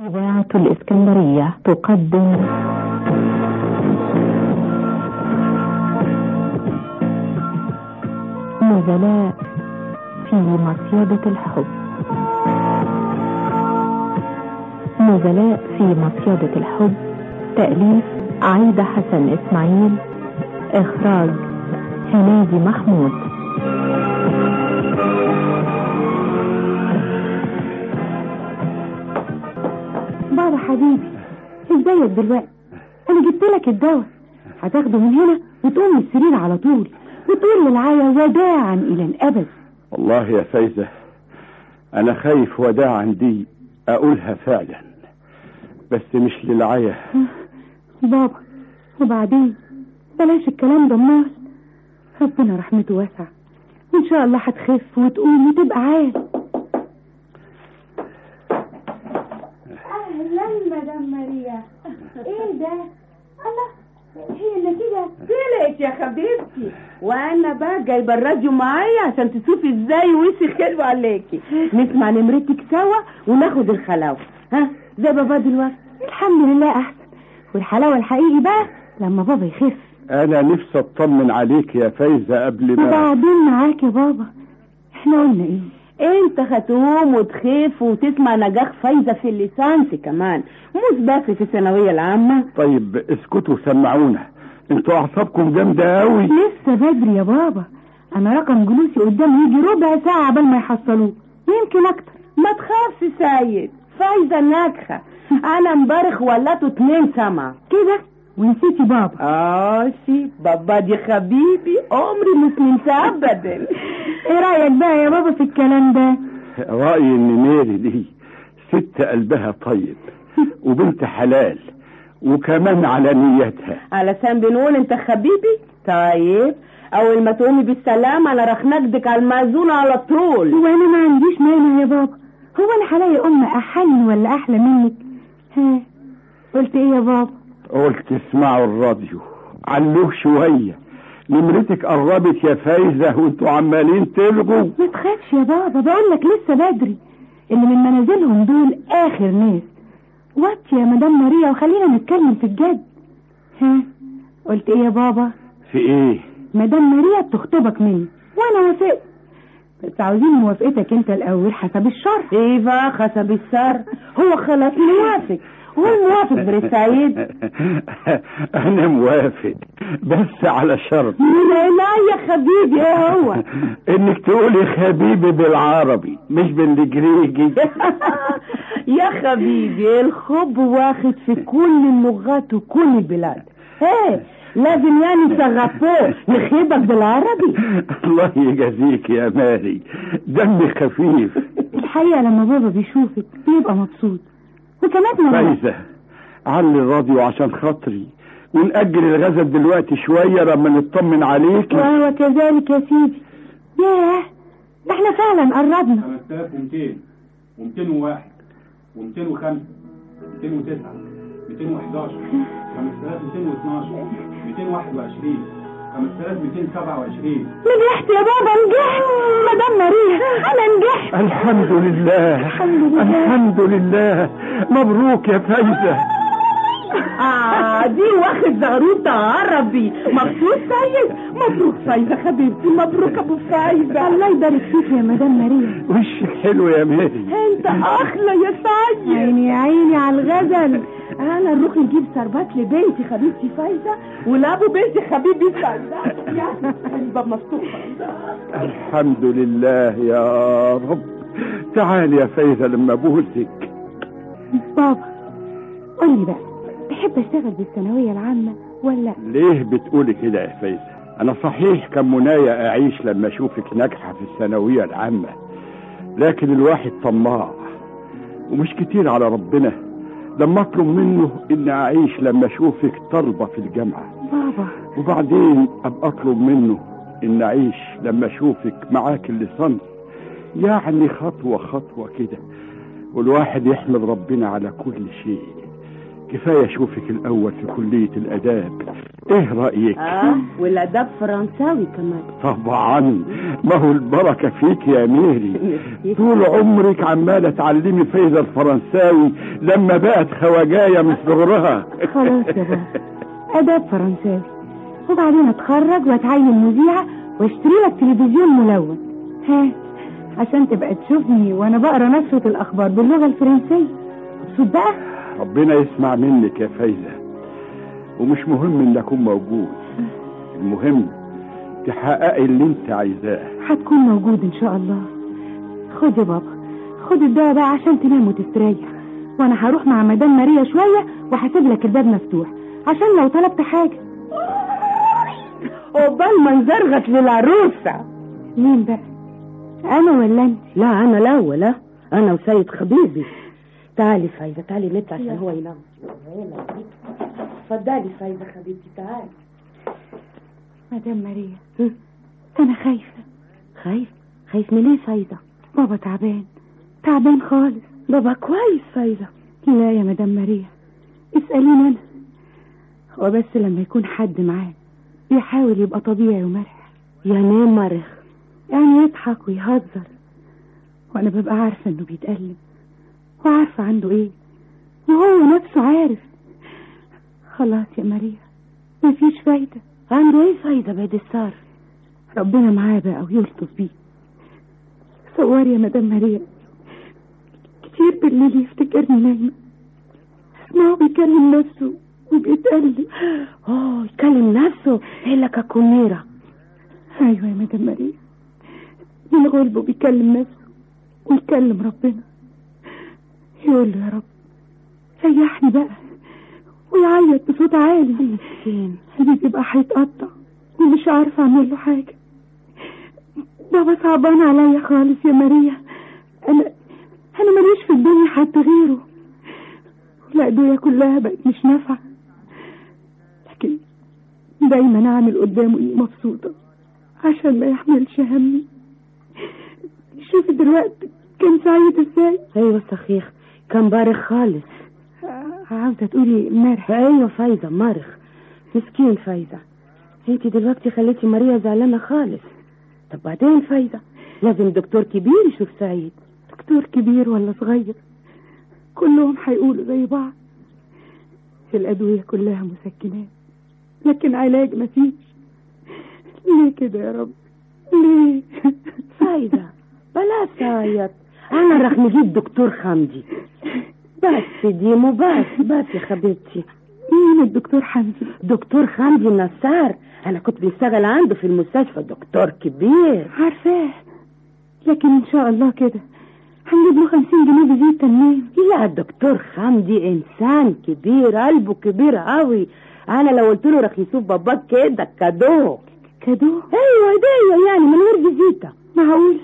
إذاعة الإسكندرية تقدم نزلاء في مصيدة الحب نزلاء في مصيدة الحب تأليف عايدة حسن إسماعيل إخراج هنادي محمود بابا حبيبي ازيك دلوقتي انا جبت لك الدواء هتاخده من هنا وتقوم من السرير على طول وتقول للعيا وداعا الى الابد والله يا فايزة أنا خايف وداعا دي أقولها فعلا بس مش للعيا بابا وبعدين بلاش الكلام ده النار ربنا رحمته واسعة وان شاء الله هتخف وتقوم وتبقى عال اهلا مدام ماريا ايه ده الله هي النتيجة طلعت يا حبيبتي وانا بقى جايبه الراديو معايا عشان تشوفي ازاي وشي حلو عليكي نسمع نمرتك سوا وناخد الخلاوه ها زي بابا دلوقتي الحمد لله احسن والحلاوة الحقيقي بقى لما بابا يخف أنا نفسي أطمن عليك يا فايزة قبل ما وبعدين معاك يا بابا احنا قلنا ايه انت هتقوم وتخف وتسمع نجاح فايزه في الليسانس كمان مش بس في الثانويه العامه طيب اسكتوا سمعونا انتوا أعصابكم جامدة أوي لسه بدري يا بابا انا رقم جلوسي قدام يجي ربع ساعة قبل ما يحصلوه يمكن اكتر ما تخافش سيد فايزه ناجحه انا امبارح ولته اتنين سما كده ونسيتي بابا اه شي بابا دي حبيبي عمري مش ننساه ابدا ايه رأيك بقى يا بابا في الكلام ده رأيي إن ميري دي ست قلبها طيب وبنت حلال وكمان على نيتها علشان بنقول انت حبيبي طيب اول ما تقومي بالسلامه انا راح نجدك على المأذون على طول وانا ما عنديش مانع يا بابا هو انا هلاقي ام احن ولا احلى منك ها قلت ايه يا بابا قلت اسمعوا الراديو علوه شوية نمرتك قربت يا فايزة وانتوا عمالين تلغوا ما تخافش يا بابا بقول لك لسه بدري اللي من منازلهم دول اخر ناس وات يا مدام ماريا وخلينا نتكلم في الجد ها قلت ايه يا بابا في ايه مدام ماريا بتخطبك مني وانا وافقت بس عاوزين موافقتك انت الاول حسب الشرع ايه بقى حسب الشر هو خلاص موافق هو الموافق برسعيد انا موافق بس على شرط لا لا يا حبيبي ايه هو انك تقولي حبيبي بالعربي مش بالانجليزي يا حبيبي الحب واخد في كل اللغات وكل البلاد ايه لازم يعني تغفوه نخيبك بالعربي الله يجازيك يا ماري دمي خفيف الحقيقة لما بابا بيشوفك بيبقى مبسوط وكمان مرة فايزة علي الراديو عشان خاطري ونأجل الغزل دلوقتي شوية لما نطمن عليك وهو كذلك يا سيدي ياه ده احنا فعلا قربنا 5200 و201 و205 209 211 5212 221 5227 نجحت يا بابا نجحت مدام ماريا انا نجحت الحمد لله الحمد لله. الحمد لله مبروك يا فايزة اه دي واخد زغروطة عربي مبسوط سيد مبروك فايزة حبيبتي مبروك ابو فايزة الله يبارك فيك يا مدام ماريا وشك حلو يا ماري انت احلى يا سيد عيني يا عيني على الغزل انا نروح نجيب سربات لبنتي حبيبتي فايزة ولابو بنتي حبيبي فايزة يا الباب مفتوح الحمد لله يا رب تعالي يا فايزة لما بوسك بابا قولي بقى تحب اشتغل بالثانوية العامة ولا ليه بتقولي كده يا فايزة انا صحيح كان منايا اعيش لما اشوفك ناجحة في الثانوية العامة لكن الواحد طماع ومش كتير على ربنا لما اطلب منه اني اعيش لما اشوفك طلبة في الجامعة بابا وبعدين ابقى اطلب منه ان اعيش لما اشوفك معاك الليسانس يعني خطوة خطوة كده والواحد يحمد ربنا على كل شيء كفايه اشوفك الاول في كليه الاداب ايه رايك اه والاداب فرنساوي كمان طبعا ما هو البركه فيك يا ميري طول عمرك عماله تعلمي فايده الفرنساوي لما بقت خواجايه من صغرها خلاص يا بابا اداب فرنساوي وبعدين اتخرج واتعين مذيعه واشتري لك تلفزيون ملون ها عشان تبقى تشوفني وانا بقرا نشرة الاخبار باللغه الفرنسيه مبسوط بقى ربنا يسمع منك يا فايزه ومش مهم ان اكون موجود المهم تحققي اللي انت عايزاه هتكون موجود ان شاء الله خد يا بابا خد الدواء بقى عشان تنام وتستريح وانا هروح مع مدام ماريا شويه وهسيب لك الباب مفتوح عشان لو طلبت حاجه عقبال ما نزرغت للعروسه مين بقى انا ولا انت لا انا لا ولا انا وسيد خبيبي تعالي فايزه تعالي نطلع عشان هو ينام اتفضلي فايزه حبيبتي تعالي مدام ماريا انا خايفه خايف خايف من ايه فايزه بابا تعبان تعبان خالص بابا كويس فايزه لا يا مدام ماريا اسأليني انا هو بس لما يكون حد معاه بيحاول يبقى طبيعي ومرح يعني ايه مرخ يعني يضحك ويهزر وانا ببقى عارفه انه بيتألم وعارفه عنده ايه وهو نفسه عارف خلاص يا ماريا مفيش فايده عنده ايه فايده بعد الصار ربنا معاه بقى ويلطف بيه صوري يا مدام ماريا كتير بالليل يفتكرني نايمة اسمعه بيكلم نفسه وبيتقلب اه يكلم نفسه هي لك كوميرا ايوه يا مدام ماريا من غلبه بيكلم نفسه ويكلم ربنا يقول له يا رب ريحني بقى ويعيط بصوت عالي مسكين قلبي بيبقى هيتقطع ومش عارفه اعمل له حاجه بابا صعبان عليا خالص يا ماريا انا انا ماليش في الدنيا حد غيره الادويه كلها بقت مش نافعه لكن دايما اعمل قدامه اني مبسوطه عشان ما يحملش همي شوفي دلوقتي كان سعيد ازاي ايوه صحيح كان بارخ خالص عاوزه تقولي مرح ايوه فايزه مرخ مسكين فايزه انت دلوقتي خليتي ماريا زعلانه خالص طب بعدين فايزه لازم دكتور كبير يشوف سعيد دكتور كبير ولا صغير كلهم هيقولوا زي بعض الأدوية كلها مسكنات لكن علاج مفيش ليه كده يا رب ليه فايزه بلاش تعيط انا راح نجيب دكتور خمدي بس ديمو بس بس يا حبيبتي مين الدكتور حمزة دكتور خمدي النصار انا كنت بشتغل عنده في المستشفى دكتور كبير عارفاه لكن ان شاء الله كده هنجيب له خمسين جنيه بزيت تنميم لا دكتور خمدي انسان كبير قلبه كبير قوي انا لو قلت له راح يشوف باباك كده كادو كادو ايوه ايديا يعني من غير فيزيتا معقول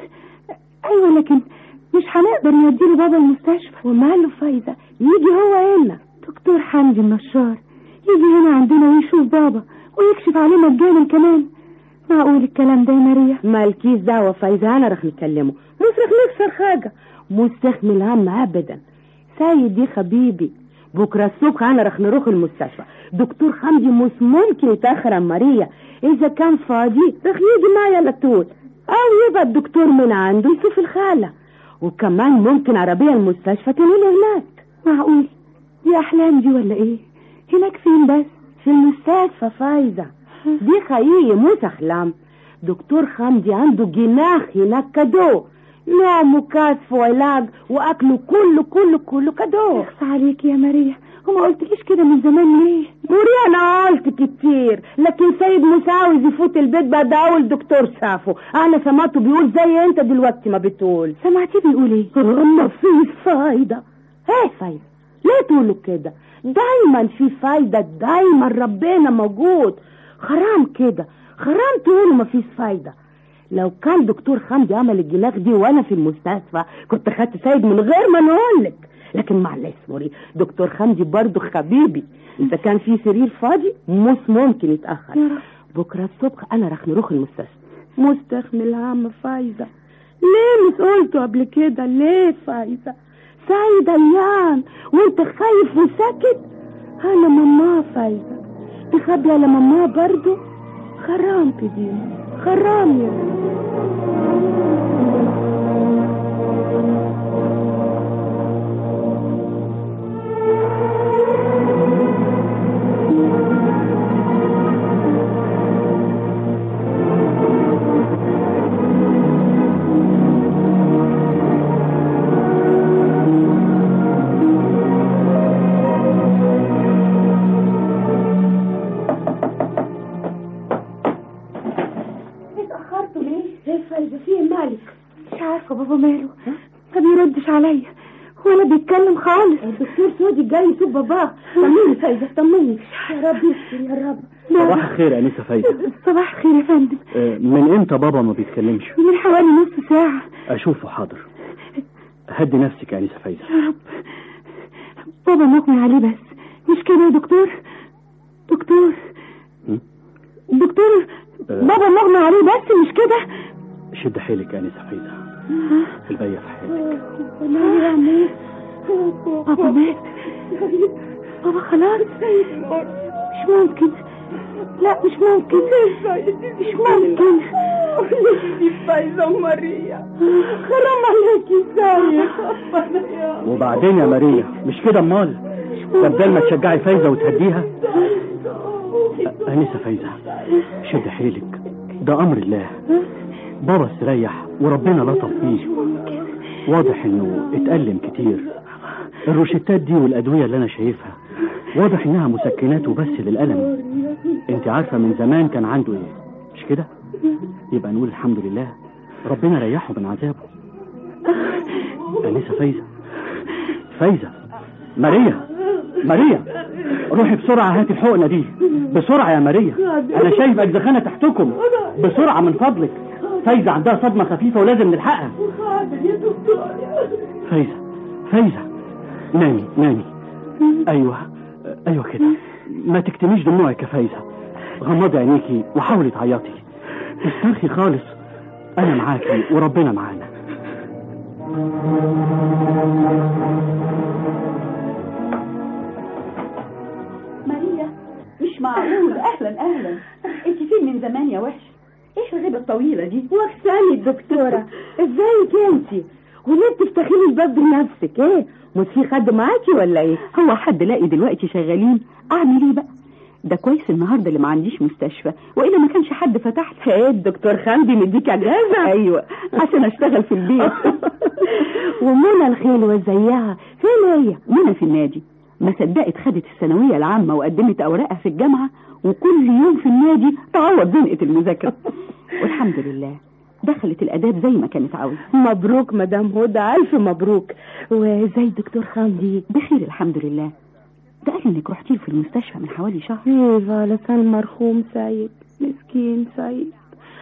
ايوه لكن مش هنقدر نوديله بابا المستشفى وماله فايزه يجي هو هنا دكتور حمدي النشار يجي هنا عندنا ويشوف بابا ويكشف عليه مجانا كمان معقول الكلام ده يا ماريا مالكيش دعوه فايزه انا راح نكلمه مش راح نكسر حاجه مش تحمل هم ابدا سيد دي حبيبي بكره الصبح انا راح نروح المستشفى دكتور حمدي مش ممكن يتاخر عن ماريا اذا كان فاضي راح يجي معايا على طول او يبقى الدكتور من عنده يشوف الخاله وكمان ممكن عربيه المستشفى تنقل هناك معقول دي احلام دي ولا ايه هناك فين بس في المستشفى فايزه دي حقيقي مش احلام دكتور حمدي عنده جناح هناك كادو نوم وكشف وعلاج واكله كله كله كله كادو اخص عليك يا ماريا وما قلتليش كده من زمان ليه موري انا قلت كتير لكن سيد مش عاوز يفوت البيت بعد اول دكتور شافه انا سمعته بيقول زي انت دلوقتي ما بتقول سمعتيه بيقول ايه ما فيش فايده ايه فايده ليه تقولوا كده دايما في فايده دايما ربنا موجود حرام كده حرام تقولوا ما فيش فايده لو كان دكتور حمدي عمل الجناح دي وانا في المستشفى كنت خدت سيد من غير ما نقولك لكن معلش موري دكتور حمدي برضه حبيبي اذا كان في سرير فاضي مش ممكن يتاخر بكره الصبح انا راح نروح المستشفى مستحمل عم فايزه ليه مش قلته قبل كده ليه فايزه سعيد ايام وانت خايف وساكت انا ماما فايزة تخبي على ماما برضو خرام كده خرام يا اتأخرتوا ليه؟ ايه فايزة فيه مالك مش عارفة بابا ماله ما بيردش عليا ولا بيتكلم خالص الدكتور سودي جاي يشوف باباه طمني فايزة طمني يا رب يستر يا رب صباح الخير يا انسه فايزه صباح الخير يا فندم آه، من امتى بابا ما بيتكلمش من حوالي نص ساعة اشوفه حاضر هدي نفسك يا انسه فايزه يا رب بابا مغمي عليه بس مش كده يا دكتور دكتور م? دكتور آه. بابا مغمي عليه بس مش كده شد حيلك يا انسه فايزه الباقيه في حياتك بابا مات بابا خلاص مش ممكن لا مش ممكن مش ممكن دي فايزة وماريا حرام عليكي ازاي وبعدين يا ماريا مش كده امال ده بدل ما تشجعي فايزه وتهديها آه، انسه فايزه شد حيلك ده امر الله بابا استريح وربنا لطف بيه واضح انه اتألم كتير الروشتات دي والادويه اللي انا شايفها واضح انها مسكنات وبس للالم انت عارفه من زمان كان عنده ايه مش كده يبقى نقول الحمد لله ربنا ريحه من عذابه انسه فايزه فايزه ماريا ماريا روحي بسرعه هاتي الحقنه دي بسرعه يا ماريا انا شايف اجزخانه تحتكم بسرعه من فضلك فايزه عندها صدمه خفيفه ولازم نلحقها فايزه فايزه نامي نامي ايوه ايوه كده ما تكتميش دموعك يا فايزه غمضي عينيكي وحاولي تعيطي استرخي خالص انا معاكي وربنا معانا ماريا مش معقول اهلا اهلا انت فين من زمان يا وحش ايش الغيبة الطويلة دي وكساني الدكتورة ازيك انت وليه بتفتحي لي الباب بنفسك ايه مش في حد معاكي ولا ايه هو حد لاقي دلوقتي شغالين اعمل ايه بقى ده كويس النهارده اللي ما عنديش مستشفى والا ما كانش حد فتح لي ايه الدكتور خمدي مديك اجازة ايوه عشان اشتغل في البيت ومنى الخيل وزيها فين هي منى في النادي ما صدقت خدت الثانويه العامه وقدمت اوراقها في الجامعه وكل يوم في النادي تعوض زنقه المذاكره والحمد لله دخلت الاداب زي ما كانت عاوزه مبروك مدام هدى الف مبروك وازاي الدكتور خمدي بخير الحمد لله ده قال انك رحتي له في المستشفى من حوالي شهر ايوه لسان المرحوم سيد مسكين سيد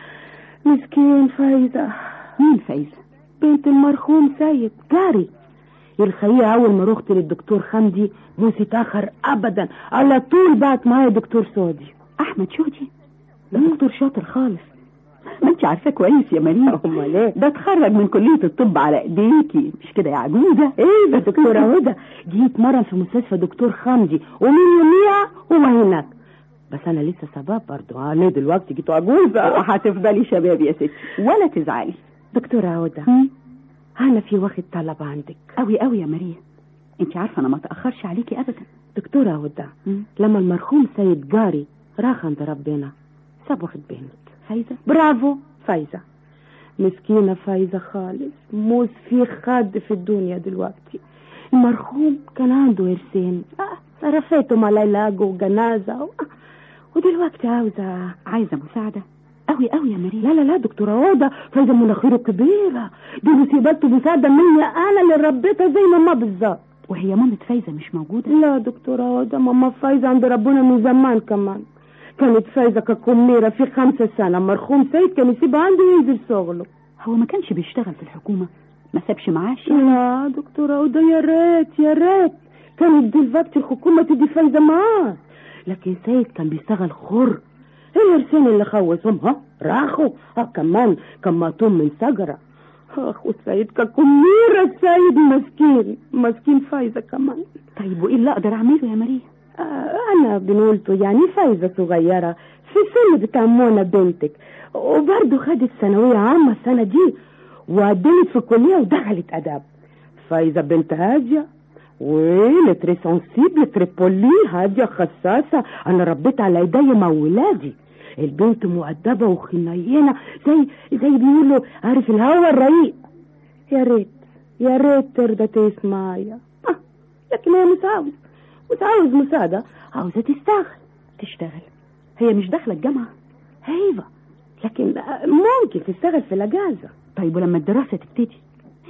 مسكين فايزة مين فايزه بنت المرحوم سيد جاري الحقيقة أول ما رحت للدكتور خمدي مش اتأخر أبدا على طول بعت معايا دكتور سودي احمد شهدي ده دكتور شاطر خالص ما انت عارفاه كويس يا مريم أمال إيه؟ ده اتخرج من كليه الطب على ايديكي مش كده يا عجوزه ايه ده دكتورة هدى جه يتمرن في مستشفى دكتور خمدي ومن يوميها هو هناك بس انا لسه شباب برضه انا دلوقتي جيت عجوزة هتفضلي شباب يا ستي ولا تزعلي دكتورة هدى انا في واخد طلب عندك قوي قوي يا مريم انت عارفه انا ما تاخرش عليكي ابدا دكتورة هدى لما المرحوم سيد جاري راح عند ربنا ساب واخد بنت فايزه برافو فايزة مسكينة فايزة خالص موس في خد في الدنيا دلوقتي المرحوم كان عنده ورثين آه صرفتهم على علاج وجنازة و... آه. ودلوقتي عاوزة عايزه مساعده قوي قوي يا مريم لا لا لا دكتورة هدى فايزة مناخيره كبيرة دي مصيبته مساعدة مني أنا اللي ربيتها زي ماما بالظبط وهي مامة فايزه مش موجوده لا دكتورة هدى ماما فايزة عند ربنا من زمان كمان كانت فايزة ككميرة في خمسة سنة مرحوم سيد كان يسيبها عنده وينزل شغله هو ما كانش بيشتغل في الحكومه ما سابش معاش لا دكتورة هدى يا ريت يا ريت كانت دلوقتي الحكومة تدي فايدة معاه لكن سيد كان بيشتغل خر الورثين اللي خوصهم ها راحوا اه كمان كان مقطوم من شجرة اخو سيد ككميرة سيد مسكين مسكين فايزة كمان طيب وايه اللي اقدر اعمله يا مريم آه، أنا بنولته يعني فايزة صغيرة في السن بتاع منى بنتك وبرضه خدت ثانوية عامة السنة دي وقدمت في كلية ودخلت أداب فايزة بنت هادية وين تري سنسيبل تري بولي هادية خساسة أنا ربيت على إيديا مع ولادي البنت مؤدبة وخنينة زي زي بيقولوا عارف الهوا الرقيق يا ريت يا ريت ترضى تسمعيا آه، لكن هي مش عاوز مش عاوز مساعدة عاوزة تشتغل تشتغل هي مش داخلة الجامعة ايوه لكن آه، ممكن تشتغل في الأجازة طيب ولما الدراسة تبتدي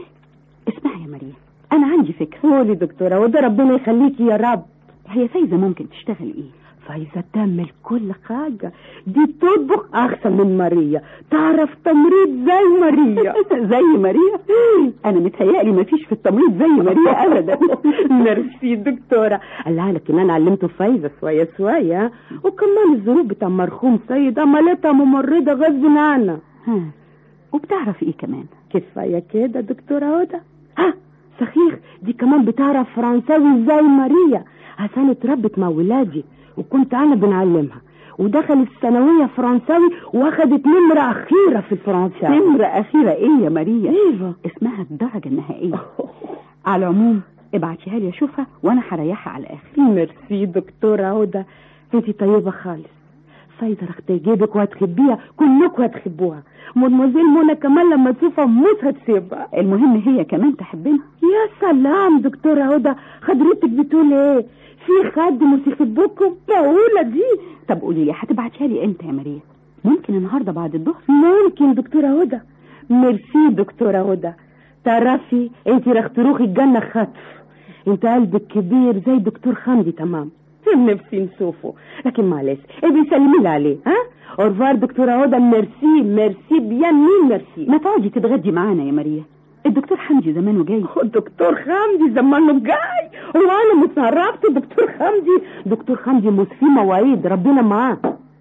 اسمعي يا مريم أنا عندي فكرة قولي دكتورة وده ربنا يخليكي يا رب هي فايزة ممكن تشتغل إيه فايزة تعمل كل حاجة دي تطبخ أحسن من ماريا تعرف تمريض زي ماريا زي ماريا أنا متهيألي مفيش في التمريض زي ماريا أبدا ميرسي دكتورة لا لكن أنا علمته فايزة شوية شوية وكمان الظروف بتاع مرحوم سيد عملتها ممرضة غصب عنها ها، وبتعرف إيه كمان كفاية كده دكتورة هدى ها صحيح دي كمان بتعرف فرنساوي زي ماريا عشان اتربت مع ولادي وكنت انا بنعلمها ودخلت الثانوية فرنساوي واخدت نمرة أخيرة في الفرنساوي نمرة أخيرة إيه يا ماريا ايوه اسمها الدرجة النهائية على العموم ابعتيها لي أشوفها وأنا هريحها على الآخر ميرسي دكتورة هدى انتي طيبة خالص فايدة رح تجيبك وهتحبيها كلكم هتحبوها مدموزيل منى كمان لما تشوفها مش هتسيبها المهم هي كمان تحبنا يا سلام دكتورة هدى حضرتك بتقول ايه في حد مش يحبكم معقولة دي طب قولي لي هتبعتيها لي امتى يا ماريا ممكن النهارده بعد الظهر ممكن دكتورة هدى ميرسي دكتورة هدى تعرفي انت رح تروحي الجنة خطف انت قلبك كبير زي دكتور حمدي تمام نفسي نشوفه لكن معلش ابي سلمي لي عليه ها اورفار دكتورة هدى ميرسي ميرسي بيان مين ميرسي ما تقعدي تتغدي معانا يا ماريا الدكتور حمدي زمانه جاي دكتور حمدي زمانه جاي هو انا مش عرفت دكتور حمدي دكتور حمدي مش في مواعيد ربنا معاه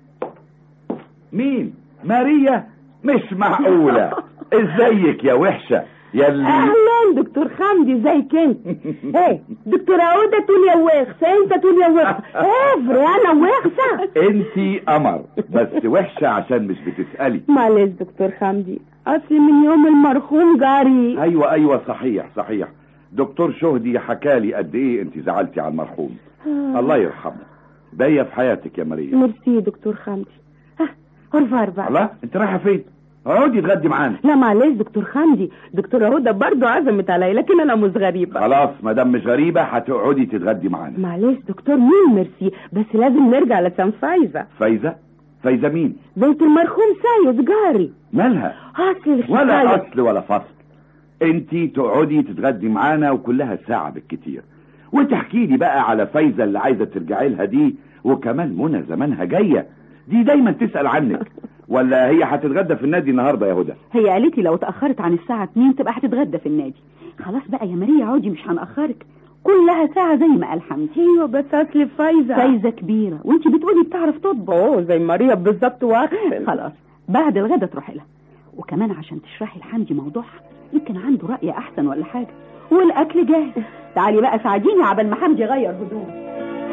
مين ماريا مش معقولة ازيك يا وحشة يلي اهلا دكتور حمدي ازيك انت ايه دكتورة هدى تقول يا وخسة انت تقول يا وخسة افري انا وخسة انتي قمر بس وحشة عشان مش بتسألي معلش دكتور حمدي اصلي من يوم المرحوم جاري ايوه ايوه صحيح صحيح دكتور شهدي حكالي قد ايه انت زعلتي على المرحوم الله يرحمه باقية في حياتك يا ماريا ميرسي دكتور حمدي ها اورفار بقى الله انت رايحة فين اقعدي تغدي معانا لا معلش دكتور حمدي دكتورة هدى برضه عزمت عليا لكن انا مش غريبة خلاص ما دام مش غريبة هتقعدي تتغدي معانا معلش دكتور مين ميرسي بس لازم نرجع لسان فايزة فايزة فايزة مين بنت المرحوم سيد جاري مالها اصل ولا الحكاية اصل ولا فصل انتي تقعدي تتغدي معانا وكلها ساعة بالكتير وتحكي لي بقى على فايزة اللي عايزة ترجعي لها دي وكمان منى زمانها جاية دي دايما تسأل عنك ولا هي هتتغدى في النادي النهاردة يا هدى هي قالت لي لو اتأخرت عن الساعة 2 تبقى هتتغدى في النادي خلاص بقى يا ماريا عودي مش هنأخرك كلها ساعة زي ما قال حمدي ايوه بس اصل فايزة فايزة كبيرة وانتي بتقولي بتعرف تطبخ اوه زي ماريا بالظبط واحسن خلاص بعد الغدا تروحي لها وكمان عشان تشرحي لحمدي موضوعها يمكن عنده رأي أحسن ولا حاجة والأكل جاهز تعالي بقى ساعديني عبال ما حمدي يغير هدومه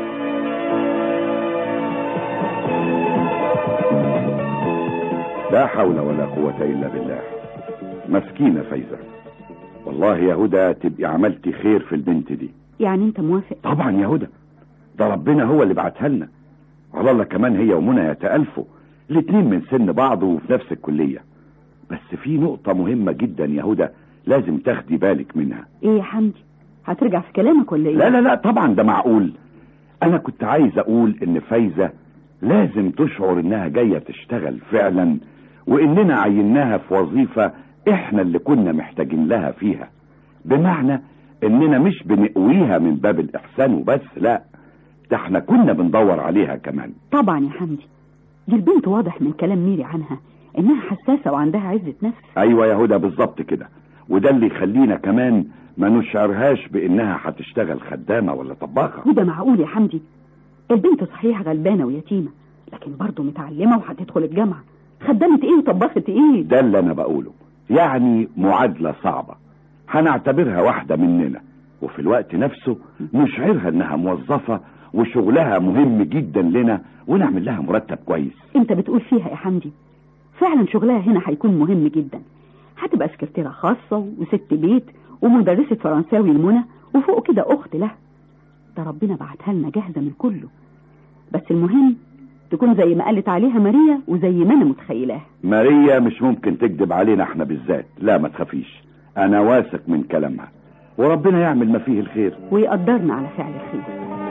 لا حول ولا قوة إلا بالله مسكينة فايزة والله يا هدى تبقي عملتي خير في البنت دي يعني انت موافق طبعا يا هدى ده ربنا هو اللي بعتها لنا على الله كمان هي ومنى يتألفوا الاتنين من سن بعض وفي نفس الكلية بس في نقطة مهمة جدا يا هدى لازم تاخدي بالك منها ايه يا حمدي هترجع في كلامك ولا ايه لا لا لا طبعا ده معقول انا كنت عايز اقول ان فايزة لازم تشعر انها جاية تشتغل فعلا واننا عيناها في وظيفة احنا اللي كنا محتاجين لها فيها بمعنى اننا مش بنقويها من باب الاحسان وبس لا ده احنا كنا بندور عليها كمان طبعا يا حمدي دي البنت واضح من كلام ميري عنها انها حساسة وعندها عزة نفس ايوه يا هدى بالظبط كده وده اللي يخلينا كمان ما نشعرهاش بانها هتشتغل خدامة ولا طباخة وده معقول يا حمدي البنت صحيح غلبانة ويتيمة لكن برضه متعلمة وهتدخل الجامعة خدمت ايه وطبخت ايه ده اللي انا بقوله يعني معادلة صعبة هنعتبرها واحدة مننا وفي الوقت نفسه نشعرها انها موظفة وشغلها مهم جدا لنا ونعمل لها مرتب كويس انت بتقول فيها يا حمدي فعلا شغلها هنا هيكون مهم جدا هتبقى سكرتيرة خاصة وست بيت ومدرسة فرنساوي لمنى وفوق كده أخت لها ده ربنا بعتها لنا جاهزة من كله بس المهم تكون زي ما قالت عليها ماريا وزي ما أنا متخيلاها ماريا مش ممكن تكذب علينا احنا بالذات لا ما تخافيش انا واثق من كلامها وربنا يعمل ما فيه الخير ويقدرنا على فعل الخير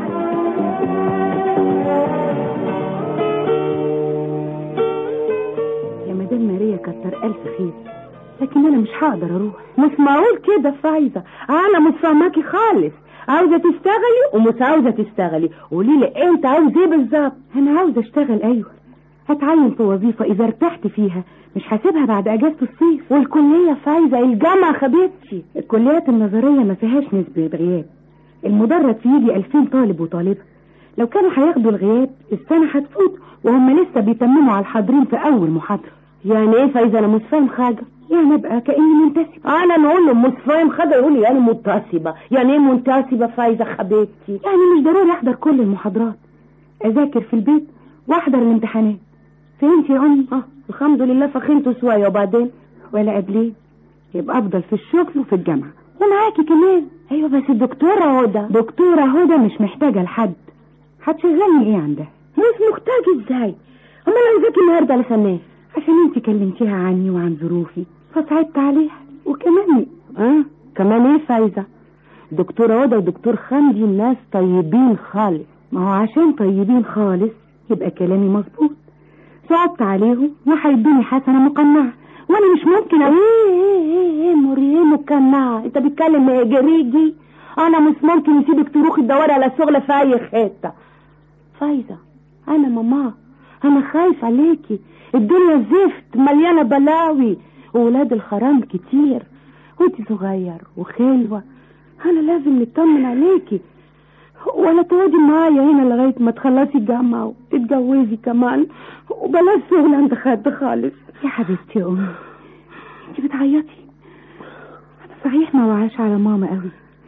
يا مدام ماريا كتر ألف خير لكن أنا مش هقدر أروح مش معقول كده فايزة أنا مش فاهماكي خالص عاوزة تشتغلي ومش عاوزة تشتغلي قولي لي أنت عاوز إيه بالظبط أنا عاوزة أشتغل أيوه هتعين في وظيفة إذا ارتحت فيها مش هسيبها بعد أجازة الصيف والكلية فايزة الجامعة خدتشي الكليات النظرية ما فيهاش نسبة غياب المدرج في يجي 2000 طالب وطالبة لو كانوا هياخدوا الغياب السنة هتفوت وهم لسه بيتمموا على الحاضرين في أول محاضرة يعني ايه فايزة انا مش فاهم حاجة يعني ابقى كأني منتسبة انا نقول له مش فاهم حاجة يقول لي يعني منتسبة يعني ايه منتسبة فايزة حبيبتي يعني مش ضروري احضر كل المحاضرات اذاكر في البيت واحضر الامتحانات فهمت يا امي اه الحمد لله فخمت شوية وبعدين ولا قبلين يبقى افضل في الشغل وفي الجامعة ومعاكي كمان ايوه بس الدكتورة هدى دكتورة هدى مش محتاجة لحد هتشغلني ايه عندها مش محتاج ازاي امال انا ذاكي النهارده علشان ايه عشان انت كلمتيها عني وعن ظروفي فصعبت عليها وكمان اه كمان ايه فايزة دكتورة هدى ودكتور خمدي الناس طيبين خالص ما هو عشان طيبين خالص يبقى كلامي مظبوط صعبت عليهم وهيدوني حسنة مقنعة وانا مش ممكن ايه ايه ايه ايه مري ايه مقنعة انت بتكلم ايه جريجي انا مش ممكن اسيبك تروحي تدوري على شغل في اي حتة فايزة انا ماما انا خايف عليكي الدنيا زفت مليانة بلاوي وولاد الحرام كتير وانت صغير وخلوة انا لازم نطمن عليكي ولا تقعدي معايا هنا لغاية ما تخلصي الجامعة وتتجوزي كمان وبلاش شغل عند حد خالص يا حبيبتي يا امي انت بتعيطي انا صحيح ما وعاش على ماما قوي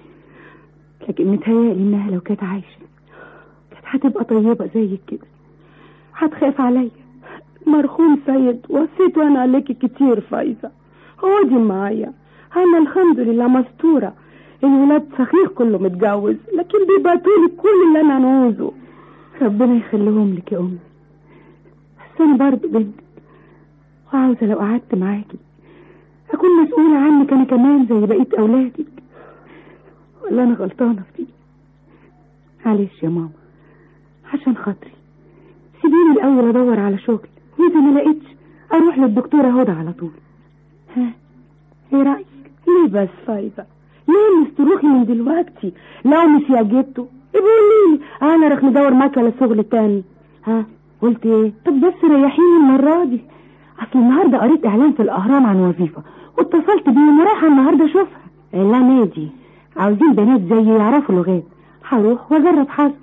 لكن متهيألي انها لو كانت عايشة كانت هتبقى طيبة زيك كده هتخاف عليا مرحوم سيد وصيت وانا عليكي كتير فايزة اقعدي معايا انا الحمد لله مستورة الولاد صحيح كله متجوز لكن بيبعتولي كل اللي انا عاوزه ربنا يخليهم لك يا امي بس انا برضه بنتك وعاوزة لو قعدت معاكي اكون مسؤولة عنك انا كمان زي بقية اولادك ولا انا غلطانة في دي معلش يا ماما عشان خاطري سيبيني الاول ادور على شغل واذا ما لقيتش اروح للدكتورة هدى على طول ها ايه رايك ليه بس فايزة ليه مش تروحي من دلوقتي لو مش يعجبته قولي لي انا رح ندور معاك على شغل تاني ها قلت ايه طب بس ريحيني المرة دي اصل النهارده قريت اعلان في الاهرام عن وظيفة واتصلت بيهم ورايحة النهارده اشوفها لا نادي عاوزين بنات زيي يعرفوا لغات هروح واجرب حظي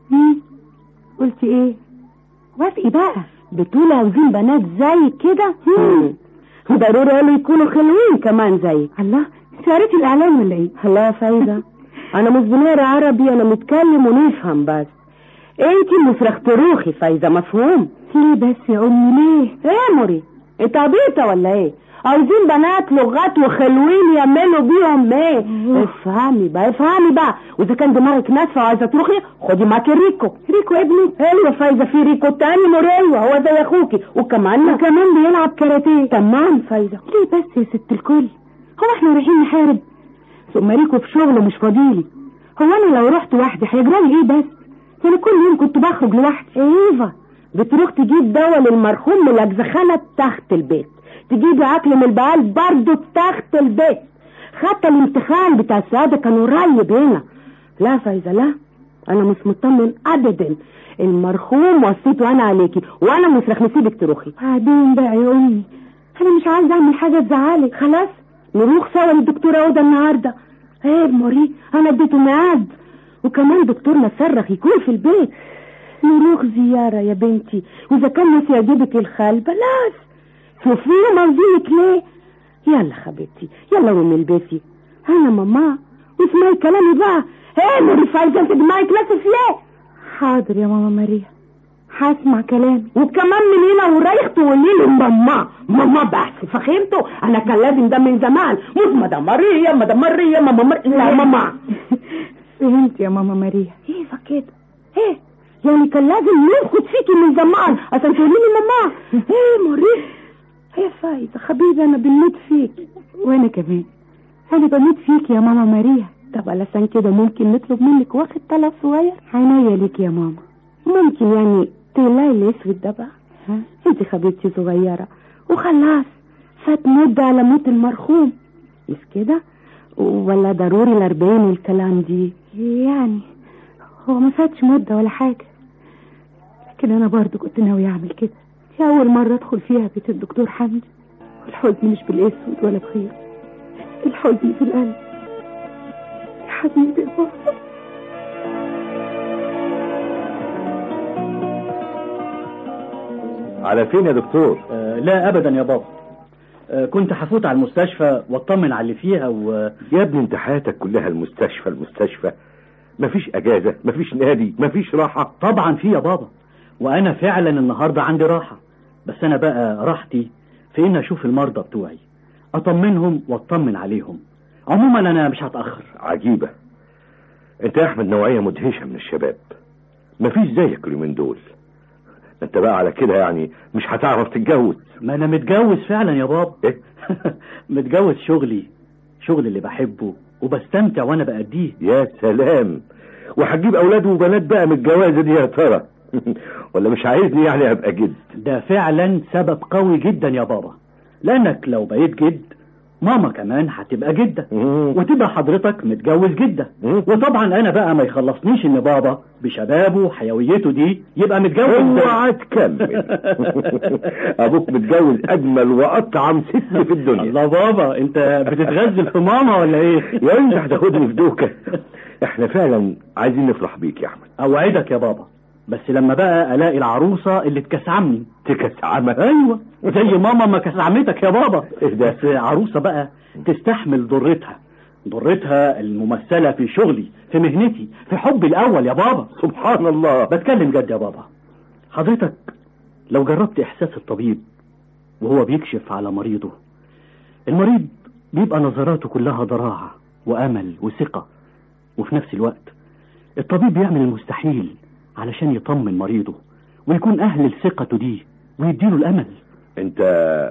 قلت ايه وافقي بقى بتقولي عاوزين بنات زي كده ضروري قالوا يكونوا حلوين كمان زي الله انت قريتي الاعلان ولا ايه الله يا فايزه انا مش بنقرا عربي انا متكلم ونفهم بس انت مش رح تروحي فايزه مفهوم ليه بس يا امي ليه ايه مري انت عبيطه ولا ايه عاوزين بنات لغات وخلوين يعملوا بيهم ايه افهمي بقى افهمي بقى واذا كان دماغك ناشفه وعايزه تروحي خدي معاكي ريكو ريكو ابني ايوه فايزه في ريكو تاني مريوه هو زي اخوكي وكمان وكمان بيلعب كاراتيه تمام فايزه ليه بس يا ست الكل هو احنا رايحين نحارب ثم ريكو في شغله مش فاضيلي هو انا لو رحت وحدي هيجرالي ايه بس انا كل يوم كنت بخرج لوحدي ايوه بتروح تجيب دواء للمرحوم من الاجزخانه تحت البيت تجيبي اكل من البقال برضه تحت البيت حتى الامتحان بتاع السعاده كان قريب هنا لا فايزه لا انا مش مطمن ابدا المرحوم وصيته انا عليكي وانا مش رح نسيبك تروحي بعدين بقى يا امي انا مش عايزه اعمل حاجه تزعلك خلاص نروح سوا للدكتوره هدى النهارده ايه موري انا اديته ميعاد وكمان دكتورنا صرخ يكون في البيت نروح زيارة يا بنتي وإذا كان مش يعجبك الخال بلاش شوفيه موزينك ليه يلا حبيبتي يلا قومي البسي انا ماما واسمعي كلامي بقى ايه نوري فايزة انت دماغك لافف ليه حاضر يا ماما ماريا هسمع كلامي وكمان من هنا ورايح تقولي لي ماما ماما بس فهمتوا انا كان لازم ده من زمان مش مدام ماريا مدام ماريا ماما ماريا لا ماما فهمت يا ماما ماريا ايه فكده ايه يعني كان لازم نسكت فيكي من زمان عشان تقولي لي ماما ايه ماريا يا فايزة حبيبي انا بموت فيك وانا كمان انا بموت فيك يا ماما ماريا طب علشان كده ممكن نطلب منك واخد طلب صغير عينيا ليك يا ماما ممكن يعني تقلعي الاسود ده بقى ها انت حبيبتي صغيرة وخلاص فات مدة على موت المرحوم مش كده ولا ضروري الاربعين والكلام دي يعني هو ما فاتش مدة ولا حاجة لكن انا برضو كنت ناوي اعمل كده دي اول مرة ادخل فيها بيت الدكتور حمدي والحزن مش بالاسود ولا بخير الحزن في القلب يا حبيبي يا بابا على فين يا دكتور آه لا ابدا يا بابا آه كنت هفوت على المستشفى واطمن على اللي فيها و يا ابني انت حياتك كلها المستشفى المستشفى مفيش اجازة مفيش نادي مفيش راحة طبعا في يا بابا وانا فعلا النهارده عندي راحه بس انا بقى راحتي في ان اشوف المرضى بتوعي اطمنهم واطمن عليهم عموما انا مش هتاخر عجيبة انت يا احمد نوعية مدهشة من الشباب مفيش زيك اليومين دول انت بقى على كده يعني مش هتعرف تتجوز ما انا متجوز فعلا يا بابا ايه متجوز شغلي شغل اللي بحبه وبستمتع وانا بأديه يا سلام وهتجيب اولاد وبنات بقى من الجوازة دي يا ترى ولا مش عايزني يعني ابقى جد ده فعلا سبب قوي جدا يا بابا لانك لو بقيت جد ماما كمان هتبقى جدة وتبقى حضرتك متجوز جدة وطبعا انا بقى ما يخلصنيش ان بابا بشبابه وحيويته دي يبقى متجوز اوعى تكمل ابوك متجوز اجمل واطعم ست في الدنيا الله بابا انت بتتغزل في ماما ولا ايه يا انت هتاخدني في دوكه احنا فعلا عايزين نفرح بيك يا احمد اوعدك يا بابا بس لما بقى الاقي العروسه اللي تكسعمني تكسعمك ايوه زي ماما ما كسعمتك يا بابا ايه ده بس عروسه بقى تستحمل ضرتها ضرتها الممثله في شغلي في مهنتي في حبي الاول يا بابا سبحان الله بتكلم جد يا بابا حضرتك لو جربت احساس الطبيب وهو بيكشف على مريضه المريض بيبقى نظراته كلها ضراعه وامل وثقه وفي نفس الوقت الطبيب بيعمل المستحيل علشان يطمن مريضه ويكون اهل لثقته دي ويديله الامل انت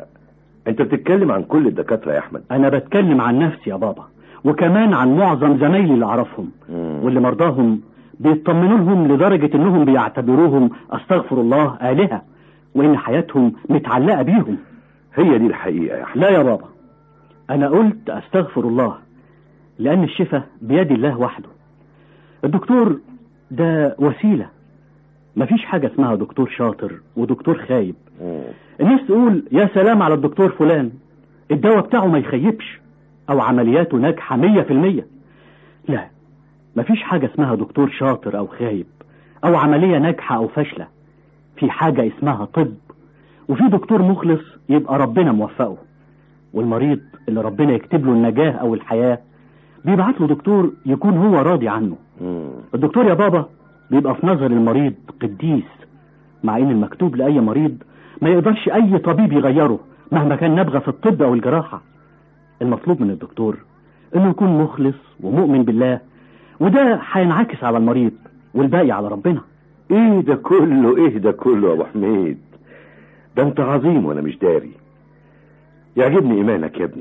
انت بتتكلم عن كل الدكاتره يا احمد انا بتكلم عن نفسي يا بابا وكمان عن معظم زمايلي اللي اعرفهم واللي مرضاهم بيطمنوا لهم لدرجة انهم بيعتبروهم استغفر الله آلهة وان حياتهم متعلقة بيهم هي دي الحقيقة يا احمد لا يا بابا انا قلت استغفر الله لان الشفاء بيد الله وحده الدكتور ده وسيلة مفيش حاجة اسمها دكتور شاطر ودكتور خايب الناس تقول يا سلام على الدكتور فلان الدواء بتاعه ما يخيبش او عملياته ناجحة مية في المية لا مفيش حاجة اسمها دكتور شاطر او خايب او عملية ناجحة او فاشلة في حاجة اسمها طب وفي دكتور مخلص يبقى ربنا موفقه والمريض اللي ربنا يكتب له النجاة او الحياة بيبعت له دكتور يكون هو راضي عنه الدكتور يا بابا بيبقى في نظر المريض قديس مع ان المكتوب لأي مريض ما يقدرش اي طبيب يغيره مهما كان نبغى في الطب او الجراحة المطلوب من الدكتور انه يكون مخلص ومؤمن بالله وده هينعكس على المريض والباقي على ربنا ايه ده كله ايه ده كله يا ابو حميد ده انت عظيم وانا مش داري يعجبني ايمانك يا ابني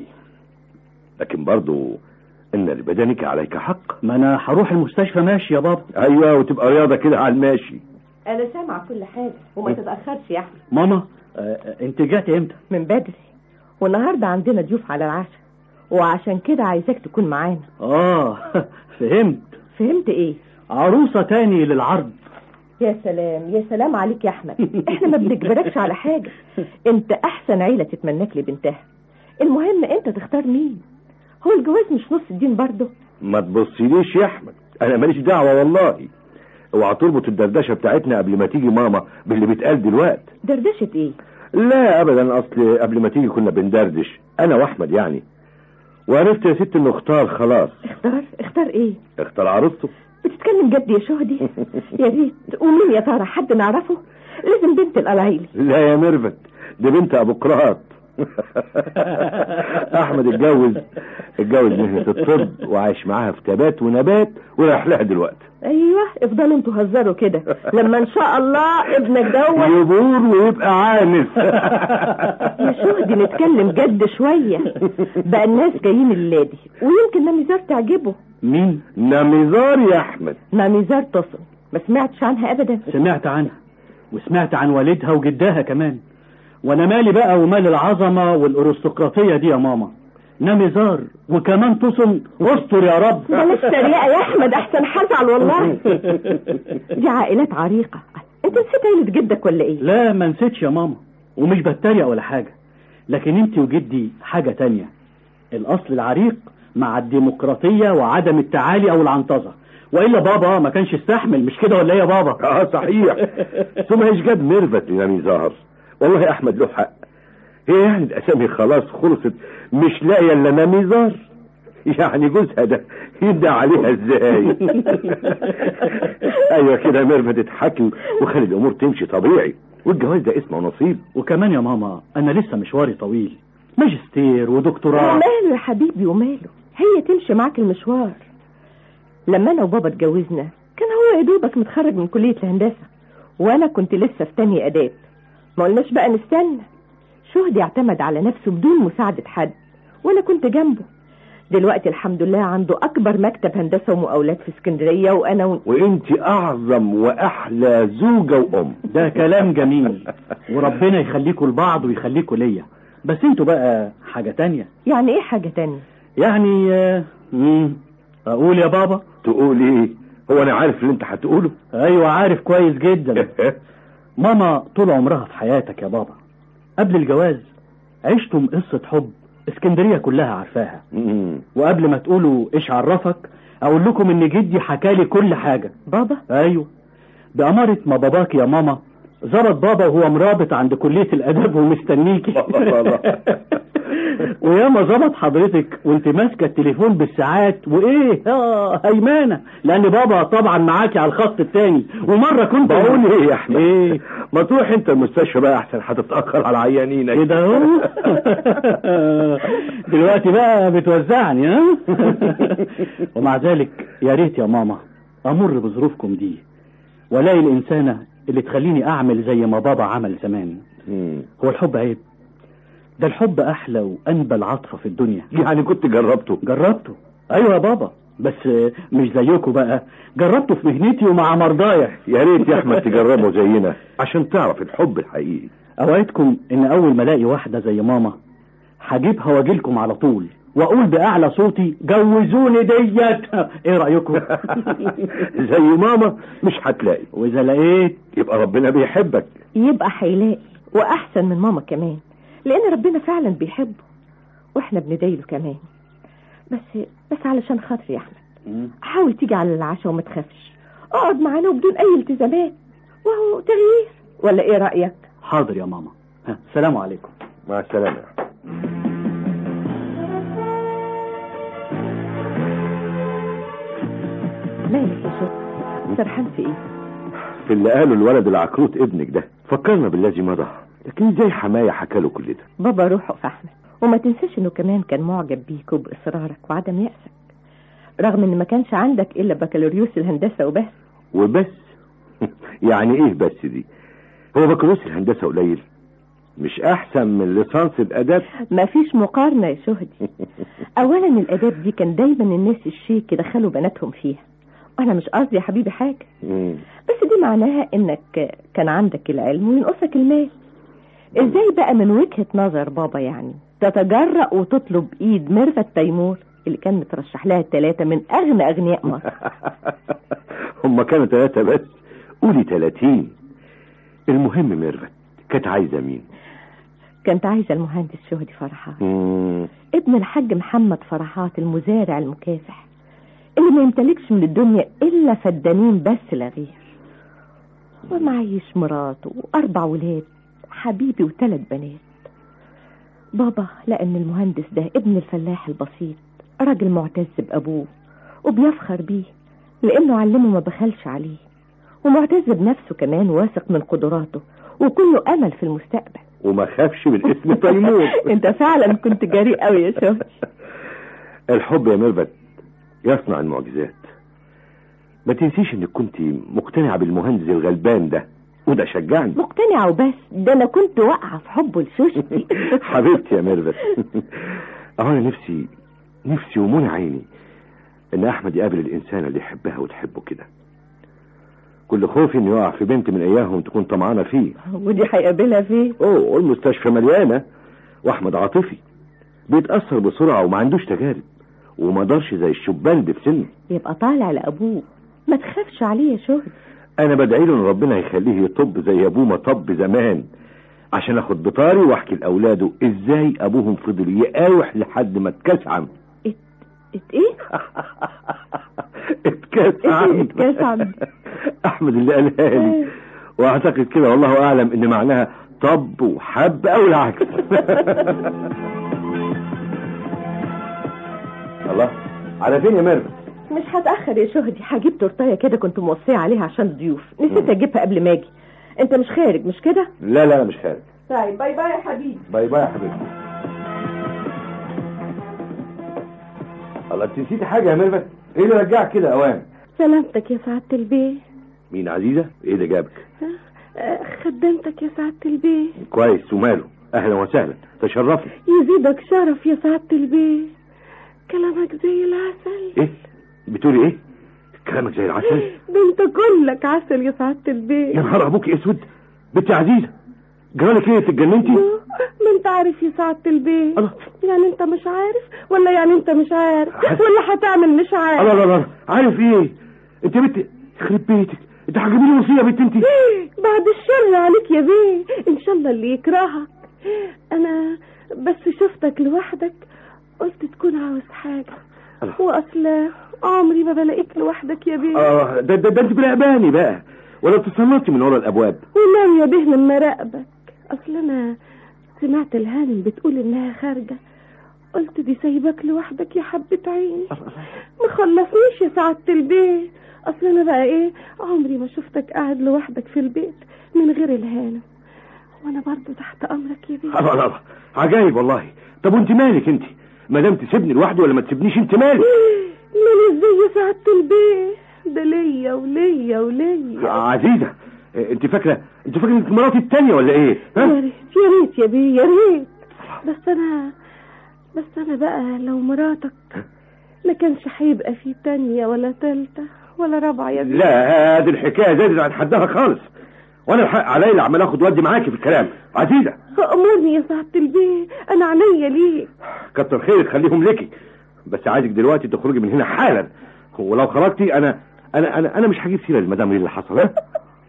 لكن برضو ان لبدنك عليك حق ما انا هروح المستشفى ماشي يا بابا ايوه وتبقى رياضه كده على الماشي انا سامعه كل حاجه وما تتاخرش يا احمد ماما آه انت جات امتى من بدري والنهارده عندنا ضيوف على العشاء وعشان كده عايزاك تكون معانا اه فهمت فهمت ايه عروسة تاني للعرض يا سلام يا سلام عليك يا احمد احنا ما بنجبركش على حاجه انت احسن عيله تتمناك لبنتها المهم انت تختار مين هو الجواز مش نص الدين برضه ما تبصيليش يا احمد انا ماليش دعوه والله اوعى تربط الدردشه بتاعتنا قبل ما تيجي ماما باللي بيتقال دلوقتي دردشه ايه لا ابدا اصل قبل ما تيجي كنا بندردش انا واحمد يعني وعرفت يا ست انه اختار خلاص اختار اختار ايه اختار عروسته بتتكلم جد يا شهدي يا ريت ومين يا ترى حد نعرفه لازم بنت القلايلي لا يا ميرفت دي بنت ابو قراط احمد اتجوز اتجوز مهنة الطب وعايش معاها في تبات ونبات ورايح لها دلوقتي ايوه افضلوا انتوا هزروا كده لما ان شاء الله ابنك دوت يبور ويبقى عانس يا شهدي نتكلم جد شوية بقى الناس جايين اللادي ويمكن نميزار تعجبه مين نميزار يا احمد نميزار تصل ما سمعتش عنها ابدا سمعت عنها وسمعت عن والدها وجدها كمان وانا مالي بقى ومال العظمه والارستقراطيه دي يا ماما نمزار وكمان تصن استر يا رب بلاش تريقة يا احمد احسن حزعل والله دي عائلات عريقة انت نسيت عيلة جدك ولا ايه لا ما نسيتش يا ماما ومش بتريق ولا حاجه لكن انت وجدي حاجه تانية الاصل العريق مع الديمقراطيه وعدم التعالي او العنطزه والا بابا ما كانش يستحمل مش كده ولا ايه يا بابا اه صحيح ثم ايش جاب ميرفت لنميزار والله يا احمد له حق هي يعني الاسامي خلاص خلصت مش لاقيه الا نميزار يعني جوزها ده يدعي عليها ازاي ايوه كده ميرفت اضحكي وخلي الامور تمشي طبيعي والجواز ده اسمه نصيب وكمان يا ماما انا لسه مشواري طويل ماجستير ودكتوراه ماله يا حبيبي وماله هي تمشي معاك المشوار لما انا وبابا اتجوزنا كان هو يا دوبك متخرج من كلية الهندسة وانا كنت لسه في تاني اداب ما قلناش بقى نستنى شهدي اعتمد على نفسه بدون مساعدة حد وانا كنت جنبه دلوقتي الحمد لله عنده اكبر مكتب هندسة ومقاولات في اسكندرية وانا و... وانت اعظم واحلى زوجة وام ده كلام جميل وربنا يخليكوا لبعض ويخليكوا ليا بس انتوا بقى حاجة تانية يعني ايه حاجة تانية يعني آه، مم، اقول يا بابا تقول ايه هو انا عارف اللي انت هتقوله ايوه عارف كويس جدا ماما طول عمرها في حياتك يا بابا قبل الجواز عشتم قصة حب اسكندرية كلها عارفاها مم. وقبل ما تقولوا ايش عرفك اقول لكم ان جدي حكالي كل حاجة بابا ايوه بأمارة ما باباك يا ماما ظبط بابا وهو مرابط عند كلية الاداب ومستنيكي وياما ظبط حضرتك وانت ماسكه التليفون بالساعات وايه اه هيمانه لان بابا طبعا معاكي على الخط التاني ومره كنت بقول ايه يا احمد ايه ما تروح انت المستشفى بقى احسن هتتاخر على عيانينك كده اهو دلوقتي بقى بتوزعني ها ومع ذلك يا ريت يا ماما امر بظروفكم دي والاقي الانسانه اللي تخليني اعمل زي ما بابا عمل زمان مم. هو الحب عيب ده الحب احلى وانبى العاطفه في الدنيا يعني كنت جربته جربته ايوه يا بابا بس مش زيكم بقى جربته في مهنتي ومع مرضايا يا ريت يا احمد تجربه زينا عشان تعرف الحب الحقيقي اوعدكم ان اول ما الاقي واحده زي ماما هجيبها واجيلكم على طول واقول باعلى صوتي جوزوني ديت ايه رايكم زي ماما مش هتلاقي واذا لقيت يبقى ربنا بيحبك يبقى هيلاقي واحسن من ماما كمان لان ربنا فعلا بيحبه واحنا بندعيله كمان بس بس علشان خاطري يا احمد حاول تيجي على العشاء وما تخافش اقعد معانا وبدون اي التزامات وهو تغيير ولا ايه رايك حاضر يا ماما ها سلام عليكم مع السلامه مالك يا شوق سرحان في ايه في اللي قاله الولد العكروت ابنك ده فكرنا بالذي مضى لكن ازاي حماية حكى له كل ده بابا روحه في احمد وما تنساش انه كمان كان معجب بيك وباصرارك وعدم يأسك رغم ان ما كانش عندك الا بكالوريوس الهندسه وبس وبس يعني ايه بس دي هو بكالوريوس الهندسة قليل مش احسن من ليسانس الاداب ما فيش مقارنه يا شهدي اولا الاداب دي كان دايما الناس الشيك يدخلوا بناتهم فيها وانا مش قصدي يا حبيبي حاجه مم. بس دي معناها انك كان عندك العلم وينقصك المال ازاي بقى من وجهة نظر بابا يعني تتجرأ وتطلب ايد ميرفت تيمور اللي كان مترشح لها الثلاثة من اغنى اغنياء مصر هما كانوا ثلاثة بس قولي ثلاثين المهم ميرفت كانت عايزة مين كانت عايزة المهندس شهدي فرحات مم. ابن الحاج محمد فرحات المزارع المكافح اللي ما يمتلكش من الدنيا الا فدانين بس لا غير ومعيش مراته واربع ولاد حبيبي وثلاث بنات بابا لان المهندس ده ابن الفلاح البسيط راجل معتز بأبوه وبيفخر بيه لأنه علمه ما بخلش عليه ومعتز بنفسه كمان واثق من قدراته وكله أمل في المستقبل وما خافش من اسم تيمور انت فعلا كنت جريء قوي يا شهدي الحب يا ميرفت يصنع المعجزات ما تنسيش انك كنت مقتنعة بالمهندس الغلبان ده وده شجعني مقتنعة وبس ده انا كنت واقعة في حبه لشوشتي حبيبتي يا ميرفت اهو انا نفسي نفسي ومنى عيني ان احمد يقابل الانسان اللي يحبها وتحبه كده كل خوفي انه يقع في بنت من اياهم تكون طمعانه فيه ودي هيقابلها فين اوه المستشفى مليانه واحمد عاطفي بيتاثر بسرعه وما عندوش تجارب وما دارش زي الشبان ده في سنه يبقى طالع لابوه ما تخافش عليه يا شهدي انا بدعي له ان ربنا يخليه يطب زي ابوه ما طب زمان عشان اخد بطاري واحكي لاولاده ازاي ابوهم فضل يقاوح لحد ما اتكسعم ات ايه اتكسعم اتكسعم احمد اللي قالها لي واعتقد كده والله اعلم ان معناها طب وحب او العكس الله على فين يا ميرفت مش هتاخر يا شهدي هجيب تورتايه كده كنت موصيه عليها عشان الضيوف نسيت اجيبها قبل ما اجي انت مش خارج مش كده لا لا انا مش خارج طيب باي باي يا حبيبي باي باي يا حبيبتي الله انت نسيتي حاجه يا ميرفت ايه اللي رجعك كده اوام سلامتك يا سعادة البيه مين عزيزه ايه اللي جابك آه، خدمتك يا سعادة البيه كويس وماله اهلا وسهلا تشرفي يزيدك شرف يا سعادة البيه كلامك زي العسل ايه بتقولي ايه كلامك زي العسل ده انت كلك عسل يا سعادة يا البيه نهار ابوك اسود بنت عزيزه جرالك ايه اتجننتي ما انت عارف يا سعادة البيه الله. يعني انت مش عارف ولا يعني انت مش عارف عارف. ولا هتعمل مش عارف الله الله الله عارف ايه انت بنت يخرب بيتك انت هتجيبي لي وصيه يا بنت انت بعد الشر عليك يا بيه ان شاء الله اللي يكرهك انا بس شفتك لوحدك قلت تكون عاوز حاجة الله. واصل عمري ما بلاقيك لوحدك يا بيه اه ده ده, ده انت بلعباني بقى ولا تسلطي من ورا الابواب ونام يا بيه لما راقبك اصل انا سمعت الهانم بتقول انها خارجة قلت دي سايبك لوحدك يا حبة عيني ما خلصنيش يا سعادة البيه اصل انا بقى ايه عمري ما شفتك قاعد لوحدك في البيت من غير الهانم وانا برضو تحت امرك يا بيه الله الله الله عجايب والله طب وانت مالك انت ما دام تسيبني لوحدي ولا ما تسيبنيش انت مالك من ازاي يا سعادة البيه ده ليا وليا وليا عزيزه اه، انت فاكره انت فاكره انك مراتي التانية ولا ايه يا ها ريت يا ريت يا بيه يا ريت بس انا بس انا بقى لو مراتك ما كانش هيبقى في تانية ولا تالتة ولا رابعة يا بيه لا دي الحكايه زادت عن حدها خالص وانا الحق عليا اللي عمال اخد ودي معاكي في الكلام عزيزه امرني يا سعادة البيه انا عينيا ليك كتر خيرك خليهم ليكي بس عايزك دلوقتي تخرجي من هنا حالا ولو خرجتي انا انا انا انا مش هجيب سيره للمدام اللي حصل ها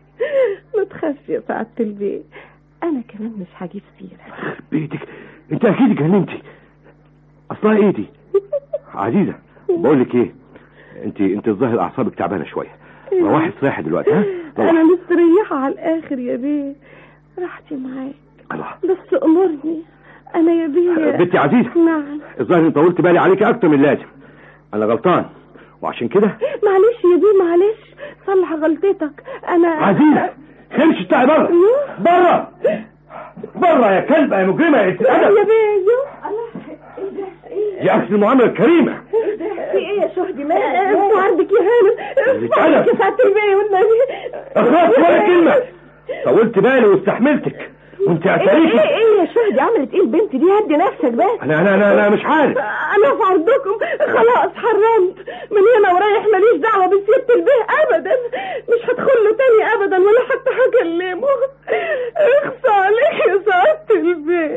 ما تخافش يا سعادة البيه انا كمان مش هجيب سيرة بيتك انت اكيد اتجننتي اصلها ايه دي عزيزه بقول لك ايه انت انت الظاهر اعصابك تعبانه شويه روحي استريحي دلوقتي ها انا روحي مستريحة على الاخر يا بيه راحتي معاك الله بس امرني انا يا بيه بنتي عزيزه نعم الظاهر اني طولت بالي عليكي اكتر من اللازم انا غلطان وعشان كده معلش يا بيه معلش صلح غلطتك انا عزيزه خمش بتاعي بره بره بره يا كلبه يا مجرمه يا ست يا أدب. بيه يو الله ايه ده ايه دي عكس المعامله الكريمه في ايه يا شهدي مالك انت عندك يا هانم اللي عندك يا اتقلب. سعادة البيه والنبي اخلاص ولا كلمه طولت بالي واستحملتك وانت ايه اعتريتي ايه ايه يا شهدي عملت ايه البنت دي هدي نفسك بس انا انا انا, أنا مش عارف انا في عرضكم خلاص حرمت من هنا ورايح ماليش دعوه بسيره البيه ابدا مش هدخل له تاني ابدا ولا حتى هكلمه اخصى عليك يا سعاده البيه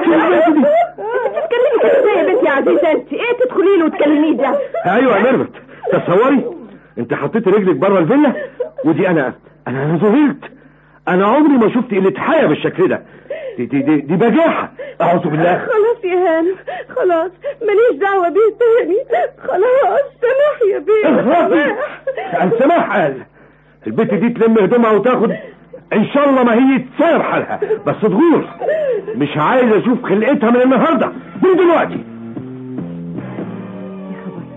تتكلمي كده ازاي يا بنتي يا عزيزه انت ايه تدخلي له وتكلميه ده ايوه يا ميرفت تصوري انت حطيت رجلك بره الفيلا ودي انا انا انا ذهلت انا عمري ما شفت قله حياه بالشكل ده دي دي دي, دي بجاحه اعوذ بالله خلاص يا هانم خلاص ماليش دعوه بيه تاني خلاص سماح يا بيه اخرسي سماح السماح قال البت دي تلم هدومها وتاخد ان شاء الله ما هي تسير حالها بس تغور مش عايز اشوف خلقتها من النهارده من دلوقتي يا خبر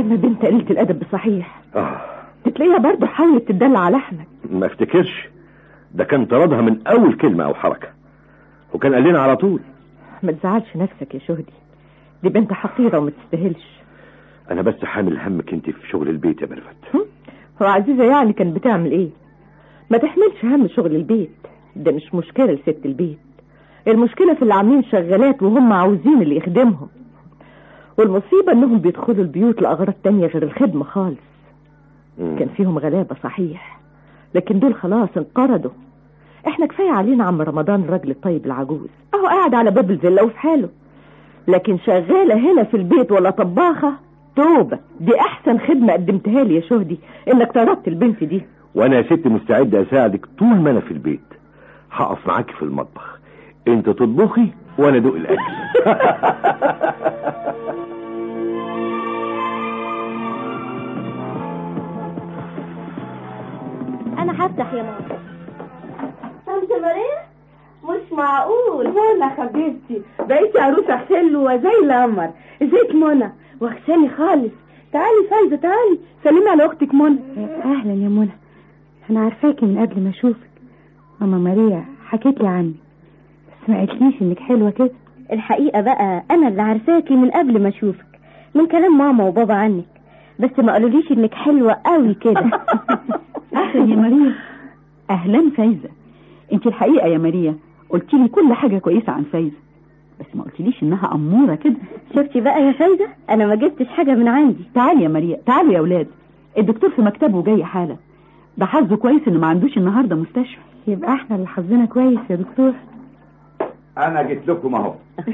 اما بنت قليلة الادب بصحيح اه تلاقيها برضه حاولت تدلع على احمد ما افتكرش ده كان طردها من اول كلمة او حركة وكان قال لنا على طول ما تزعلش نفسك يا شهدي دي بنت حقيرة وما تستاهلش انا بس حامل همك انت في شغل البيت يا ميرفت هو عزيزة يعني كانت بتعمل ايه ما تحملش هم شغل البيت ده مش مشكلة لست البيت المشكلة في اللي عاملين شغالات وهم عاوزين اللي يخدمهم والمصيبة انهم بيدخلوا البيوت لأغراض تانية غير الخدمة خالص كان فيهم غلابة صحيح لكن دول خلاص انقرضوا احنا كفاية علينا عم رمضان الراجل الطيب العجوز اهو قاعد على باب الفيلا وفي حاله لكن شغالة هنا في البيت ولا طباخة توبة دي احسن خدمة قدمتها لي يا شهدي انك طردت البنت دي وانا يا ست مستعد اساعدك طول ما انا في البيت هقف معاكي في المطبخ انت تطبخي وانا ادوق الاكل انا هفتح يا ماما طنط ماريا مش معقول ولا حبيبتي بقيتي عروسه حلوه زي القمر ازيك منى وحشاني خالص تعالي فايزه تعالي سلمي على اختك منى اهلا يا منى انا عارفاكي من قبل ما اشوفك ماما ماريا حكيت لي عنك بس ما قالتليش انك حلوه كده الحقيقة بقى انا اللي عارفاكي من قبل ما اشوفك من كلام ماما وبابا عنك بس ما قالوليش انك حلوة قوي كده اهلا يا ماريا اهلا فايزة انت الحقيقة يا ماريا قلت لي كل حاجة كويسة عن فايزة بس ما قلتليش انها امورة كده شفتي بقى يا فايزة انا ما جبتش حاجة من عندي تعالي يا ماريا تعالوا يا اولاد الدكتور في مكتبه جاي حالا ده حظه كويس انه ما عندوش النهارده مستشفى يبقى احنا اللي حظنا كويس يا دكتور انا جيت لكم اهو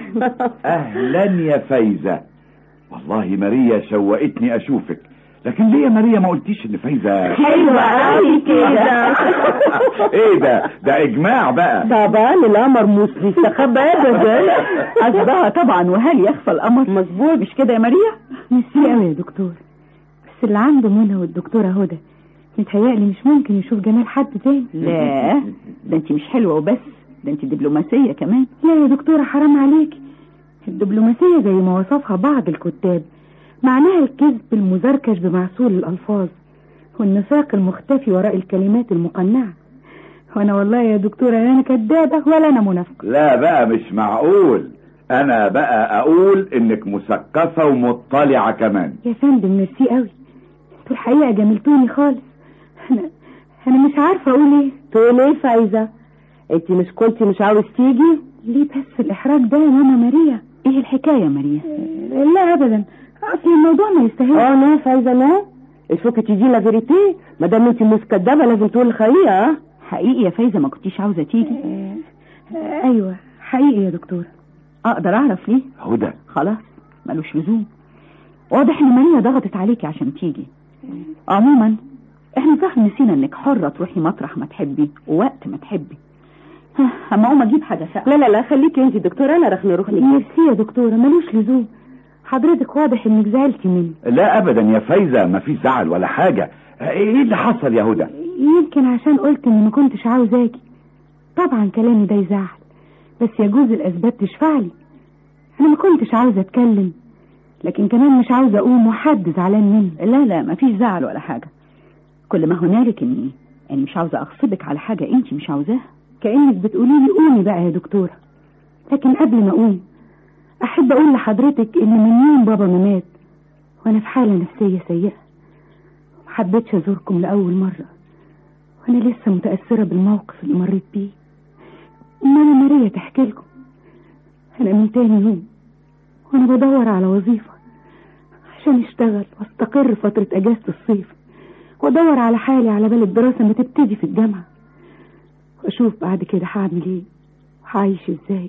اهلا يا فايزة والله ماريا شوقتني اشوفك لكن ليه يا ماريا ما قلتيش ان فايزة حلوه قوي كده ايه ده ده اجماع بقى طبعا القمر مش بيستخبى ابدا قصدها طبعا وهل يخفى الامر مظبوط مش كده يا ماريا ميرسي قوي يا دكتور بس اللي عنده منى والدكتورة هدى متهيألي مش ممكن يشوف جمال حد تاني لا ده انت مش حلوة وبس ده انت دبلوماسية كمان لا يا دكتورة حرام عليكي الدبلوماسية زي ما وصفها بعض الكتاب معناها الكذب المزركش بمعسول الألفاظ والنفاق المختفي وراء الكلمات المقنعة وانا والله يا دكتورة لا انا كدابة ولا انا منافقة لا بقى مش معقول انا بقى اقول انك مثقفة ومطلعة كمان يا فندم ميرسي قوي انتوا الحقيقة جملتوني خالص انا انا مش عارفة اقول ايه تقول ايه فايزه انت مش كنت مش عاوز تيجي ليه بس الاحراج ده يا ماما ماريا ايه الحكاية يا ماريا لا ابدا اصل الموضوع ما يستاهلش اه نو فايزه نو الفوق تيجي لا فيريتي ما دام انت مش كدابه لازم تقول الحقيقه ها حقيقي يا فايزة ما كنتيش عاوزة تيجي ايوه حقيقي يا دكتورة اقدر اعرف ليه هدى خلاص ملوش لزوم واضح ان ماريا ضغطت عليكي عشان تيجي عموما احنا صح نسينا انك حرة تروحي مطرح ما تحبي ووقت ما تحبي ها، اما اقوم اجيب حاجة ساقعة لا لا لا خليكي انت دكتوره انا رح نروح لك ميرسي يا دكتورة ملوش لزوم حضرتك واضح انك زعلتي مني لا ابدا يا فايزة ما في زعل ولا حاجة ايه اللي حصل يا هدى يمكن عشان قلت اني ما كنتش عاوزاكي طبعا كلامي ده يزعل بس يجوز الاسباب تشفع لي انا ما كنتش عاوزه اتكلم لكن كمان مش عاوزه اقوم وحد زعلان مني لا لا ما فيش زعل ولا حاجة كل ما هنالك اني اني مش عاوزة اغصبك على حاجة انت مش عاوزاها كانك بتقولي لي قومي بقى يا دكتوره لكن قبل ما اقوم احب اقول لحضرتك ان من يوم بابا ما مات وانا في حاله نفسيه سيئه محبتش ازوركم لاول مره وانا لسه متاثره بالموقف اللي مريت بيه ماما ماريا تحكي لكم انا من تاني يوم وانا بدور على وظيفه عشان اشتغل واستقر فتره اجازه الصيف وادور على حالي على بال الدراسه ما تبتدي في الجامعه واشوف بعد كده هعمل ايه وهعيش ازاي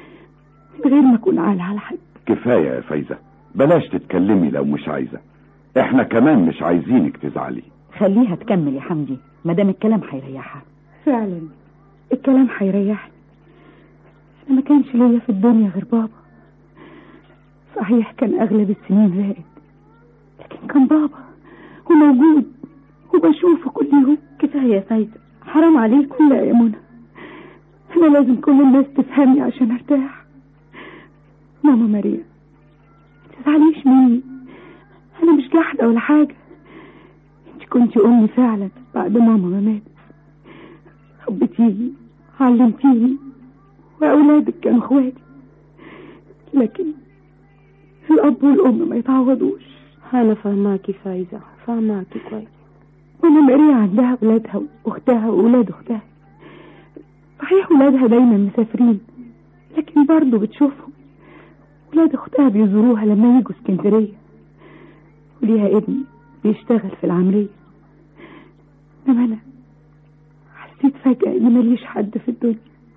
من غير ما اكون عالة على حد كفاية يا فايزة بلاش تتكلمي لو مش عايزة احنا كمان مش عايزينك تزعلي خليها تكمل يا حمدي ما دام الكلام هيريحها فعلا الكلام هيريحني انا ما كانش ليا في الدنيا غير بابا صحيح كان اغلب السنين زائد لكن كان بابا وموجود وبشوفه كل يوم كفايه يا فايزه حرام عليكم لا يا منى انا لازم كل الناس تفهمني عشان ارتاح ماما ماريا ما تزعليش مني انا مش جحدة ولا حاجة انت كنت امي فعلا بعد ماما ما ماتت حبتيني علمتيني واولادك كانوا اخواتي لكن الاب والام ما يتعوضوش انا فهماكي فايزة فهماكي كويس وانا ماريا عندها ولادها واختها واولاد اختها صحيح ولادها دايما مسافرين لكن برضه بتشوفهم ولاد اختها بيزوروها لما يجوا اسكندرية وليها ابن بيشتغل في العمرية انما انا حسيت فجأة اني ماليش حد في الدنيا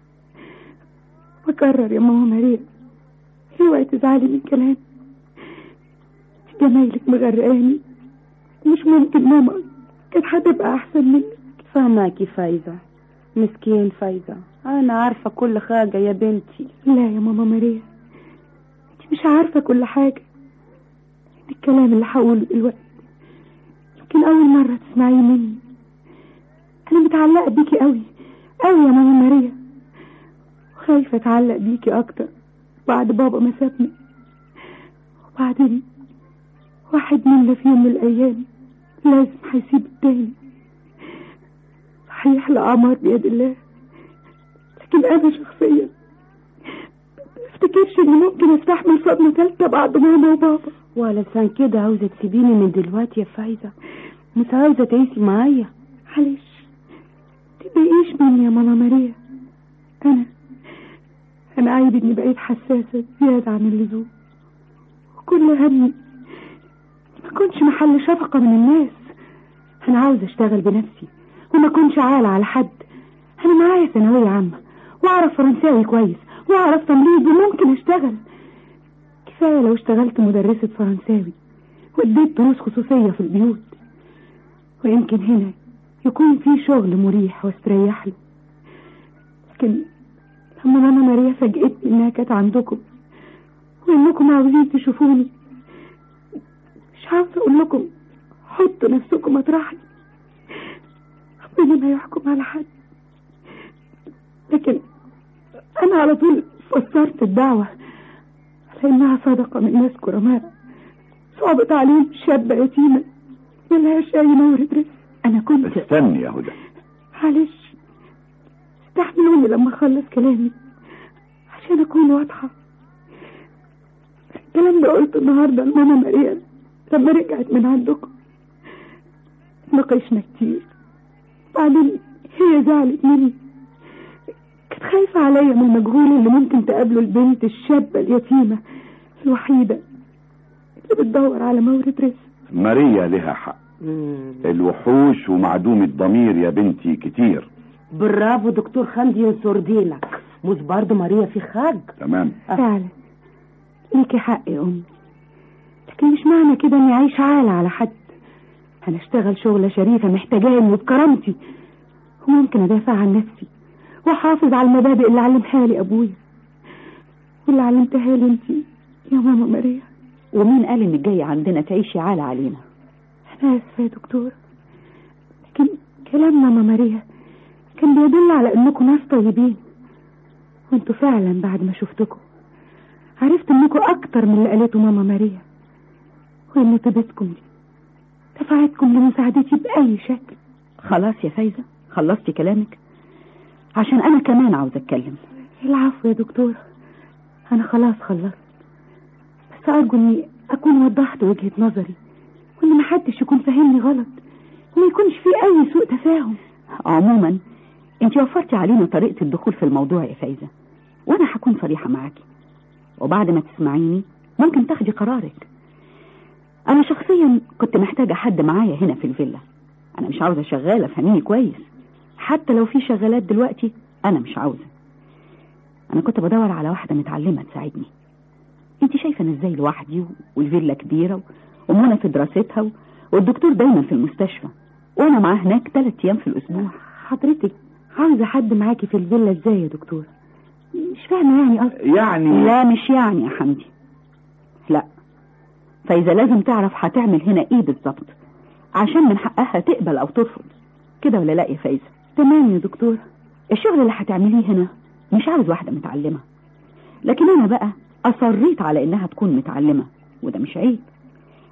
بكرر يا ماما ماريا اوعي تزعلي من كلامي انت جمايلك مغرقاني مش ممكن ماما كانت هتبقى احسن منك فهماكي فايزة مسكين فايزة انا عارفة كل حاجة يا بنتي لا يا ماما ماريا انت مش عارفة كل حاجة الكلام اللي هقوله دلوقتي يمكن أول مرة تسمعيه مني أنا متعلقة بيكي قوي قوي يا ماما ماريا وخايفة أتعلق بيكي أكتر بعد بابا ما سابني وبعدين واحد منا في يوم من الأيام لازم هيسيب التاني صحيح الأعمار بيد الله لكن أنا شخصيا افتكرش اني ممكن استحمل صدمة ثالثة بعد ماما وبابا وعلشان كده عاوزة تسيبيني من دلوقتي يا فايزة مش عاوزة تعيشي معايا معلش تبقيش مني يا ماما ماريا انا انا عيب اني بقيت حساسة زيادة عن اللزوم وكل همي ما كنتش محل شفقة من الناس انا عاوزة اشتغل بنفسي وما كنتش عالة على حد انا معايا ثانوية عامة واعرف فرنساوي كويس واعرف تمريض وممكن اشتغل كفاية لو اشتغلت مدرسة فرنساوي واديت دروس خصوصية في البيوت ويمكن هنا يكون في شغل مريح واستريح له لكن لما ماما ماريا فاجئتني انها كانت عندكم وانكم عاوزين تشوفوني مش عاوزة اقول لكم حطوا نفسكم مطرحي ربنا ما يحكم على حد لكن انا على طول فسرت الدعوة لانها صدقة من ناس كرماء صعبت عليهم شابة يتيمة ملهاش اي مورد رزق انا كنت استني يا هدى معلش استحملوني لما اخلص كلامي عشان اكون واضحة الكلام ده قلته النهاردة لماما ماريا لما رجعت من عندكم ناقشنا كتير بعدين هي زعلت مني كانت خايفة عليا من المجهول اللي ممكن تقابله البنت الشابة اليتيمة الوحيدة اللي بتدور على مورد رزق ماريا لها حق الوحوش ومعدوم الضمير يا بنتي كتير برافو دكتور خمدي ينصر دينك مش برضه ماريا في خاج تمام فعلا ليكي حق يا أمي لكن مش معنى كده إني عايشة عالة على حد أنا أشتغل شغلة شريفة محتاجاني وبكرامتي وممكن أدافع عن نفسي وأحافظ على المبادئ اللي علمها لي أبويا واللي علمتها لي أنت يا ماما ماريا ومين قال انك جاية عندنا تعيشي عالة علينا أنا آسفة يا دكتور لكن كلام ماما ماريا كان بيدل على إنكم ناس طيبين وانتوا فعلا بعد ما شفتكم عرفت إنكم أكتر من اللي قالته ماما ماريا وإن طيبتكم دي دفعتكم لمساعدتي بأي شكل خلاص يا فايزة خلصتي كلامك عشان انا كمان عاوزة اتكلم العفو يا دكتور أنا خلاص خلصت بس أرجو إني أكون وضحت وجهة نظري وإن محدش يكون فاهمني غلط وما يكونش في أي سوء تفاهم عموما انت وفرتي علينا طريقة الدخول في الموضوع يا فايزة وانا هكون صريحة معاكي وبعد ما تسمعيني ممكن تاخدي قرارك انا شخصيا كنت محتاجة حد معايا هنا في الفيلا انا مش عاوزة شغالة فهميني كويس حتى لو في شغالات دلوقتي انا مش عاوزة انا كنت بدور على واحدة متعلمة تساعدني انت شايفة انا ازاي لوحدي والفيلا كبيرة ومنى في دراستها والدكتور دايما في المستشفى وانا معاه هناك ثلاث ايام في الاسبوع حضرتك عاوزة حد معاكي في الفيلا ازاي يا دكتور مش فاهمة يعني قصدي يعني لا مش يعني يا حمدي لا فاذا لازم تعرف هتعمل هنا ايه بالظبط عشان من حقها تقبل او ترفض كده ولا لا يا فايزه تمام يا دكتور الشغل اللي هتعمليه هنا مش عاوز واحده متعلمه لكن انا بقى اصريت على انها تكون متعلمه وده مش عيب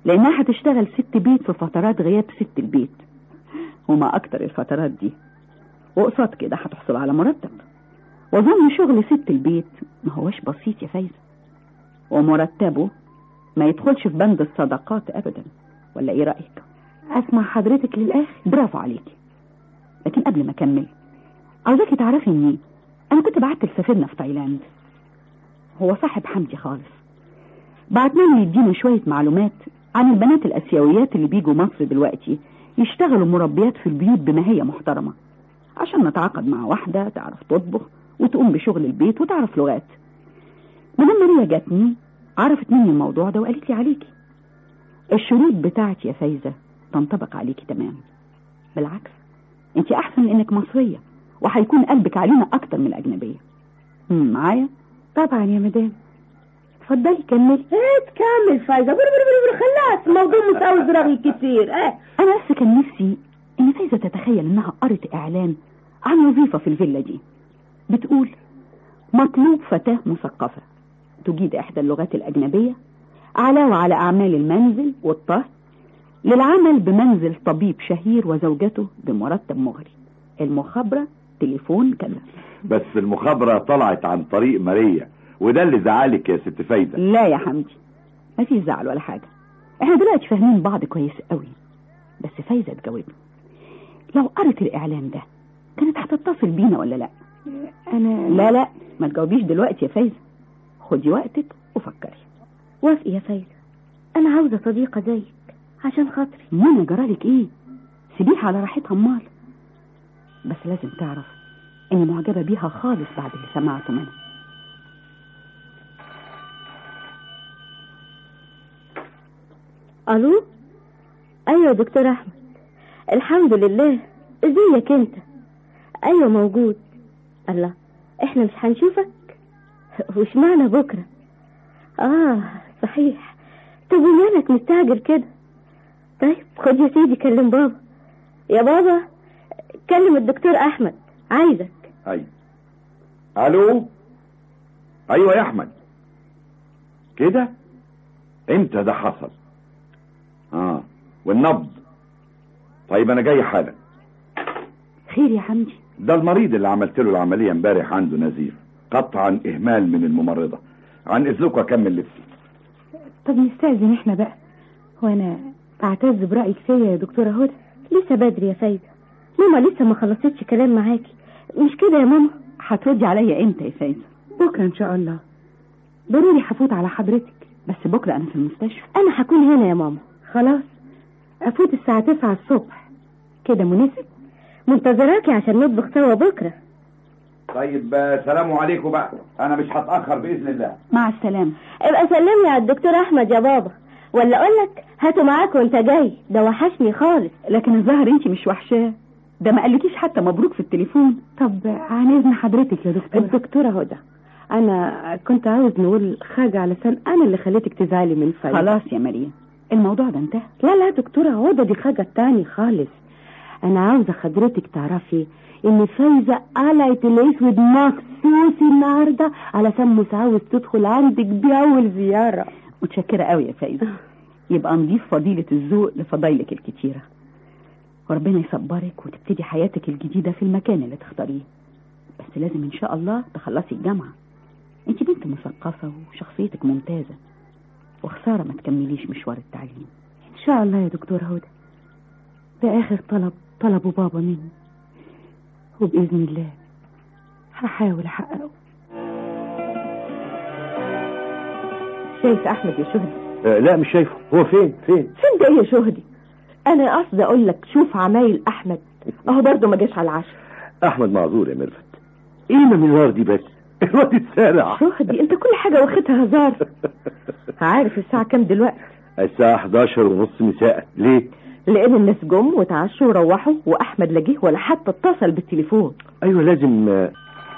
لانها هتشتغل ست بيت في فترات غياب ست البيت وما اكتر الفترات دي وقصاد كده هتحصل على مرتب واظن شغل ست البيت ما هوش بسيط يا فايزة ومرتبه ما يدخلش في بند الصدقات ابدا ولا ايه رأيك اسمع حضرتك للاخر برافو عليكي لكن قبل ما اكمل عاوزاكي تعرفي اني انا كنت بعت لسفيرنا في تايلاند هو صاحب حمدي خالص بعتنا له يدينا شوية معلومات عن البنات الاسيويات اللي بيجوا مصر دلوقتي يشتغلوا مربيات في البيوت بماهية محترمة عشان نتعاقد مع واحدة تعرف تطبخ وتقوم بشغل البيت وتعرف لغات مدام ماريا جاتني عرفت مني الموضوع ده وقالت لي عليكي الشروط بتاعتي يا فايزة تنطبق عليكي تمام بالعكس انت احسن لانك مصرية وهيكون قلبك علينا اكتر من الاجنبية مم، معايا طبعا يا مدام اتفضلي كملي ايه تكمل فايزة بر بر بر بر خلاص الموضوع مساوي رغي كتير ايه انا بس كان نفسي ان فايزة تتخيل انها قرت اعلان عن وظيفة في الفيلا دي بتقول مطلوب فتاة مثقفة تجيد احدى اللغات الاجنبية علاوة على اعمال المنزل والطهي للعمل بمنزل طبيب شهير وزوجته بمرتب مغري المخابرة تليفون كذا بس المخابرة طلعت عن طريق ماريا وده اللي زعلك يا ست فايدة لا يا حمدي ما فيش زعل ولا حاجة احنا دلوقتي فاهمين بعض كويس قوي بس فايزة تجاوبني لو قرت الاعلان ده كانت هتتصل بينا ولا لا انا لا لا ما تجاوبيش دلوقتي يا فايزة خدي وقتك وفكري وافقي يا فايزة انا عاوزة صديقة زيك عشان خاطري منى جرالك ايه سيبيها على راحتها امال بس لازم تعرف اني معجبة بيها خالص بعد اللي سمعته منها الو ايوه يا دكتور احمد الحمد لله ازيك انت ايوه موجود الله احنا مش هنشوفك وش معنى بكره اه صحيح طب ومالك مستعجل كده طيب خد يا سيدي كلم بابا يا بابا كلم الدكتور احمد عايزك ايوه الو ايوه يا احمد كده امتى ده حصل اه والنبض طيب انا جاي حالا خير يا حمدي ده المريض اللي عملت له العمليه امبارح عنده نزيف قطعا اهمال من الممرضه عن اذنكم اكمل لبسي طب نستأذن احنا بقى وانا اعتز برأيك فيا يا دكتورة هدى لسه بدري يا فايدة ماما لسه ما خلصتش كلام معاكي مش كده يا ماما هتردي عليا امتى يا فايزة بكرة ان شاء الله ضروري هفوت على حضرتك بس بكرة انا في المستشفى انا هكون هنا يا ماما خلاص افوت الساعة تسعة الصبح كده مناسب منتظراكي عشان نطبخ سوا بكرة طيب آه، سلام عليكم بقى انا مش هتاخر باذن الله مع السلامة ابقى سلمي على الدكتور احمد يا بابا ولا اقول لك هاته معاك وانت جاي ده وحشني خالص لكن الظاهر انت مش وحشاه ده ما قالكيش حتى مبروك في التليفون طب عن اذن حضرتك يا دكتورة الدكتورة هدى انا كنت عاوز نقول حاجة علشان انا اللي خليتك تزعلي من فايدة خلاص يا مريم الموضوع ده انتهى لا لا دكتورة هدى دي حاجة تاني خالص انا عاوزة حضرتك تعرفي ان فايزة قلعت الاسود مخصوص النهاردة علشان مش عاوز تدخل عندك بأول زيارة متشكرة قوي يا فايزة يبقى نضيف فضيلة الذوق لفضايلك الكتيرة وربنا يصبرك وتبتدي حياتك الجديدة في المكان اللي تختاريه بس لازم ان شاء الله تخلصي الجامعة انت بنت مثقفة وشخصيتك ممتازة وخسارة ما تكمليش مشوار التعليم ان شاء الله يا دكتورة هدى ده اخر طلب طلبه بابا مني وبإذن الله هحاول احققه شايف احمد يا شهدي آه لا مش شايفه هو فين فين فين ده يا شهدي انا قصدي اقول لك شوف عمايل احمد اهو برضه ما جاش على العشاء احمد معذور يا ميرفت ايه المنظار دي بس الواد اتسارع شهدي انت كل حاجه واخدها هزار عارف الساعه كام دلوقتي الساعة 11 ونص مساء ليه لان الناس جم وتعشوا وروحوا واحمد لا جه ولا حتى اتصل بالتليفون ايوه لازم آه.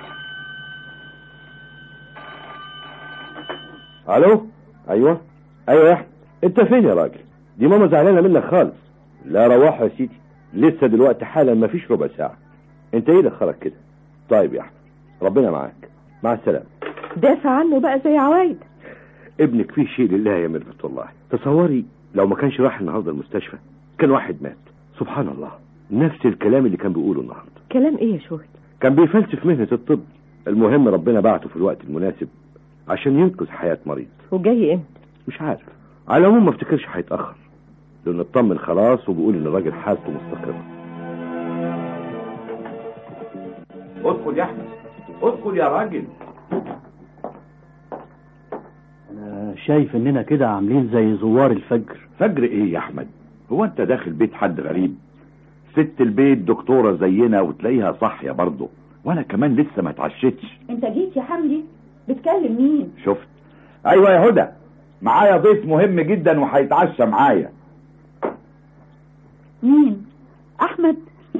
الو ايوه ايوه يا احمد انت فين يا راجل دي ماما زعلانه منك خالص لا روحوا يا سيدي لسه دلوقتي حالا ما فيش ربع ساعه انت ايه دخلك كده طيب يا احمد ربنا معاك مع السلامه دافع عنه بقى زي عوايد ابنك فيه شيء لله يا ميرفت والله تصوري لو ما كانش راح النهارده المستشفى كان واحد مات سبحان الله نفس الكلام اللي كان بيقوله النهارده كلام ايه يا شهد كان بيفلسف مهنة الطب المهم ربنا بعته في الوقت المناسب عشان ينقذ حياة مريض وجاي امتى مش عارف على العموم ما افتكرش هيتأخر لأنه اطمن خلاص وبيقول إن الراجل حالته مستقرة ادخل يا احمد ادخل يا راجل انا شايف اننا كده عاملين زي زوار الفجر فجر ايه يا احمد هو انت داخل بيت حد غريب ست البيت دكتورة زينا وتلاقيها صاحية برضه وانا كمان لسه ما اتعشتش انت جيت يا حمدي بتكلم مين شفت ايوه يا هدى معايا ضيف مهم جدا وهيتعشى معايا مين احمد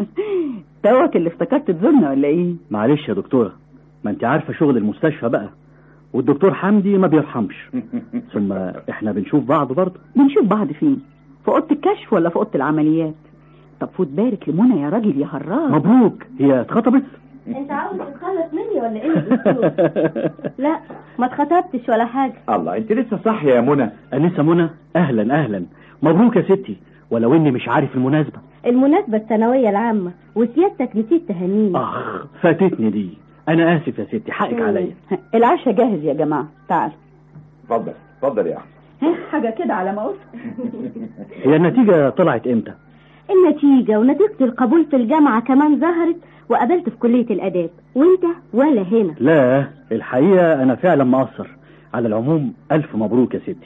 توك اللي افتكرت تزورنا ولا ايه معلش يا دكتورة ما انت عارفة شغل المستشفى بقى والدكتور حمدي ما بيرحمش ثم احنا بنشوف بعض برضه بنشوف بعض فين في اوضه الكشف ولا في اوضه العمليات طب فوت بارك لمنى يا راجل يا هراس مبروك هي اتخطبت انت عاوز تتخلص مني ولا ايه يا دكتور لا ما اتخطبتش ولا حاجه الله انت لسه صاحية يا منى انسة منى اهلا اهلا مبروك يا ستي ولو اني مش عارف المناسبة المناسبه الثانويه العامه وسيادتك نسيت تهنيني اخ فاتتني دي انا اسف يا ستي حقك عليا العشاء جاهز يا جماعه تعال اتفضل اتفضل يا احمد حاجه كده على ما هي النتيجة طلعت امتى النتيجه ونتيجه القبول في الجامعه كمان ظهرت وقابلت في كليه الاداب وانت ولا هنا لا الحقيقة انا فعلا مقصر على العموم الف مبروك يا ستي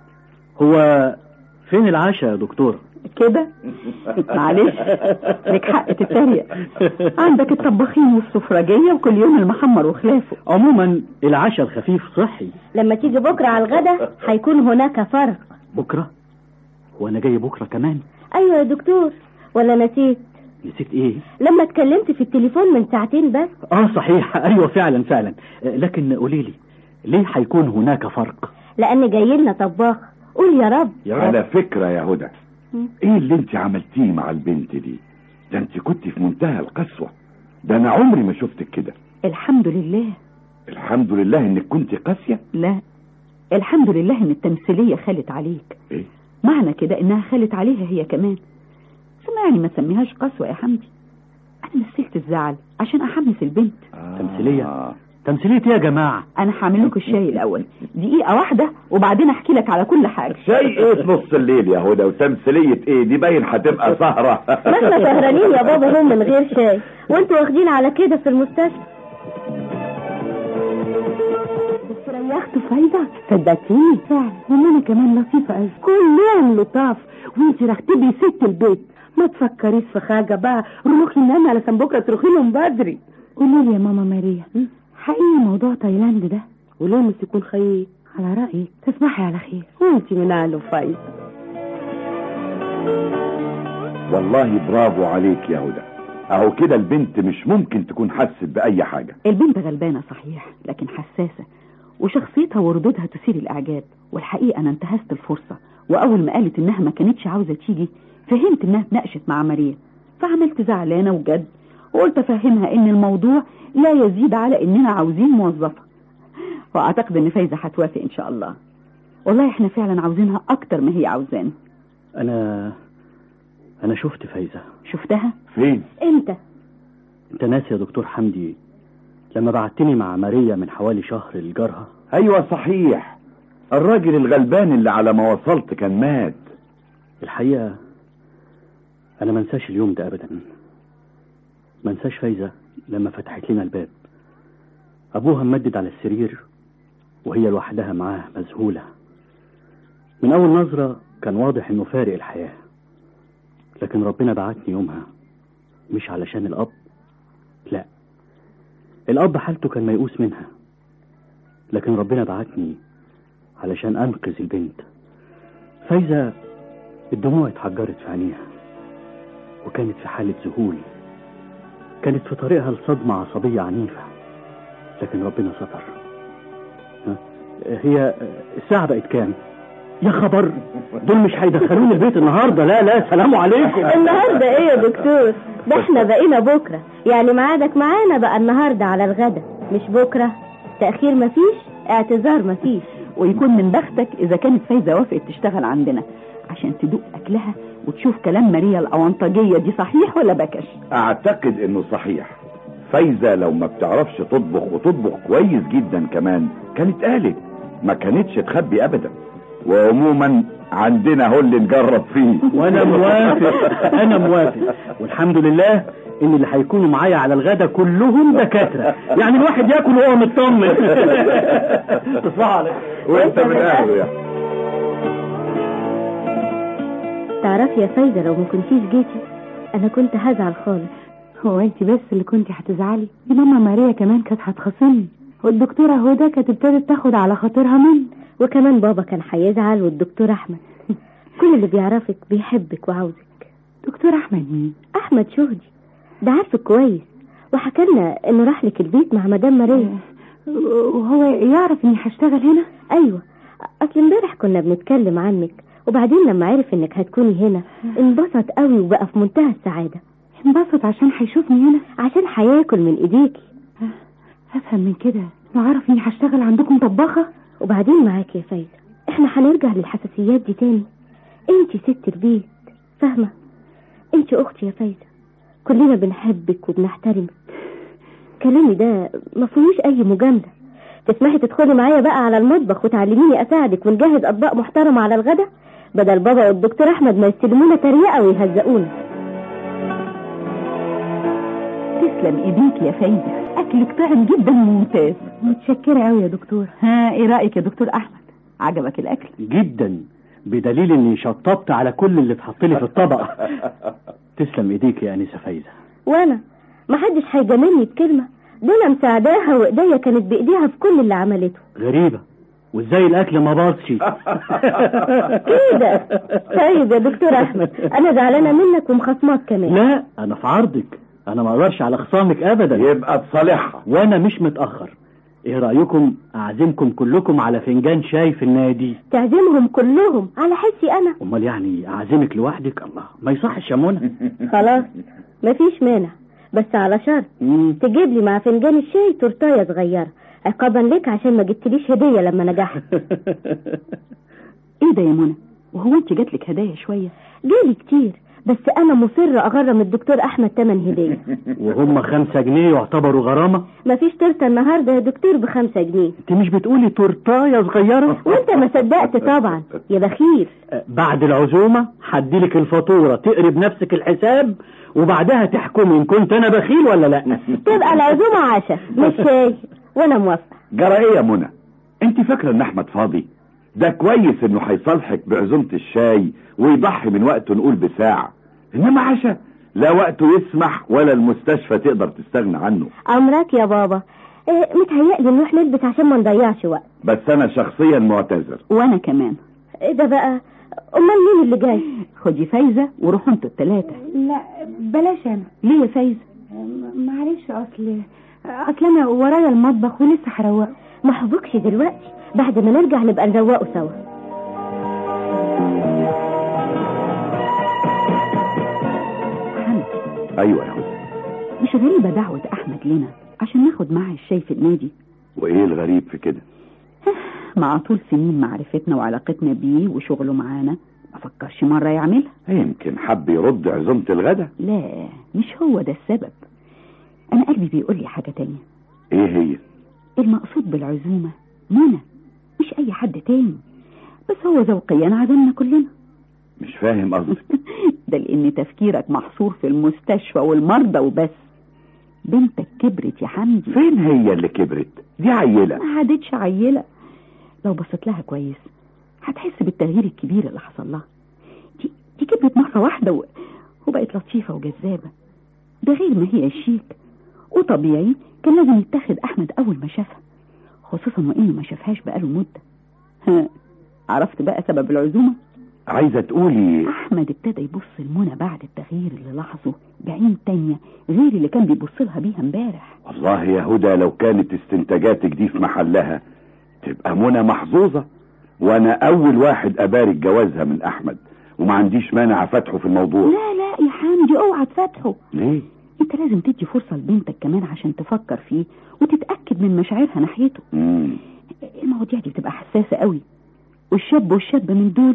هو فين العشاء يا دكتور كده معلش لك حق تتريق عندك الطباخين والسفرجيه وكل يوم المحمر وخلافه عموما العشاء الخفيف صحي لما تيجي بكره على الغدا هيكون هناك فرق بكرة وانا جاي بكرة كمان ايوه يا دكتور ولا نسيت نسيت ايه لما اتكلمت في التليفون من ساعتين بس اه صحيح ايوه فعلا فعلا آه، لكن قولي لي ليه هيكون هناك فرق لان جاي لنا طباخ قول يا رب على فكرة يا هدى ايه اللي انت عملتيه مع البنت دي ده انت كنت في منتهى القسوة ده انا عمري ما شفتك كده الحمد لله الحمد لله انك كنت قاسية لا الحمد لله ان التمثيليه خلت عليك ايه معنى كده انها خلت عليها هي كمان ثم يعني ما تسميهاش قسوه يا حمدي انا مثلت الزعل عشان احمس البنت تمثيلية تمثيلية ايه يا جماعة انا هعمل لكم الشاي الاول دقيقه واحده وبعدين احكي لك على كل حاجه شيء ايه في نص الليل يا هدى وتمثيلية ايه دي باين هتبقى سهرة ما احنا سهرانين يا بابا هم من غير شاي وانتوا واخدين على كده في المستشفى يا اختي فايدة صدقتيني فعلا وانا كمان لطيفة قوي كلهم لطاف وانت رتبي ست البيت ما تفكريش في حاجة بقى روحي نامي علشان بكرة تروحي لهم بدري قولي لي يا ماما ماريا حقيقي موضوع تايلاند ده وليه مش يكون خير على رأيك تصبحي على خير وانت من اهله فايدة والله برافو عليك يا هدى اهو كده البنت مش ممكن تكون حست بأي حاجة البنت غلبانه صحيح لكن حساسه وشخصيتها وردودها تثير الاعجاب والحقيقه انا انتهزت الفرصه واول ما قالت انها ما كانتش عاوزه تيجي فهمت انها اتناقشت مع ماريا فعملت زعلانه وجد وقلت افهمها ان الموضوع لا يزيد على اننا عاوزين موظفه واعتقد ان فايزه هتوافق ان شاء الله والله احنا فعلا عاوزينها اكتر ما هي عاوزانا انا انا شفت فايزة شفتها فين امتى انت ناسي يا دكتور حمدي لما بعتني مع ماريا من حوالي شهر لجارها ايوه صحيح الراجل الغلبان اللي على ما وصلت كان مات الحقيقة انا ما انساش اليوم ده ابدا ما انساش فايزة لما فتحت لنا الباب ابوها ممدد على السرير وهي لوحدها معاه مذهولة من اول نظرة كان واضح انه فارق الحياة لكن ربنا بعتني يومها مش علشان الاب لا الاب حالته كان ميؤوس منها لكن ربنا بعتني علشان انقذ البنت فايزة الدموع اتحجرت في عينيها وكانت في حالة ذهول كانت في طريقها لصدمة عصبية عنيفة لكن ربنا ستر ها؟ هي الساعة بقت كام يا خبر دول مش هيدخلوني البيت النهارده لا لا سلام عليكم النهارده ايه يا دكتور ده احنا بقينا بكره يعني ميعادك معانا بقى النهارده على الغدا مش بكره تاخير مفيش اعتذار مفيش ويكون من بختك اذا كانت فايزه وافقت تشتغل عندنا عشان تدوق اكلها وتشوف كلام ماريا الاونطاجيه دي صحيح ولا بكش اعتقد انه صحيح فايزة لو ما بتعرفش تطبخ وتطبخ كويس جدا كمان كانت قالت ما كانتش تخبي ابدا وعموما عندنا هو اللي نجرب فيه وانا موافق انا موافق والحمد لله ان اللي هيكونوا معايا على الغدا كلهم دكاتره يعني الواحد ياكل وهو مطمن تصبح عليك وانت من اهله يا تعرفي يا فايدة لو ما كنتيش جيتي انا كنت هزعل خالص هو انت بس اللي كنت هتزعلي دي ماما ماريا كمان كانت هتخاصمني والدكتورة هدى كانت ابتدت تاخد على خاطرها مني وكمان بابا كان هيزعل والدكتور احمد كل اللي بيعرفك بيحبك وعاوزك دكتور احمد مين احمد شهدي ده عارفك كويس وحكالنا انه راح لك البيت مع مدام ماريا وهو يعرف اني هشتغل هنا ايوه اصل امبارح كنا بنتكلم عنك وبعدين لما عرف انك هتكوني هنا انبسط قوي وبقى في منتهى السعاده انبسط عشان هيشوفني هنا عشان هياكل من ايديكي افهم من كده انه عارف اني هشتغل عندكم طباخه وبعدين معاك يا فايدة احنا هنرجع للحساسيات دي تاني انت ست البيت فاهمة انت اختي يا فايدة كلنا بنحبك وبنحترمك كلامي ده ما فيهوش اي مجاملة تسمحي تدخلي معايا بقى على المطبخ وتعلميني اساعدك ونجهز اطباق محترمة على الغدا بدل بابا والدكتور احمد ما يستلمونا تريقة ويهزقونا تسلم ايديك يا فايدة اكلك طعم جدا وممتاز متشكرة قوي يا دكتور ها ايه رايك يا دكتور احمد عجبك الاكل جدا بدليل اني شطبت على كل اللي اتحط لي في الطبق تسلم ايديك يا انسه فايزه وانا ما حدش هيجاملني بكلمة ده انا مساعداها وايديا كانت بايديها في كل اللي عملته غريبه وازاي الاكل ما باظش كده طيب يا دكتور احمد انا زعلانه منك ومخصماك كمان لا انا في عرضك انا ما اقدرش على خصامك ابدا يبقى تصالحها وانا مش متاخر ايه رايكم اعزمكم كلكم على فنجان شاي في النادي تعزمهم كلهم على حسي انا امال يعني اعزمك لوحدك الله ما يصحش يا منى خلاص مفيش مانع بس على شرط تجيب لي مع فنجان الشاي تورتايه صغيره عقابا لك عشان ما جبتليش هديه لما نجحت ايه ده يا منى وهو انت جاتلك هدايا شويه جالي كتير بس انا مصره اغرم الدكتور احمد تمن هديه وهم خمسة جنيه يعتبروا غرامة مفيش تورته النهارده يا دكتور بخمسة جنيه انت مش بتقولي تورتايه صغيرة وانت ما صدقت طبعا يا بخيل بعد العزومة هديلك الفاتورة تقري بنفسك الحساب وبعدها تحكمي ان كنت انا بخيل ولا لا تبقى العزومه عشاء مش شاي وانا موافقه جرى ايه يا منى انت فاكره ان احمد فاضي ده كويس انه هيصالحك بعزومه الشاي ويضحي من وقته نقول بساعه انما عشاء لا وقته يسمح ولا المستشفى تقدر تستغنى عنه امرك يا بابا إيه متهيألي نروح نلبس عشان ما نضيعش وقت بس انا شخصيا معتذر وانا كمان ايه ده بقى امال مين اللي جاي خدي فايزه وروحوا انتوا الثلاثه لا بلاش انا ليه يا فايزه معلش اصل اصل انا ورايا المطبخ ولسه هروقه ما حبكش دلوقتي بعد ما نرجع نبقى نروقه سوا حمد ايوه يا هدى مش غريبه دعوه احمد لنا عشان ناخد معاه الشاي في النادي وايه الغريب في كده مع طول سنين معرفتنا وعلاقتنا بيه وشغله معانا ما فكرش مرة يعملها يمكن حب يرد عزومة الغدا لا مش هو ده السبب أنا قلبي بيقول لي حاجة تانية ايه هي المقصود بالعزومة منى مش أي حد تاني بس هو ذوقيا عزمنا كلنا مش فاهم قصدك ده لأن تفكيرك محصور في المستشفى والمرضى وبس بنتك كبرت يا حمدي فين هي اللي كبرت دي عيلة ما عادتش عيلة لو بصيت لها كويس هتحس بالتغيير الكبير اللي حصل لها دي, دي كبرت مرة واحدة و... وبقت لطيفة وجذابة ده غير ما هي شيك وطبيعي كان لازم يتاخد أحمد أول ما شافها خصوصا وإنه ما شافهاش بقاله مدة ها عرفت بقى سبب العزومة عايزة تقولي أحمد ابتدى يبص لمنى بعد التغيير اللي لاحظه بعين تانية غير اللي كان بيبص لها بيها امبارح والله يا هدى لو كانت استنتاجاتك دي في محلها تبقى منى محظوظة وانا اول واحد ابارك جوازها من احمد وما عنديش مانع فتحه في الموضوع لا لا يا حمدي اوعى تفتحه ليه انت لازم تدي فرصة لبنتك كمان عشان تفكر فيه وتتأكد من مشاعرها ناحيته مم. المواضيع دي بتبقى حساسة قوي والشاب والشاب من دول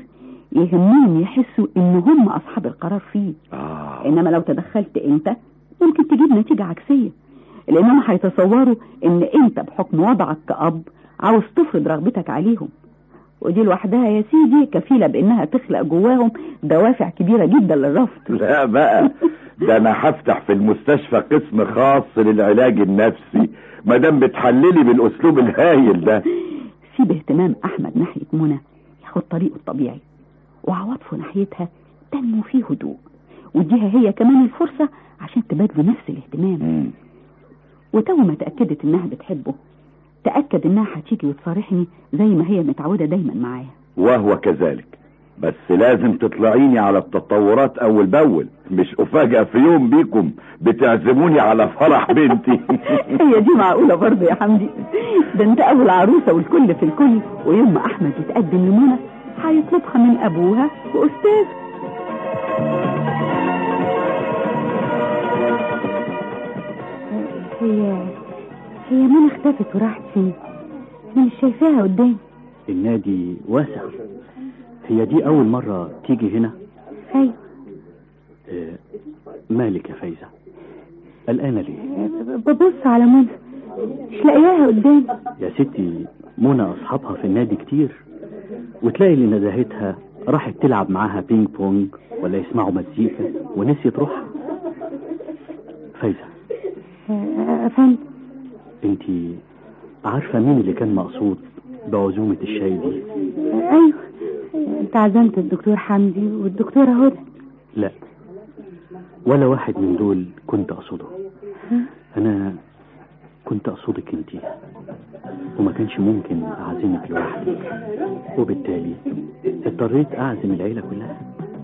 يهمهم يحسوا ان هم اصحاب القرار فيه آه. انما لو تدخلت انت ممكن تجيب نتيجة عكسية لانهم هيتصوروا ان انت بحكم وضعك كأب عاوز تفرض رغبتك عليهم ودي لوحدها يا سيدي كفيلة بانها تخلق جواهم دوافع كبيرة جدا للرفض لا بقى ده انا هفتح في المستشفى قسم خاص للعلاج النفسي ما دام بتحللي بالاسلوب الهايل ده سيب اهتمام احمد ناحية منى ياخد طريقه الطبيعي وعواطفه ناحيتها تنمو فيه هدوء واديها هي كمان الفرصة عشان تبادله نفس الاهتمام مم. وتو ما تأكدت انها بتحبه تأكد انها هتيجي وتصارحني زي ما هي متعودة دايما معايا وهو كذلك بس لازم تطلعيني على التطورات اول باول مش افاجئ في يوم بيكم بتعزموني على فرح بنتي هي دي معقولة برضه يا حمدي ده انت اول عروسة والكل في الكل ويوم ما احمد يتقدم لمنى هيطلبها من ابوها واستاذ هي هي منى اختفت وراحت فين انا مش شايفاها قدامي النادي واسع هي دي أول مرة تيجي هنا ايوه آه، مالك يا فايزة قلقانة ليه ببص على منى مش لاقياها قدامي يا ستي منى أصحابها في النادي كتير وتلاقي اللي ندهتها راحت تلعب معاها بينج بونج ولا يسمعوا مزيكا ونسيت روحها فايزة آه، افندم انت عارفة مين اللي كان مقصود بعزومة الشاي دي آه، ايوه انت عزمت الدكتور حمدي والدكتورة هدى لا ولا واحد من دول كنت أقصده ها؟ أنا كنت أقصدك أنت وما كانش ممكن أعزمك لوحدي وبالتالي اضطريت أعزم العيلة كلها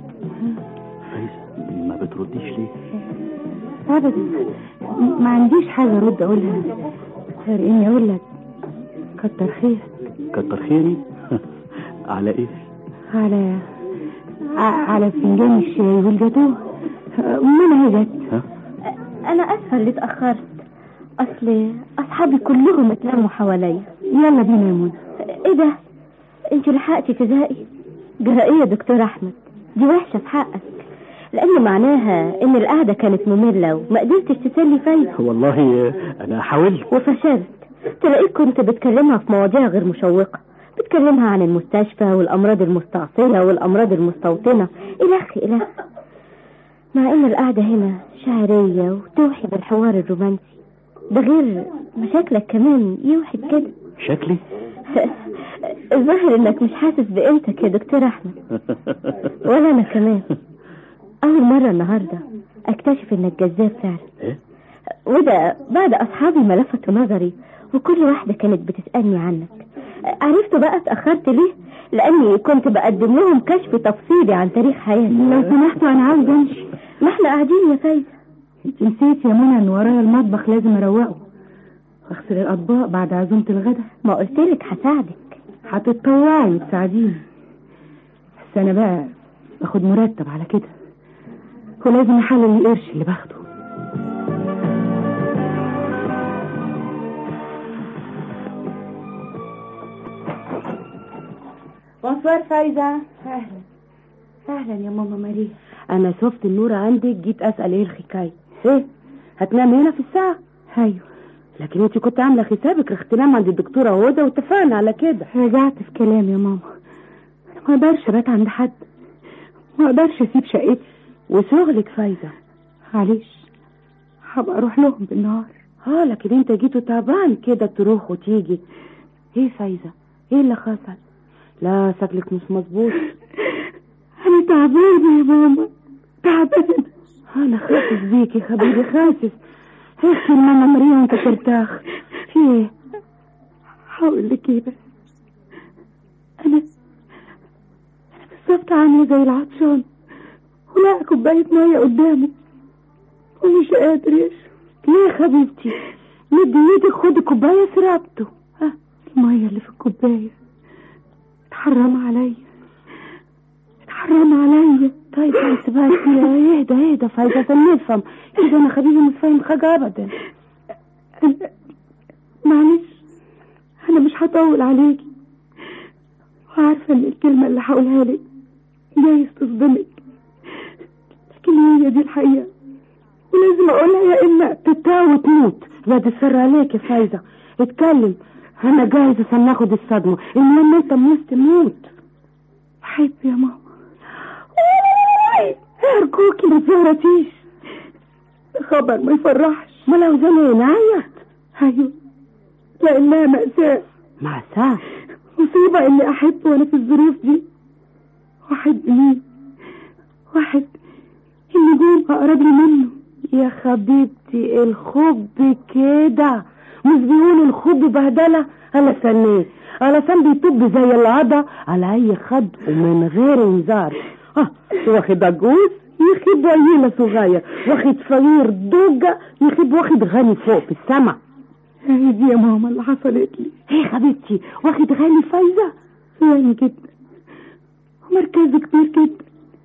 فايزة ما بترديش ليه ابدا م- ما عنديش حاجة ارد اقولها غير اني اقول لك كتر خير كتر خيري على إيه على ع- على فنجان الشاي والجاتوه منى هي جت ها انا اسفه اللي اتاخرت اصل اصحابي كلهم اتلموا حواليا يلا بينا يا منى ايه ده انت لحقتي تزهقي جرى ايه يا دكتور احمد دي وحشه في حقك لان معناها ان القعده كانت ممله وما قدرتش تسلي فايده والله أنا حاولت وفشلت تلاقيك كنت بتكلمها في مواضيع غير مشوقة بتكلمها عن المستشفى والأمراض المستعصية والأمراض المستوطنة إلخ إلخ مع إن القعدة هنا شعرية وتوحي بالحوار الرومانسي ده غير مشاكلك كمان يوحي بكده شكلي الظاهر إنك مش حاسس بقيمتك يا دكتور أحمد ولا أنا كمان أول مرة النهاردة أكتشف إنك جذاب فعلا إيه وده بعد أصحابي ما لفتوا نظري وكل واحدة كانت بتسألني عنك عرفت بقى اتأخرت ليه؟ لأني كنت بقدم لهم كشف تفصيلي عن تاريخ حياتي لو سمحتوا انا عاوز امشي ما احنا قاعدين يا فايزة انت نسيت يا منى ان ورايا المطبخ لازم اروقه واغسل الاطباق بعد عزومة الغدا ما قلتلك هساعدك هتتطوعي وتساعديني بس انا بقى باخد مرتب على كده ولازم احلل القرش اللي باخده بونسوار فايزة اهلا اهلا يا ماما ماريا أنا شفت النور عندك جيت أسأل إيه الحكاية إيه هتنام هنا في الساعة ايوه لكن انت كنت عاملة حسابك رح تنام عند الدكتورة هدى واتفقنا على كده رجعت في كلامي يا ماما انا ما اقدرش ابات عند حد ما اقدرش اسيب شقتي وشغلك فايزة معلش هبقى اروح لهم بالنهار اه لكن انت جيتوا تعبان كده تروح وتيجي ايه فايزة ايه اللي حصل لا شكلك مش مظبوط انا تعبانه يا ماما تعبانه انا خاسس بيكي حبيبي خاسس احكي لماما مريم وانت ترتاح في ايه هقول لك ايه بس انا انا بالظبط عامله زي العطشان ولاقي كوبايه ميه قدامه ومش قادر يشرب ليه يا حبيبتي مدي ايدك خدي كوبايه شربته ها الميه اللي في الكوبايه اتحرم عليا اتحرم عليا طيب بس بقى كده اهدى اهدى فايزة عشان نفهم كده انا حبيبي مش فاهم حاجة ابدا أنا... معلش انا مش هطول عليكي وعارفه ان الكلمه اللي هقولها لك جايز تصدمك لكن هي دي الحقيقة ولازم اقولها يا اما تتاوي وتموت بعد السر عليك يا فايزة اتكلم انا جاهز عشان ناخد الصدمة المهم انت موت تموت حب يا ماما ارجوكي ما تزهرتيش خبر ما يفرحش ما لو زي نعيط ايوه لانها مأساة مأساة مصيبة اني احب وانا في الظروف دي واحد مين واحد النجوم اقرب لي منه يا حبيبتي الحب كده مش بيقولوا الحب بهدلة انا سنيه علشان بيطب زي العضة على اي خد ومن غير انذار اه واخد عجوز يخيب ويلة صغير واخد فقير دوجة يخيب واخد غني فوق في السما هي دي يا ماما اللي حصلت لي ايه حبيبتي واخد غني فايزة غني جدا ومركزه كبير جدا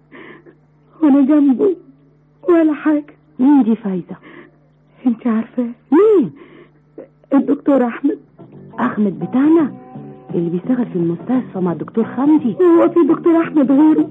وانا جنبه ولا حاجة مين دي فايزة انت عارفاه مين الدكتور احمد احمد بتاعنا اللي بيشتغل في المستشفى مع الدكتور حمدي هو في دكتور احمد غيره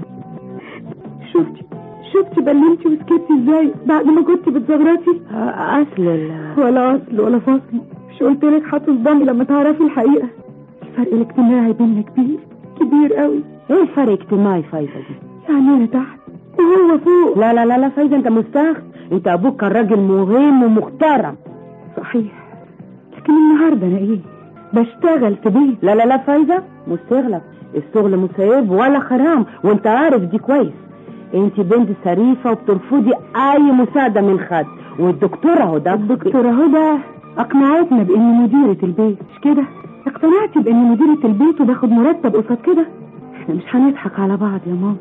شفتي شفتي بلمتي وسكتي ازاي بعد ما كنت بتزغرتي اصل ولا اصل ولا فصل مش قلت لك هتصدمي لما تعرفي الحقيقه الفرق الاجتماعي بيننا كبير كبير قوي ايه الفرق اجتماعي فايزة دي يعني انا تحت وهو فوق لا لا لا لا فايزة انت مستخف انت ابوك كان راجل مهم ومحترم صحيح لكن النهارده انا ايه بشتغل في بيت لا لا لا فايزة مستغلة الشغل مسيب ولا حرام وانت عارف دي كويس انت بنت شريفة وبترفضي اي مساعدة من حد والدكتورة هدى الدكتورة هدى اقنعتنا باني مديرة البيت مش كده اقتنعتي باني مديرة البيت وباخد مرتب قصاد كده احنا مش هنضحك على بعض يا ماما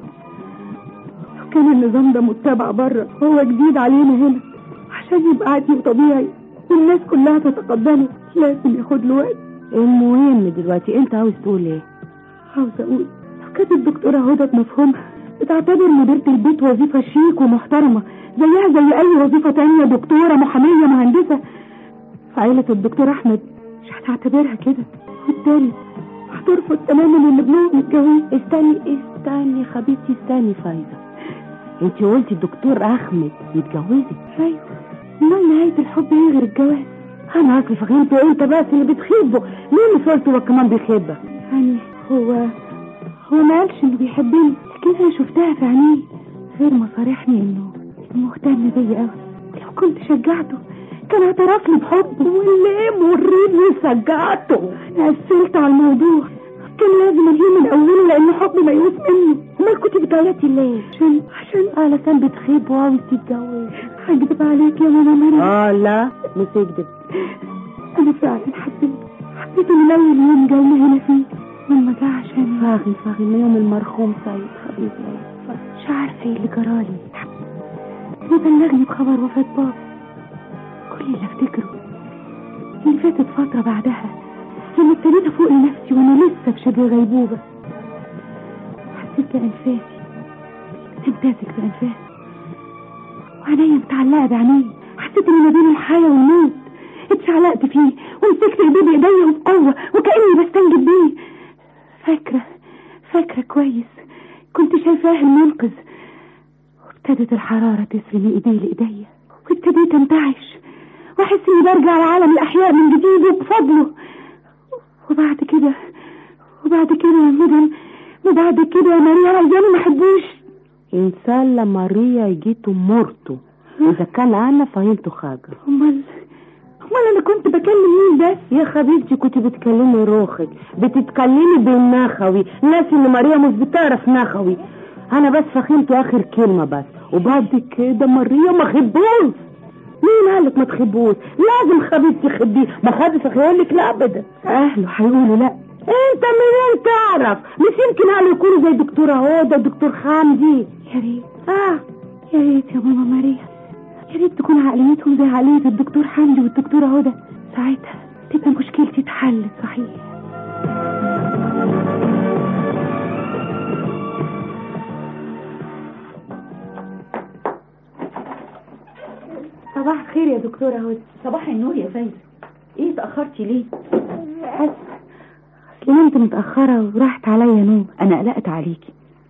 لو كان النظام ده متبع بره هو جديد علينا هنا عشان يبقى عادي وطبيعي والناس كلها تتقبله لازم ياخد له وقت المهم دلوقتي انت عاوز تقول ايه عاوز اقول لو كانت الدكتورة هدى بمفهومها بتعتبر مديرة البيت وظيفة شيك ومحترمة زيها زي أي وظيفة تانية دكتورة محامية مهندسة فعيلة الدكتور أحمد مش هتعتبرها كده بالتالي هترفض تماما إن ابنهم يتجوز استني استني حبيبتي استني فايزة انت قلتي الدكتور أحمد يتجوزك أيوه امال نهاية الحب ايه غير الجواز انا اصلي فهمت انت بس اللي بتحبه مين اللي قلت هو كمان بيحبك يعني هو هو ما قالش انه بيحبني لكن انا شفتها في عينيه غير ما صارحني انه مهتم بيا قوي لو كنت شجعته كان اعترف لي بحبه وليه مريني شجعته قفلت على الموضوع كان لازم انهيه من اوله لان حبي ميؤوس منه امال كنت بتعيطي ليه عشان عشان علشان بتخيب وعاوز تتجوز هكدب عليك يا ماما مريم اه لا مش تكدب انا فعلا حبيت حبيت من اول يوم جالنا هنا فيه لما جه عشان فاغي فاغي من يوم المرحوم سيد حبيبي مش عارفه ايه اللي جرالي وبلغني بخبر وفاة بابا كل اللي افتكره ان فاتت فترة بعدها لما ابتديت افوق لنفسي وانا لسه في شبه غيبوبة حسيت بانفاسي امتازج بانفاسي وعينيا متعلقة بعينيه حسيت اني ما بين الحياة والموت اتشعلقت فيه ومسكت ايديه بايديا وبقوة وكأني بستنجد بيه فاكرة فاكرة كويس كنت شايفاه المنقذ وابتدت الحرارة تسري من ايديه لايديا وابتديت انتعش واحس اني برجع لعالم الاحياء من جديد وبفضله وبعد كده وبعد كده يا مدن وبعد كده يا ماريا عايزاني ما احبوش انسان لما ماريا يجيته مرته اذا كان انا فهمته حاجه امال امال انا كنت بكلم مين بس يا حبيبتي كنت بتكلمي روحك بتتكلمي بالنخوي ناس ان ماريا مش بتعرف نخوي انا بس فهمت اخر كلمه بس وبعد كده ماريا ما خبوش مين قالك ما تخبوش لازم حبيبتي خبيه ما حدش هيقول لك لا ابدا اهله هيقولوا لا انت منين تعرف مش يمكن اهله يكونوا زي دكتوره هدى دكتور حمدي يا ريت اه يا ريت يا ماما ماريا يا ريت تكون عقليتهم زي عقلية الدكتور حمدي والدكتورة هدى ساعتها تبقى مشكلتي اتحلت صحيح صباح الخير يا دكتورة هدى صباح النور يا فايزة ايه اتأخرتي ليه اسف اصل نمت متأخرة وراحت عليا نوم انا قلقت عليكي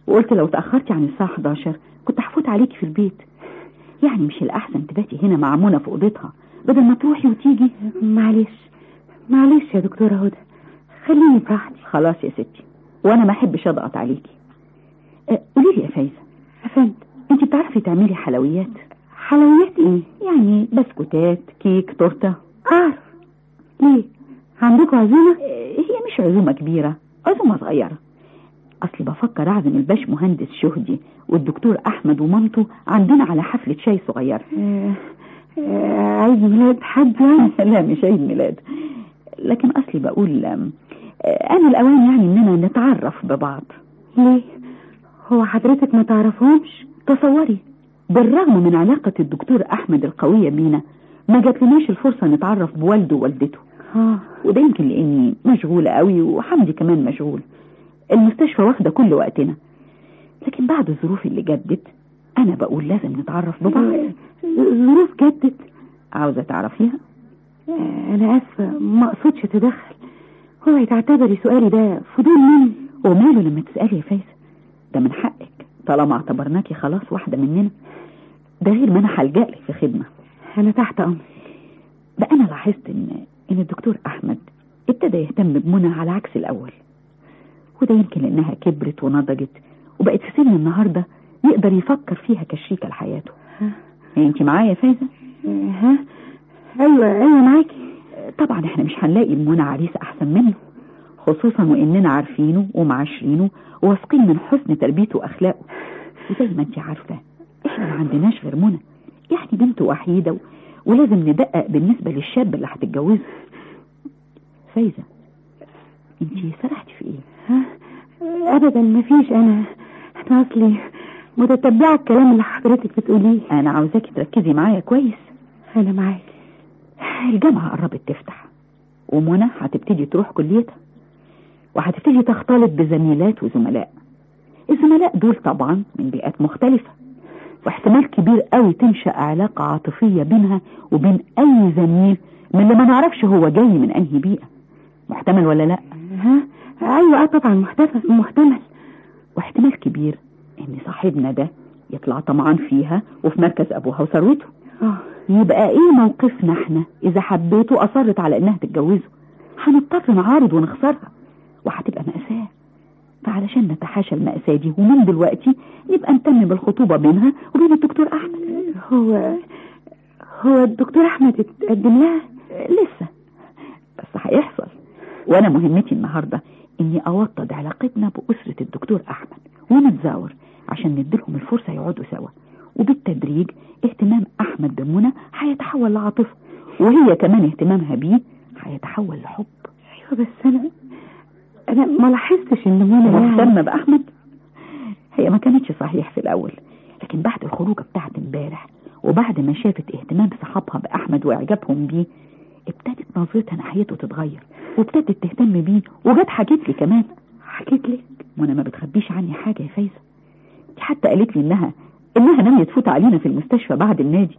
وقلت لو تأخرتي عن الساعة 11 كنت هفوت عليكي في البيت يعني مش الأحسن تباتي هنا مع منى في أوضتها بدل ما تروحي وتيجي معلش معلش يا دكتورة هدى خليني براحتي خلاص يا ستي وأنا ما أحبش أضغط عليكي أه، قولي لي يا فايزة أفند أنت بتعرفي تعملي حلويات حلويات ايه يعني بسكوتات كيك تورتة اعرف ليه عندكم عزومة أه، هي مش عزومة كبيرة عزومة صغيرة أصلي بفكر أعزم الباش مهندس شهدي والدكتور أحمد ومامته عندنا على حفلة شاي صغيرة آه، آه، عيد ميلاد حد يعني لا مش عيد ميلاد لكن أصلي بقول آم، آه، أنا الأوان يعني إننا نتعرف ببعض ليه هو حضرتك ما تعرفهمش تصوري بالرغم من علاقة الدكتور أحمد القوية بينا ما جاتلناش الفرصة نتعرف بوالده ووالدته اه وده يمكن لاني مشغولة قوي وحمدي كمان مشغول المستشفى واخدة كل وقتنا لكن بعد الظروف اللي جدت انا بقول لازم نتعرف ببعض ظروف جدت عاوزة تعرفيها آه، انا اسفة ما اقصدش اتدخل اوعي تعتبري سؤالي ده فضول مني وماله لما تسألي يا فايزة ده من حقك طالما اعتبرناكي خلاص واحدة مننا ده غير ما انا هلجألك في خدمة انا تحت امر بقى انا لاحظت ان ان الدكتور احمد ابتدى يهتم بمنى على عكس الاول وده يمكن لانها كبرت ونضجت وبقت في سن النهارده يقدر يفكر فيها كشريكه لحياته انت معايا يا فايزه آه، ها ايوه ايوه معاكي طبعا احنا مش هنلاقي لمنى عريس احسن منه خصوصا واننا عارفينه ومعاشرينه وواثقين من حسن تربيته واخلاقه وزي ما انت عارفه احنا ما عندناش غير منى يعني بنت وحيده و... ولازم ندقق بالنسبه للشاب اللي هتتجوزه فايزه انت سرحتي في ايه ها ابدا ما فيش انا انا اصلي متتبعه الكلام اللي حضرتك بتقوليه انا عاوزاكي تركزي معايا كويس انا معاكي الجامعه قربت تفتح ومنى هتبتدي تروح كليتها وهتبتدي تختلط بزميلات وزملاء الزملاء دول طبعا من بيئات مختلفة واحتمال كبير قوي تنشأ علاقة عاطفية بينها وبين أي زميل من اللي ما نعرفش هو جاي من أنهي بيئة محتمل ولا لا ها ايوه اه طبعا محتمل محتمل واحتمال كبير ان صاحبنا ده يطلع طمعان فيها وفي مركز ابوها وثروته اه يبقى ايه موقفنا احنا اذا حبيته واصرت على انها تتجوزه هنضطر نعارض ونخسرها وهتبقى مأساة فعلشان نتحاشى المأساة دي ومن دلوقتي نبقى نتم بالخطوبة بينها وبين الدكتور أحمد هو هو الدكتور احمد اتقدم لها لسه بس هيحصل وانا مهمتي النهارده اني اوطد علاقتنا باسره الدكتور احمد ونتزاور عشان نديلهم الفرصه يقعدوا سوا وبالتدريج اهتمام احمد بمنى هيتحول لعاطفه وهي كمان اهتمامها بيه هيتحول لحب ايوه بس انا انا ما لاحظتش ان منى مهتمه باحمد هي ما كانتش صحيح في الاول لكن بعد الخروجه بتاعت امبارح وبعد ما شافت اهتمام صحابها باحمد واعجابهم بيه ابتدت نظرتها ناحيته تتغير وابتدت تهتم بيه وجت حكيت لي كمان حكيت لك وانا ما بتخبيش عني حاجه يا فايزه دي حتى قالت لي انها انها ناويه تفوت علينا في المستشفى بعد النادي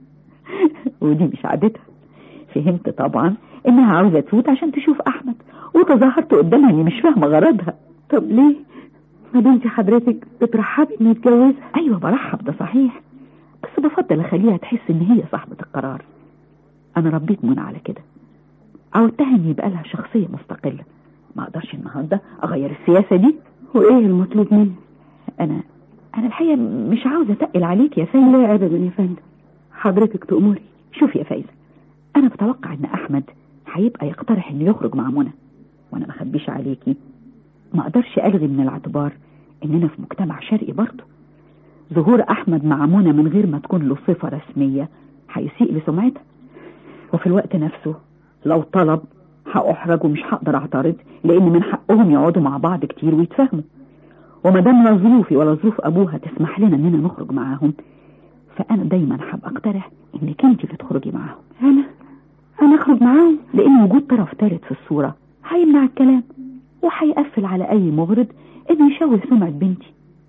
ودي مش عادتها فهمت طبعا انها عاوزه تفوت عشان تشوف احمد وتظاهرت قدامها اني مش فاهمه غرضها طب ليه ما بنتي حضرتك بترحبي نتجوزها ايوه برحب ده صحيح بس بفضل اخليها تحس ان هي صاحبه القرار انا ربيت منى على كده عودتها ان يبقى لها شخصيه مستقله ما اقدرش النهارده اغير السياسه دي وايه المطلوب مني انا انا الحقيقه مش عاوزه اتقل عليك يا فايزه لا ابدا يا فندم حضرتك تأمري شوف يا فايزه انا بتوقع ان احمد هيبقى يقترح انه يخرج مع منى وانا ما اخبيش عليكي ما اقدرش الغي من الاعتبار اننا في مجتمع شرقي برضه ظهور احمد مع منى من غير ما تكون له صفه رسميه هيسيء لسمعتها وفي الوقت نفسه لو طلب هأحرج ومش هقدر اعترض لان من حقهم يقعدوا مع بعض كتير ويتفاهموا وما دام لا ظروفي ولا ظروف ابوها تسمح لنا اننا نخرج معاهم فانا دايما هبقى اقترح انك انت اللي تخرجي معاهم انا انا اخرج معاهم لان وجود طرف ثالث في الصوره هيمنع الكلام وهيقفل على اي مغرض انه يشوه سمعه بنتي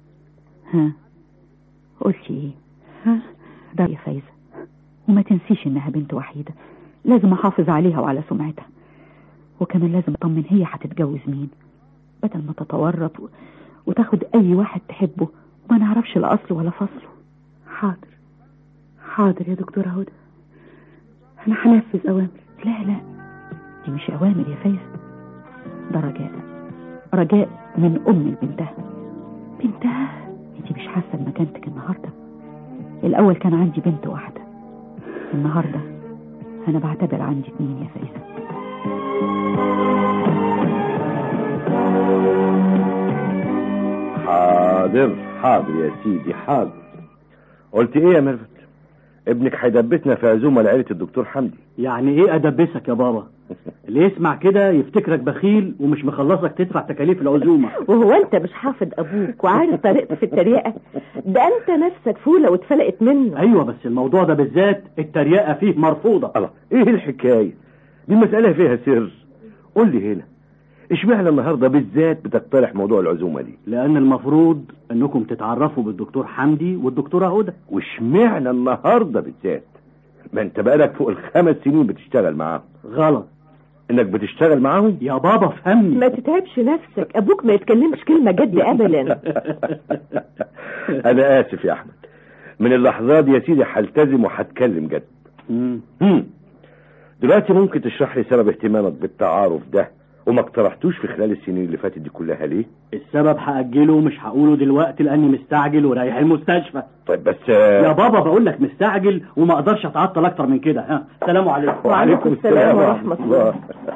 ها قلتي ايه ها ده يا فايزه وما تنسيش انها بنت وحيده لازم احافظ عليها وعلى سمعتها وكمان لازم اطمن هي هتتجوز مين بدل ما تتورط و... وتاخد اي واحد تحبه وما نعرفش لا اصله ولا فصله حاضر حاضر يا دكتورة هدى انا هنفذ اوامري لا لا دي مش اوامر يا فايزة ده رجاء رجاء من ام لبنتها بنتها انت مش حاسه بمكانتك النهارده الاول كان عندي بنت واحده النهارده انا بعتبر عندي اتنين يا فايزه حاضر حاضر يا سيدي حاضر قلت ايه يا ميرفت ابنك هيدبسنا في عزومه لعيله الدكتور حمدي يعني ايه ادبسك يا بابا اللي يسمع كده يفتكرك بخيل ومش مخلصك تدفع تكاليف العزومه وهو انت مش حافظ ابوك وعارف طريقته في التريقه ده انت نفسك فوله واتفلقت منه ايوه بس الموضوع ده بالذات التريقه فيه مرفوضه الله ايه الحكايه دي مساله فيها سر قول لي هنا اشمعنى النهارده بالذات بتقترح موضوع العزومه دي لان المفروض انكم تتعرفوا بالدكتور حمدي والدكتوره هدى واشمعنى النهارده بالذات ما انت بقالك فوق الخمس سنين بتشتغل معاهم غلط انك بتشتغل معاهم يا بابا فهمني ما تتعبش نفسك ابوك ما يتكلمش كلمه جد ابدا انا اسف يا احمد من اللحظات دي يا سيدي هلتزم وهتكلم جد مم. هم. دلوقتي ممكن تشرح لي سبب اهتمامك بالتعارف ده وما اقترحتوش في خلال السنين اللي فاتت دي كلها ليه السبب هاجله ومش هقوله دلوقتي لاني مستعجل ورايح المستشفى طيب بس يا بابا بقول لك مستعجل وما اقدرش اتعطل اكتر من كده ها سلام عليكم وعليكم السلام ورحمه الله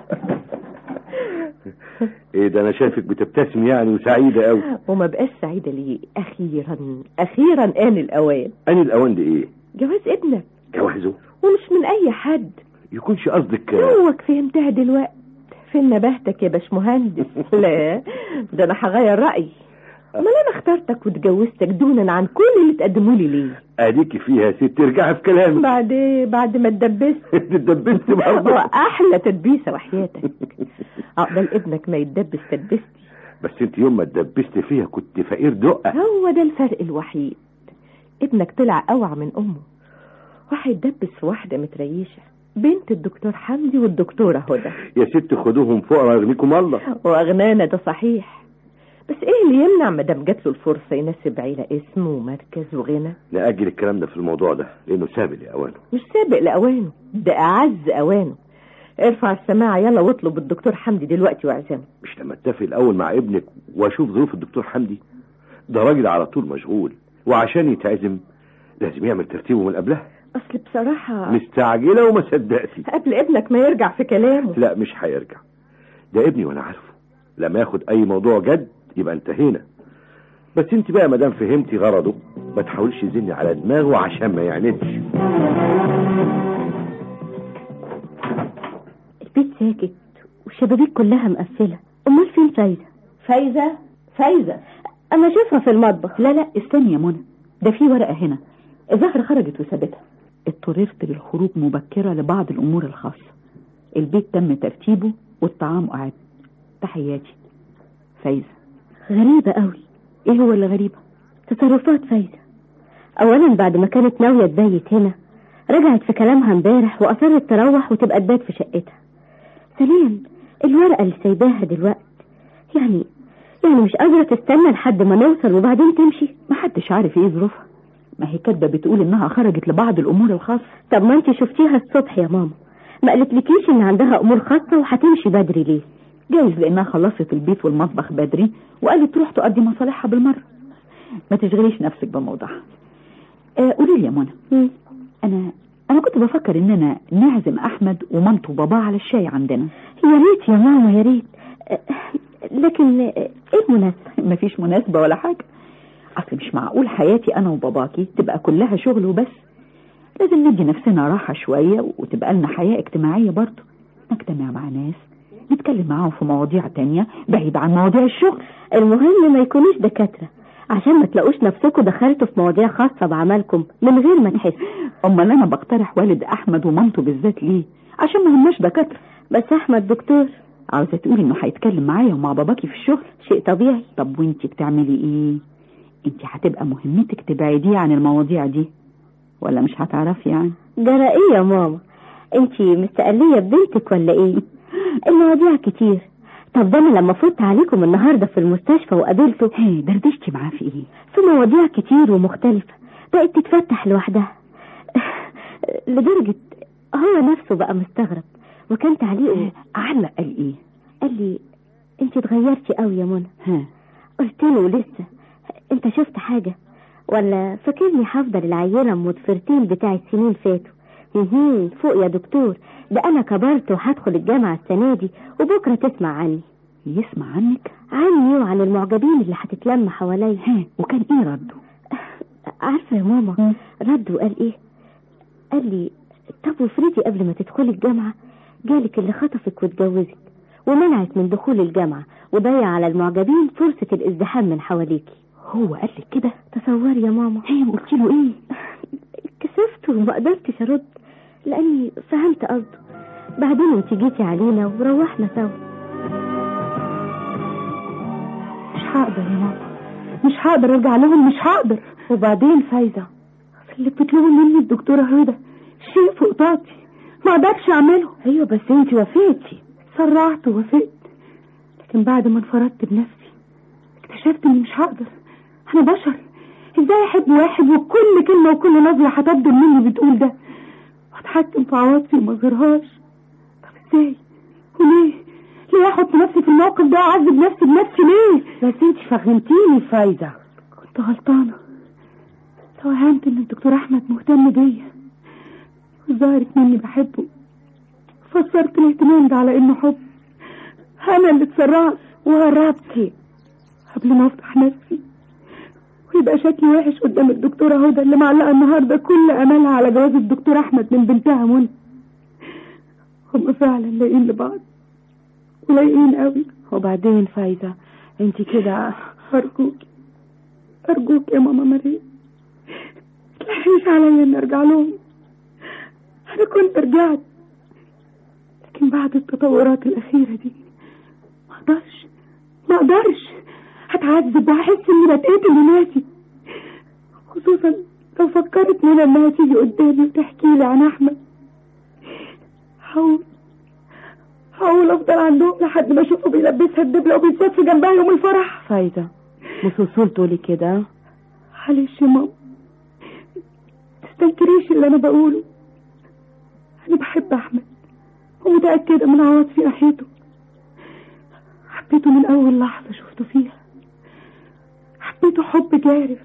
ايه ده انا شايفك بتبتسم يعني وسعيده قوي وما بقاش سعيده ليه اخيرا اخيرا ان الاوان اني الاوان دي ايه جواز ابنك جوازه ومش من اي حد يكونش قصدك هوك فهمتها دلوقتي فين نبهتك يا باشمهندس لا ده انا هغير رايي امال انا اخترتك واتجوزتك دونا عن كل اللي تقدموا لي ليه اديكي فيها يا ست ترجعي في كلامك بعد ايه بعد ما اتدبست اتدبست برضه واحلى تدبيسه وحياتك عقبال ابنك ما يتدبس تدبستي بس انت يوم ما اتدبست فيها كنت فقير دقه هو ده الفرق الوحيد ابنك طلع اوعى من امه وهيتدبس في واحده متريشه بنت الدكتور حمدي والدكتورة هدى يا ست خدوهم فقراء يغنيكم الله واغنانا ده صحيح بس ايه اللي يمنع مدام جات له الفرصه يناسب عيله اسم ومركز وغنى نأجل الكلام ده في الموضوع ده لانه سابق لاوانه مش سابق لاوانه ده اعز اوانه ارفع السماعه يلا واطلب الدكتور حمدي دلوقتي واعزمه مش لما اتفق الاول مع ابنك واشوف ظروف الدكتور حمدي ده راجل على طول مشغول وعشان يتعزم لازم يعمل ترتيبه من قبلها اصل بصراحه مستعجله وما صدقتي قبل ابنك ما يرجع في كلامه لا مش هيرجع ده ابني وانا عارفه لما ياخد اي موضوع جد يبقى انتهينا بس انت بقى مادام فهمتي غرضه ما تحاولش تزني على دماغه عشان ما يعندش البيت ساكت والشبابيك كلها مقفلة امال فين فايزة فايزة فايزة اما اشوفها في المطبخ لا لا استني يا منى ده في ورقة هنا الزهرة خرجت وسابتها اضطررت للخروج مبكرة لبعض الأمور الخاصة البيت تم ترتيبه والطعام أعد تحياتي فايزة غريبة قوي ايه هو اللي غريبة تصرفات فايزة اولا بعد ما كانت ناوية تبيت هنا رجعت في كلامها امبارح واصرت تروح وتبقى تبات في شقتها ثانيا الورقة اللي سايباها دلوقتي يعني يعني مش قادرة تستنى لحد ما نوصل وبعدين تمشي محدش عارف ايه ظروفها ما هي كاتبة بتقول انها خرجت لبعض الامور الخاصة طب ما انت شفتيها الصبح يا ماما ما قالتلكيش ان عندها امور خاصة وهتمشي بدري ليه جايز لانها خلصت البيت والمطبخ بدري وقالت تروح تؤدي مصالحها بالمرة ما تشغليش نفسك بموضوعها آه قولي لي يا منى انا انا كنت بفكر اننا نعزم احمد ومامته وباباه على الشاي عندنا يا ريت يا ماما يا ريت آه، لكن آه، ايه المناسبة مفيش مناسبة ولا حاجة اصل مش معقول حياتي انا وباباكي تبقى كلها شغل وبس لازم ندي نفسنا راحة شوية وتبقى لنا حياة اجتماعية برضه نجتمع مع ناس نتكلم معاهم في مواضيع تانية بعيد عن مواضيع الشغل المهم ما يكونوش دكاترة عشان ما تلاقوش نفسكم دخلتوا في مواضيع خاصة بعملكم من غير ما تحسوا امال انا بقترح والد احمد ومامته بالذات ليه عشان ما هماش دكاترة بس احمد دكتور عاوزة تقولي انه هيتكلم معايا ومع باباكي في الشغل شيء طبيعي طب وانتي بتعملي ايه انتي هتبقى مهمتك تبعديه عن المواضيع دي ولا مش هتعرفي يعني جرى ايه يا ماما انتي مستقلية ببنتك ولا ايه المواضيع كتير طب ده انا لما فوت عليكم النهارده في المستشفى وقابلته هي دردشتي معاه في ايه في مواضيع كتير ومختلفة بقت تتفتح لوحدها لدرجة هو نفسه بقى مستغرب وكان تعليقه علق قال ايه قال لي انت اتغيرتي قوي يا منى ها قلت له لسه انت شفت حاجة ولا فاكرني هفضل العينة ام مدفرتين بتاعت سنين فاتوا مهم، فوق يا دكتور ده انا كبرت وهدخل الجامعة السنة دي وبكرة تسمع عني يسمع عنك عني وعن المعجبين اللي هتتلم حواليا ها وكان ايه رده عارفة يا ماما رد وقال ايه قال لي طب وافرضي قبل ما تدخلي الجامعة جالك اللي خطفك واتجوزك ومنعك من دخول الجامعة وضيع على المعجبين فرصة الازدحام من حواليكي هو قال لك كده تصوري يا ماما هي قلت له ايه كسفت وما قدرتش ارد لاني فهمت قصده بعدين انت جيتي علينا وروحنا سوا مش هقدر يا ماما مش هقدر ارجع لهم مش هقدر وبعدين فايزة اللي بتطلبه مني الدكتورة هدى شيء فوق طاقتي ما اقدرش اعمله ايوه بس انت وافقتي سرعت ووافقت لكن بعد ما انفردت بنفسي اكتشفت اني مش هقدر انا بشر ازاي احب واحد وكل كلمة وكل نظرة هتبدل مني بتقول ده واتحكم في عواطفي وما اظهرهاش طب ازاي وليه ليه احط نفسي في الموقف ده واعذب نفسي بنفسي ليه بس انت فهمتيني فايزة كنت غلطانة توهمت ان الدكتور احمد مهتم بيا وظهرت مني بحبه فسرت الاهتمام ده على انه حب انا اللي اتسرعت وهربت قبل ما افتح نفسي ويبقى شكلي وحش قدام الدكتورة هدى اللي معلقة النهاردة كل املها على جواز الدكتور احمد من بنتها منى هم فعلا لاقيين لبعض ولايقين قوي وبعدين فايزة انت كده أرجوك أرجوك يا ماما مريم تلحيش عليا إني أرجع لهم أنا كنت رجعت لكن بعد التطورات الأخيرة دي ما أقدرش ما أقدرش هتعذب وهحس إني بتقتل وناسي خصوصا لو فكرت منى إنها تيجي قدامي وتحكي لي عن أحمد هقول هقول أفضل عندهم لحد ما أشوفه بيلبسها الدبلة وبيتزاد في جنبها يوم الفرح فايزة مش وصول تقولي كده معلش يا ماما تستنكريش اللي انا بقوله انا بحب احمد ومتأكدة من عواطفي ناحيته حبيته من اول لحظة شفته فيها حبيته حب جارف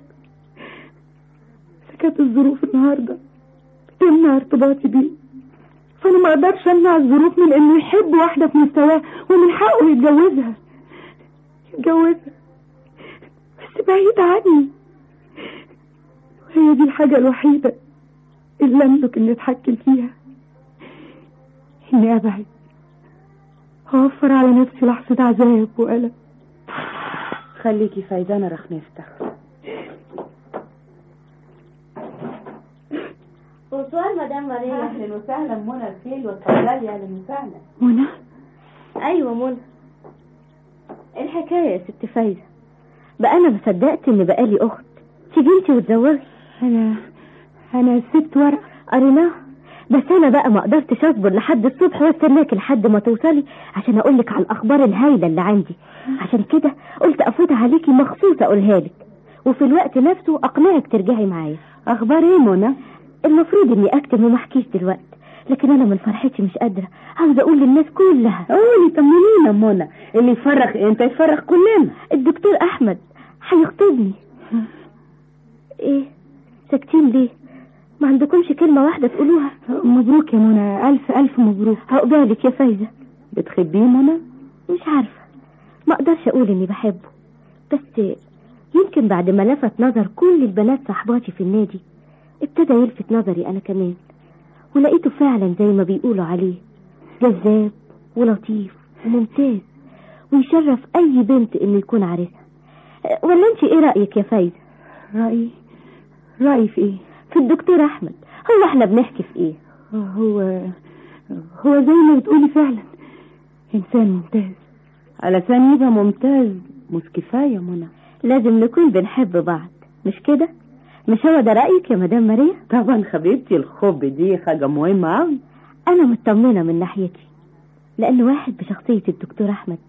بس كانت الظروف النهاردة بتمنع ارتباطي بيه فانا ما اقدرش امنع الظروف من انه يحب واحدة في مستواه ومن حقه يتجوزها يتجوزها بس بعيد عني هي دي الحاجة الوحيدة اللي أملك إني أتحكم فيها إني أبعد أوفر على نفسي لحظة عذاب وألم خليكي فايزة انا رح نفتح بونسوار مدام ماريا اهلا وسهلا منى الخيل واتفضلي اهلا وسهلا منى ايوه منى الحكايه يا ست فايزه بقى انا ما صدقت ان بقالي اخت تيجي انت وتزوجي أنا أنا سبت ورقة قريناها بس انا بقى ما قدرتش اصبر لحد الصبح واستناك لحد ما توصلي عشان اقول لك على الاخبار الهايله اللي عندي عشان كده قلت افوت عليكي مخصوص اقولها لك وفي الوقت نفسه اقنعك ترجعي معايا اخبار ايه منى المفروض اني اكتب وما احكيش دلوقتي لكن انا من فرحتي مش قادره عاوزه اقول للناس كلها قولي طمنينا منى اللي يفرخ انت يفرخ كلنا الدكتور احمد هيخطبني ايه ساكتين ليه ما عندكمش كلمه واحده تقولوها مبروك يا منى ألف ألف مبروك عقبالك يا فايزه بتحبيه منى مش عارفه ما اقدرش اقول اني بحبه بس يمكن بعد ما لفت نظر كل البنات صاحباتي في النادي ابتدى يلفت نظري انا كمان ولقيته فعلا زي ما بيقولوا عليه جذاب ولطيف وممتاز ويشرف اي بنت انه يكون عريسها ولا انت ايه رايك يا فايزه رأيي رأيي في إيه في الدكتور احمد هو احنا بنحكي في ايه هو هو زي ما بتقولي فعلا إنسان ممتاز علشان يبقى ممتاز مش كفاية منى لازم نكون بنحب بعض مش كده مش هو ده رايك يا مدام ماريا طبعا حبيبتي الحب دي حاجة مهمة أوي انا مطمنه من ناحيتي لان واحد بشخصيه الدكتور احمد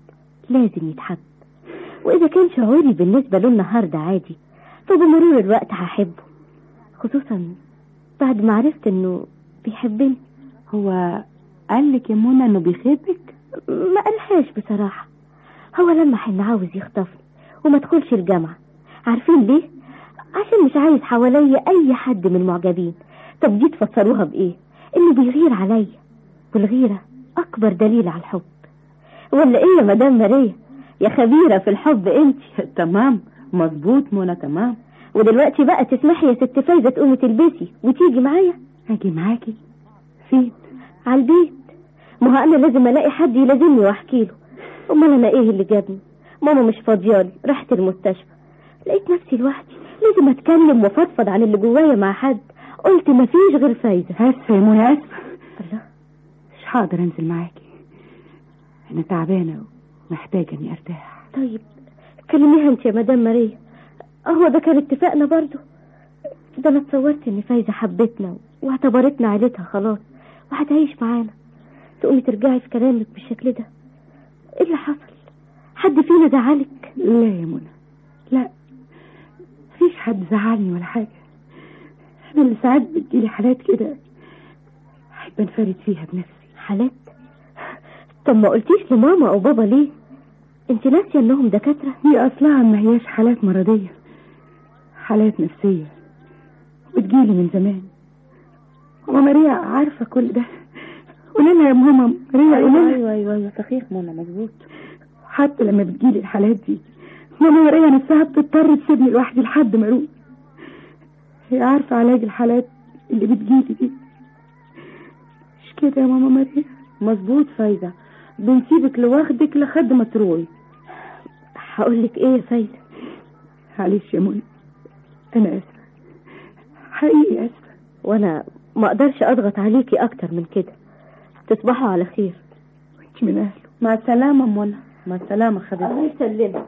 لازم يتحب وإذا كان شعوري بالنسبة له النهاردة عادي فبمرور الوقت هحبه خصوصا بعد ما عرفت إنه بيحبني هو قال لك يا منى انه بيحبك ما قالهاش بصراحة هو لمح إنه عاوز يخطفني وما ادخلش الجامعة عارفين ليه؟ عشان مش عايز حواليا أي حد من المعجبين طب دي تفسروها بإيه؟ إنه بيغير عليا والغيرة أكبر دليل على الحب ولا إيه يا مدام ماريا؟ يا خبيرة في الحب أنت تمام مظبوط منى تمام ودلوقتي بقى تسمحي يا ست فايزة تقومي تلبسي وتيجي معايا اجي معاكي فين على البيت ما هو انا لازم الاقي حد يلازمني واحكي له امال انا ايه اللي جابني ماما مش فاضيالي رحت المستشفى لقيت نفسي لوحدي لازم اتكلم وافضفض عن اللي جوايا مع حد قلت مفيش غير فايزة اسفة يا منى اسفة الله مش هقدر انزل معاكي انا تعبانة ومحتاجة اني ارتاح طيب كلميها انت يا مدام ماريا اهو ده كان اتفاقنا برضو ده انا اتصورت ان فايزة حبتنا واعتبرتنا عيلتها خلاص وهتعيش معانا تقومي ترجعي في كلامك بالشكل ده ايه اللي حصل حد فينا زعلك لا يا منى لا مفيش حد زعلني ولا حاجة انا اللي ساعات بتجيلي حالات كده احب انفرد فيها بنفسي حالات طب ما قلتيش لماما او بابا ليه انت ناسيه انهم دكاتره هي اصلها ما هياش حالات مرضية حالات نفسية بتجيلي من زمان ماما ماريا عارفة كل ده قولي لها يا ماما ماريا قولي لها ايوه ايوه ايوه صحيح منى مظبوط حتى لما بتجيلي الحالات دي ماما ماريا نفسها بتضطر تسيبني لوحدي لحد ما اروح هي عارفة علاج الحالات اللي بتجيلي دي مش كده يا ماما ماريا مظبوط فايزة بنسيبك لوحدك لحد ما تروي هقول لك ايه يا فايزة معلش يا منى انا اسفة حقيقي اسفة وانا ما اقدرش اضغط عليكي اكتر من كده تصبحوا على خير وانت من اهله مع السلامة منى مع السلامة حبيبتي الله يسلمك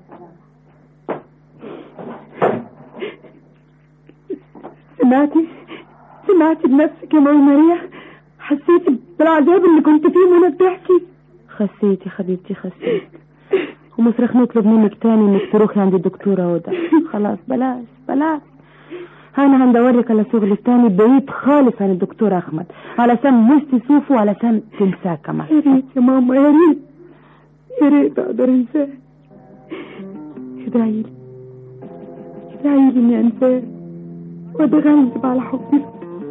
سمعتي سمعتي بنفسك يا ماما ماريا حسيتي بالعذاب اللي كنت فيه وانا بتحكي خسيت يا حبيبتي خسيت ومش رح نطلب منك تاني انك تروحي عند الدكتورة هدى خلاص بلاش بلاش انا هندور لك على شغل تاني بعيد خالص عن الدكتور احمد علشان مش تشوفه علشان تنساه كمان يا ريت يا ماما يا ريت يا ريت اقدر انساه ادعي لي ادعي لي اني انساه واتغلب على حبي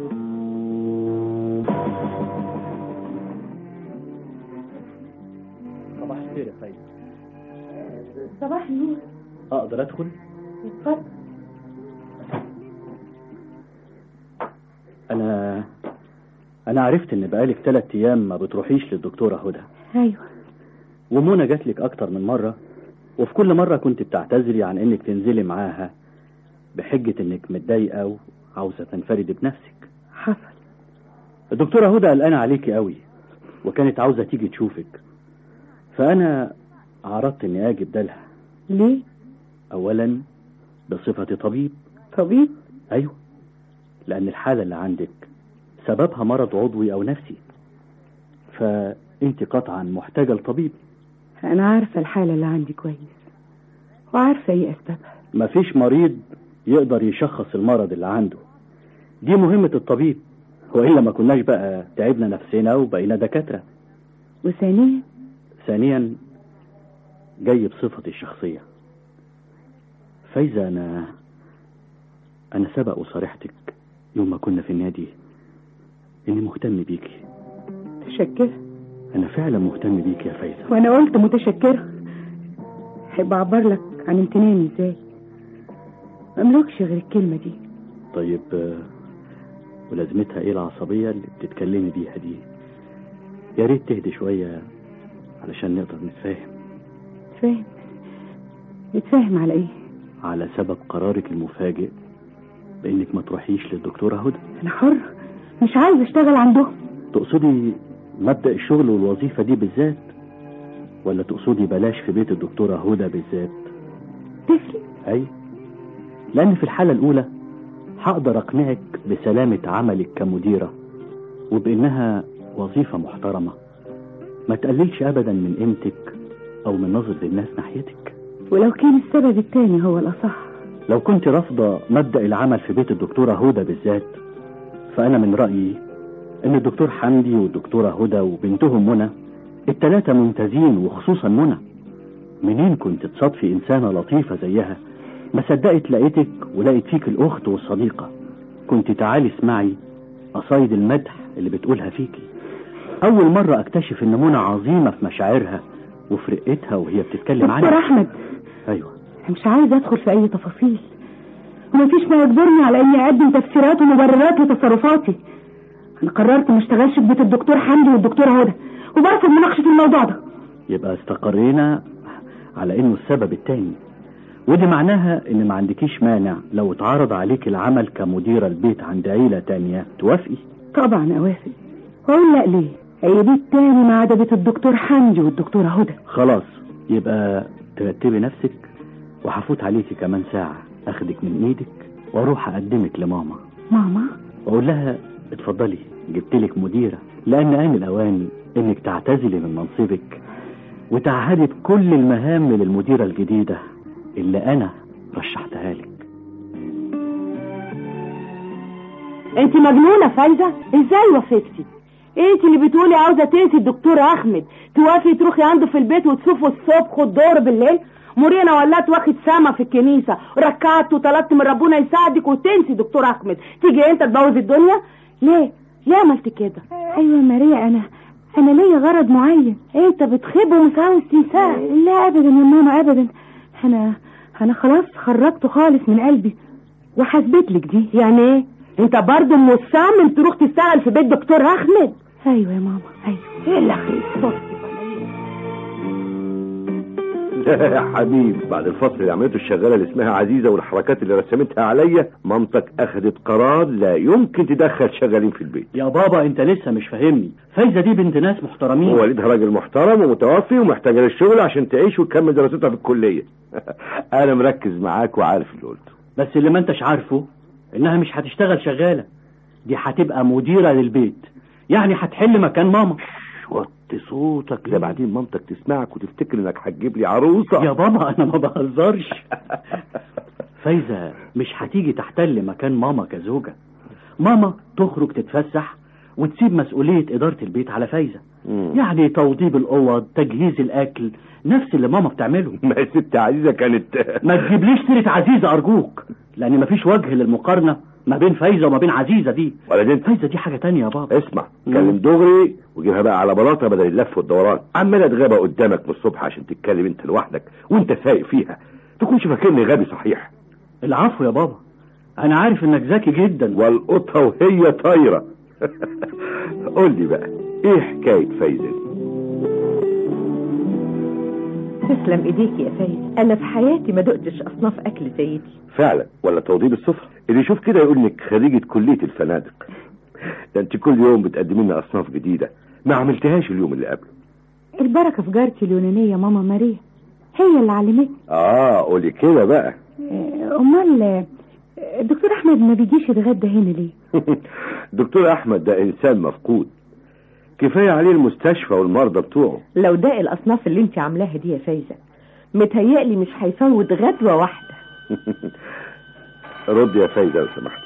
صباح الخير يا فايز صباح النور اقدر ادخل اتفضل انا انا عرفت ان بقالك ثلاث ايام ما بتروحيش للدكتوره هدى ايوه ومنى جات لك اكتر من مره وفي كل مره كنت بتعتذري عن انك تنزلي معاها بحجه انك متضايقه وعاوزه تنفردي بنفسك حصل الدكتوره هدى قلقانه عليكي قوي وكانت عاوزه تيجي تشوفك فانا عرضت اني اجي بدالها ليه اولا بصفتي طبيب طبيب ايوه لان الحاله اللي عندك سببها مرض عضوي او نفسي فانت قطعا محتاجه لطبيب انا عارفة الحالة اللي عندي كويس وعارفة ايه اسبابها مفيش مريض يقدر يشخص المرض اللي عنده دي مهمة الطبيب وإلا ما كناش بقى تعبنا نفسنا وبقينا دكاترة وثانيا ثانيا جاي بصفتي الشخصية فايزة أنا أنا سبق وصارحتك يوم ما كنا في النادي إني مهتم بيكي متشكرة أنا فعلا مهتم بيكي يا فايزة وانا قلت متشكرة احب اعبر لك عن امتناني ازاي مملكش غير الكلمة دي طيب آه، ولازمتها ايه العصبية اللي بتتكلمي بيها دي يا ريت تهدي شوية علشان نقدر نتفاهم فاهم نتفاهم على ايه على سبب قرارك المفاجئ بانك ما تروحيش للدكتورة هدى انا حر مش عايز اشتغل عندهم تقصدي مبدأ الشغل والوظيفة دي بالذات ولا تقصدي بلاش في بيت الدكتورة هدى بالذات تفرق اي لان في الحالة الاولى هقدر اقنعك بسلامة عملك كمديرة وبانها وظيفة محترمة ما تقللش ابدا من قيمتك او من نظرة الناس ناحيتك ولو كان السبب التاني هو الأصح لو كنت رافضة مبدأ العمل في بيت الدكتورة هدى بالذات فأنا من رأيي إن الدكتور حمدي والدكتورة هدى وبنتهم منى التلاتة ممتازين وخصوصا منى منين كنت تصادفي إنسانة لطيفة زيها ما صدقت لقيتك ولقيت فيك الأخت والصديقة كنت تعالي اسمعي قصايد المدح اللي بتقولها فيكي أول مرة أكتشف إن منى عظيمة في مشاعرها وفي رقتها وهي بتتكلم عنها دكتور أحمد أيوه مش عايز أدخل في أي تفاصيل ومفيش ما يجبرني على إني أقدم تفسيرات ومبررات لتصرفاتي أنا قررت ما اشتغلش في بيت الدكتور حمدي والدكتورة هدى وبرفض مناقشة الموضوع ده يبقى استقرينا على انه السبب التاني ودي معناها ان ما عندكيش مانع لو اتعرض عليك العمل كمديرة البيت عند عيلة تانية توافقي طبعا أوافق وأقول لا ليه أي بيت تاني ما عدا بيت الدكتور حمدي والدكتورة هدى خلاص يبقى ترتبي نفسك وهفوت عليكي كمان ساعة اخدك من ايدك واروح اقدمك لماما ماما واقول لها اتفضلي جبتلك مديرة لان ان الاوان انك تعتزلي من منصبك وتعهدي بكل المهام للمديرة الجديدة اللي انا رشحتها لك انت مجنونه فايزه ازاي وافقتي انت اللي بتقولي عاوزه تنسي الدكتور احمد توافقي تروحي عنده في البيت وتشوفوا الصبح والدور بالليل مرينا ولات واخد سما في الكنيسه ركعت وطلبت من ربنا يساعدك وتنسي دكتور احمد تيجي انت تبوظ الدنيا ليه ليه عملت كده أيوة ماريا أنا أنا ليا غرض معين انت بتخيب ومش عاوز تنساه لا أبدا يا ماما أبدا أنا أنا خلاص خرجته خالص من قلبي وحسبت لك دي يعني ايه انت برضه مصمم تروح تشتغل في بيت دكتور احمد أيوة يا ماما أيوة ايه اللي خير لا يا حبيبي بعد الفصل اللي عملته الشغاله اللي اسمها عزيزه والحركات اللي رسمتها عليا مامتك اخذت قرار لا يمكن تدخل شغالين في البيت يا بابا انت لسه مش فاهمني فايزة دي بنت ناس محترمين ووالدها راجل محترم ومتوفي ومحتاجه للشغل عشان تعيش وتكمل دراستها في الكليه انا مركز معاك وعارف اللي قلته بس اللي ما انتش عارفه انها مش هتشتغل شغالة دي هتبقى مديرة للبيت يعني هتحل مكان ماما وطي صوتك لا بعدين مامتك تسمعك وتفتكر انك هتجيب لي عروسه يا بابا انا ما بهزرش فايزة مش هتيجي تحتل مكان ماما كزوجة ماما تخرج تتفسح وتسيب مسؤولية إدارة البيت على فايزة مم. يعني توضيب الأوض تجهيز الأكل نفس اللي ماما بتعمله ما هي ست عزيزه كانت ما تجيبليش سيرة عزيزة أرجوك لأن مفيش وجه للمقارنة ما بين فايزة وما بين عزيزة دي ولا انت فايزة دي حاجة تانية يا بابا اسمع كلم دغري وجيبها بقى على بلاطه بدل اللف والدوران عماله تغابى قدامك من الصبح عشان تتكلم انت لوحدك وانت سايق فيها تكونش فاكرني غبي صحيح العفو يا بابا أنا عارف إنك ذكي جدا والقطه وهي طايره قول لي بقى ايه حكايه فايزه دي؟ تسلم ايديك يا فايز انا في حياتي ما دقتش اصناف اكل زي دي فعلا ولا توضيب السفره اللي يشوف كده يقول انك خريجه كليه الفنادق ده انت كل يوم بتقدمي لنا اصناف جديده ما عملتهاش اليوم اللي قبله البركة في جارتي اليونانية ماما ماريا هي اللي علمتني اه قولي كده بقى آه، أمال آه، الدكتور أحمد ما بيجيش يتغدى هنا ليه دكتور احمد ده انسان مفقود كفايه عليه المستشفى والمرضى بتوعه لو ده الاصناف اللي انت عاملاها دي يا فايزة متهيألي مش هيفوت غدوة واحدة رد يا فايده لو سمحتي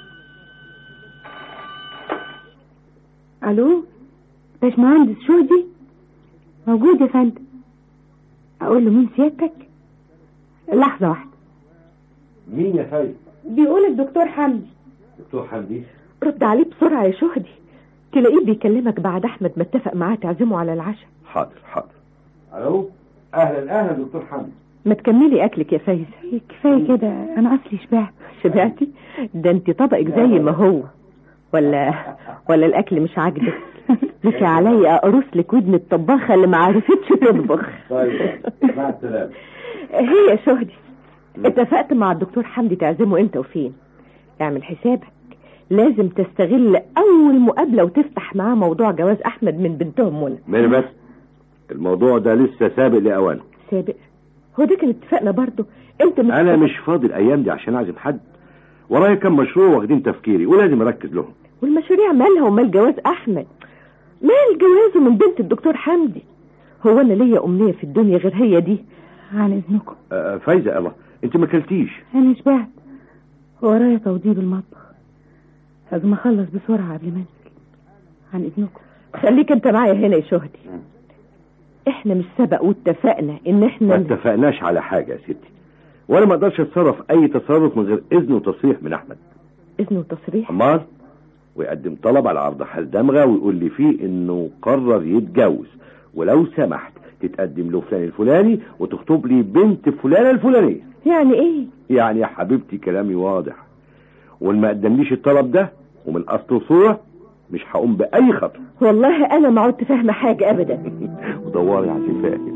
ألو باشمهندس شهدي موجود يا فندم أقول له مين سيادتك لحظة واحدة مين يا فايده بيقول الدكتور حمدي دكتور حمدي رد عليه بسرعة يا شهدي تلاقيه بيكلمك بعد احمد ما اتفق معاه تعزمه على العشاء حاضر حاضر الو اهلا اهلا دكتور حمدي ما تكملي اكلك يا فايزة كفاية كده أنا أصلي شبعت شبعتي ده انت طبقك زي ما هو ولا ولا الاكل مش عاجبك لك عليا اقرص لك ودن الطباخه اللي ما عرفتش تطبخ طيب مع السلامه هي يا شهدي اتفقت مع الدكتور حمدي تعزمه امتى وفين اعمل حسابك لازم تستغل اول مقابله وتفتح معاه موضوع جواز احمد من بنتهم منى مين بس الموضوع ده لسه سابق لاوانه سابق هو ده كان اتفاقنا برضه انت مش انا مش فاضي الايام دي عشان اعزم حد ورايا كم مشروع واخدين تفكيري ولازم اركز لهم والمشاريع مالها ومال جواز احمد مال جوازه من بنت الدكتور حمدي هو انا ليا امنيه في الدنيا غير هي دي عن اذنكم آه فايزه الله انت ما اكلتيش انا شبعت ورايا توضيب المطبخ لازم اخلص بسرعه قبل ما انزل عن اذنكم خليك انت معايا هنا يا شهدي احنا مش سبق واتفقنا ان ما احنا اتفقناش على حاجه يا ستي وانا ما اقدرش اتصرف اي تصرف من غير اذن وتصريح من احمد اذن وتصريح امال ويقدم طلب على عرض حال دمغه ويقول لي فيه انه قرر يتجوز ولو سمحت تتقدم له فلان الفلاني وتخطب لي بنت فلانه الفلانيه يعني ايه يعني يا حبيبتي كلامي واضح وان ما قدمليش الطلب ده ومن اصل وصوره مش هقوم باي خطوه والله انا ما عدت فاهمه حاجه ابدا ودوري على فاهم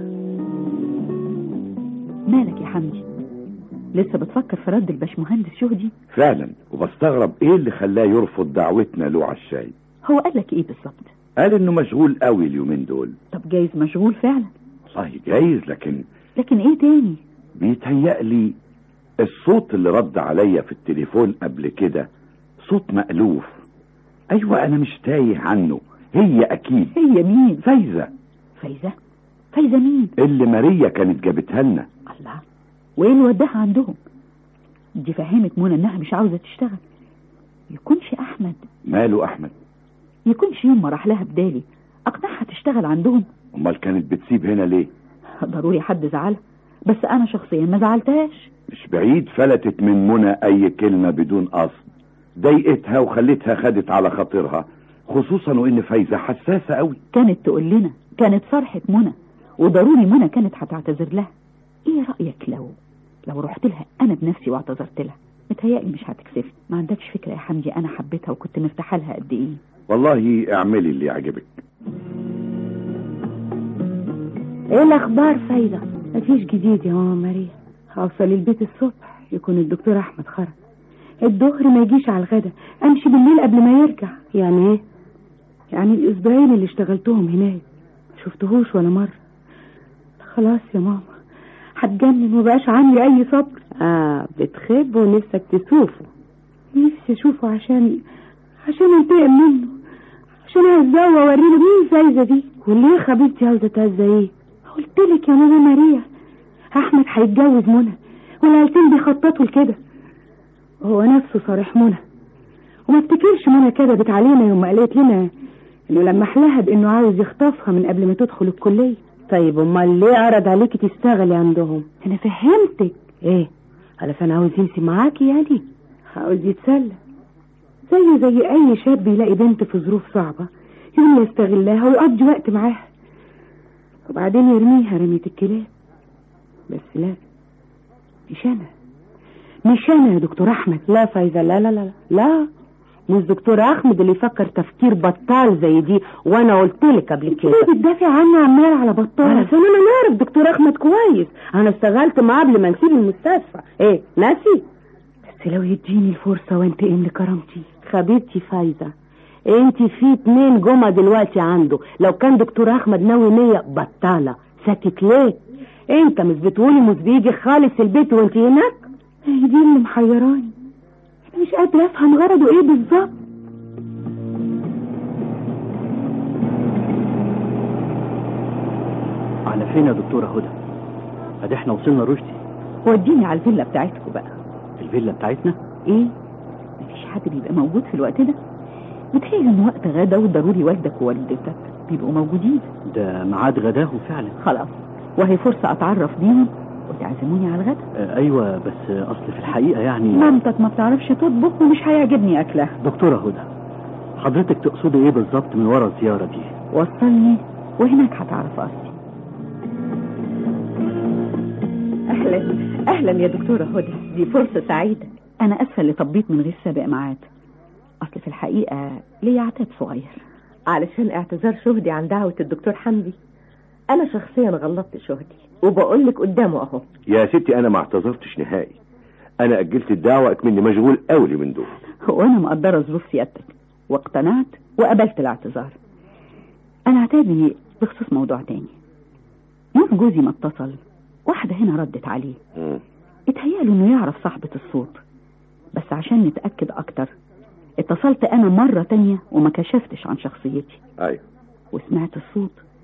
مالك يا حمدي لسه بتفكر في رد الباشمهندس شهدي فعلا وبستغرب ايه اللي خلاه يرفض دعوتنا له على الشاي هو قال لك ايه بالظبط قال انه مشغول قوي اليومين دول طب جايز مشغول فعلا والله جايز لكن لكن ايه تاني بيتهيألي الصوت اللي رد عليا في التليفون قبل كده صوت مألوف ايوه انا مش تايه عنه هي اكيد هي مين فايزه فايزه فايزه مين اللي ماريا كانت جابتها لنا الله وايه اللي وداها عندهم دي فهمت منى انها مش عاوزه تشتغل يكونش احمد ماله احمد يكونش يوم ما راح لها بدالي اقنعها تشتغل عندهم امال كانت بتسيب هنا ليه ضروري حد زعلها بس انا شخصيا ما زعلتهاش مش بعيد فلتت من منى اي كلمه بدون قصد ضايقتها وخلتها خدت على خاطرها خصوصا وان فايزه حساسه قوي كانت تقول لنا كانت فرحه منى وضروري منى كانت هتعتذر لها ايه رايك لو لو رحت لها انا بنفسي واعتذرت لها متهيألي مش هتكسفني ما عندكش فكره يا حمدي انا حبيتها وكنت مرتاحه لها قد ايه والله اعملي اللي يعجبك ايه الاخبار فايده مفيش جديد يا ماما ماريا هوصل البيت الصبح يكون الدكتور احمد خرج الظهر ما يجيش على الغدا امشي بالليل قبل ما يرجع يعني ايه يعني الاسبوعين اللي اشتغلتهم هناك ما شفتهوش ولا مره خلاص يا ماما هتجنن ومبقاش عندي اي صبر اه بتخب ونفسك تشوفه نفسي اشوفه عشان عشان انتقم منه عشان اهزاه واوريله مين فايزه دي وليه يا حبيبتي عاوزه تهزى ايه قلت لك يا ماما ماريا احمد هيتجوز منى والعيلتين بيخططوا لكده هو نفسه صريح منى وما افتكرش منى كذبت علينا يوم ما قالت لنا انه لمح لها بانه عاوز يخطفها من قبل ما تدخل الكليه طيب امال ليه عرض عليكي تشتغلي عندهم انا فهمتك ايه علشان عاوز يمشي معاكي يعني عاوز يتسلى زيه زي اي شاب يلاقي بنت في ظروف صعبه يوم يستغلها ويقضي وقت معاها وبعدين يرميها رمية الكلاب بس لا مش انا مش انا يا دكتور احمد لا فايزه لا لا لا لا مش دكتور احمد اللي يفكر تفكير بطال زي دي وانا قلت لك قبل كده ليه بتدافع عني عمال على بطال عشان انا نعرف دكتور احمد كويس انا اشتغلت معاه قبل ما نسيب المستشفى ايه ناسي بس لو يديني الفرصه وانتقم لكرامتي حبيبتي فايزه انت في اتنين جمعة دلوقتي عنده لو كان دكتور احمد ناوي نية بطالة ساكت ليه انت مش بتقولي مش بيجي خالص البيت وانت هناك هي دي اللي محيراني انا مش قادرة افهم غرضه ايه بالظبط على فين يا دكتورة هدى ادي احنا وصلنا رشدي وديني على الفيلا بتاعتكم بقى الفيلا بتاعتنا ايه مفيش حد بيبقى موجود في الوقت ده متهيألي ان وقت غدا وضروري والدك ووالدتك بيبقوا موجودين ده ميعاد غداهم فعلا خلاص وهي فرصة اتعرف بيهم وتعزموني على الغدا آه ايوه بس اصل في الحقيقة يعني مامتك ما بتعرفش تطبخ ومش هيعجبني اكلها دكتورة هدى حضرتك تقصدي ايه بالظبط من ورا الزيارة دي وصلني وهناك هتعرف قصدي اهلا اهلا يا دكتوره هدى دي فرصه سعيده انا اسفه اللي طبيت من غير سابق ميعاد اصل في الحقيقه ليا عتاب صغير علشان اعتذار شهدي عن دعوه الدكتور حمدي انا شخصيا غلطت شهدي وبقول لك قدامه اهو يا ستي انا ما اعتذرتش نهائي انا اجلت الدعوه اكمني مشغول قوي من دول هو انا مقدره ظروف سيادتك واقتنعت وقبلت الاعتذار انا عتابي بخصوص موضوع تاني يوم جوزي ما اتصل واحده هنا ردت عليه مم. اتهيأله انه يعرف صاحبة الصوت بس عشان نتأكد اكتر اتصلت انا مرة تانية وما كشفتش عن شخصيتي ايوه وسمعت الصوت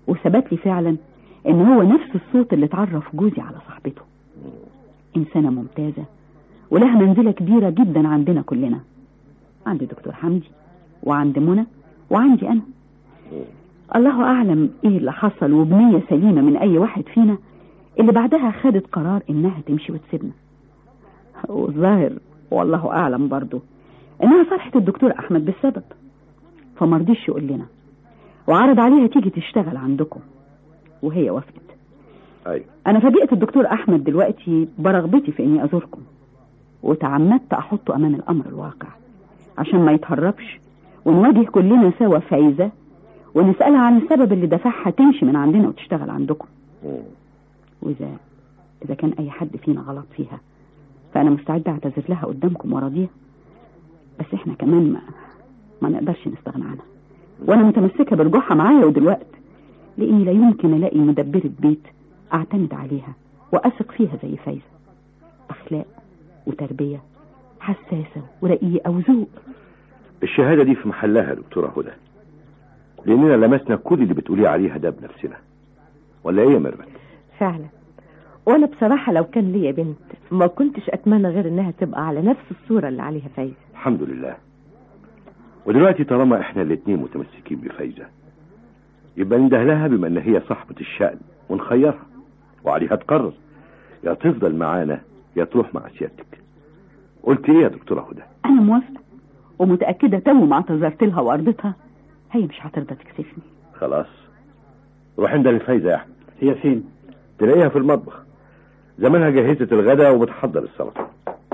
وثبت لي فعلا ان هو نفس الصوت اللي اتعرف جوزي على صاحبته انسانة ممتازة ولها منزلة كبيرة جدا عندنا كلنا عند دكتور حمدي وعند منى وعندي انا الله اعلم ايه اللي حصل وبنية سليمة من اي واحد فينا اللي بعدها خدت قرار انها تمشي وتسيبنا والظاهر والله اعلم برضو انها صرحت الدكتور احمد بالسبب فمرضيش يقول لنا وعرض عليها تيجي تشتغل عندكم وهي وافقت ايوه انا فاجئت الدكتور احمد دلوقتي برغبتي في اني ازوركم وتعمدت احطه امام الامر الواقع عشان ما يتهربش ونواجه كلنا سوا فايزة ونسألها عن السبب اللي دفعها تمشي من عندنا وتشتغل عندكم وإذا إذا كان أي حد فينا غلط فيها فأنا مستعدة أعتذر لها قدامكم وراضيها بس إحنا كمان ما ما نقدرش نستغنى عنها وأنا متمسكة برجوعها معايا ودلوقت لأني لا يمكن ألاقي مدبرة بيت أعتمد عليها وأثق فيها زي فايزة أخلاق وتربية حساسة ورقيقة وذوق الشهادة دي في محلها يا دكتورة هدى لأننا لمسنا كل اللي بتقوليه عليها ده بنفسنا ولا ايه يا ميرفت فعلا وانا بصراحة لو كان ليا بنت ما كنتش اتمنى غير انها تبقى على نفس الصورة اللي عليها فايزة الحمد لله ودلوقتي طالما احنا الاتنين متمسكين بفايزة يبقى ننده لها بما ان هي صاحبة الشأن ونخيرها وعليها تقرر يا تفضل معانا يا تروح مع سيادتك قلت ايه يا دكتورة هدى أنا موافقة ومتأكدة تو ما اعتذرت لها وأرضتها هي مش هترضى تكسفني خلاص روح عند الفايزة يا احمد هي فين تلاقيها في المطبخ زمانها جهزت الغداء وبتحضر السلطة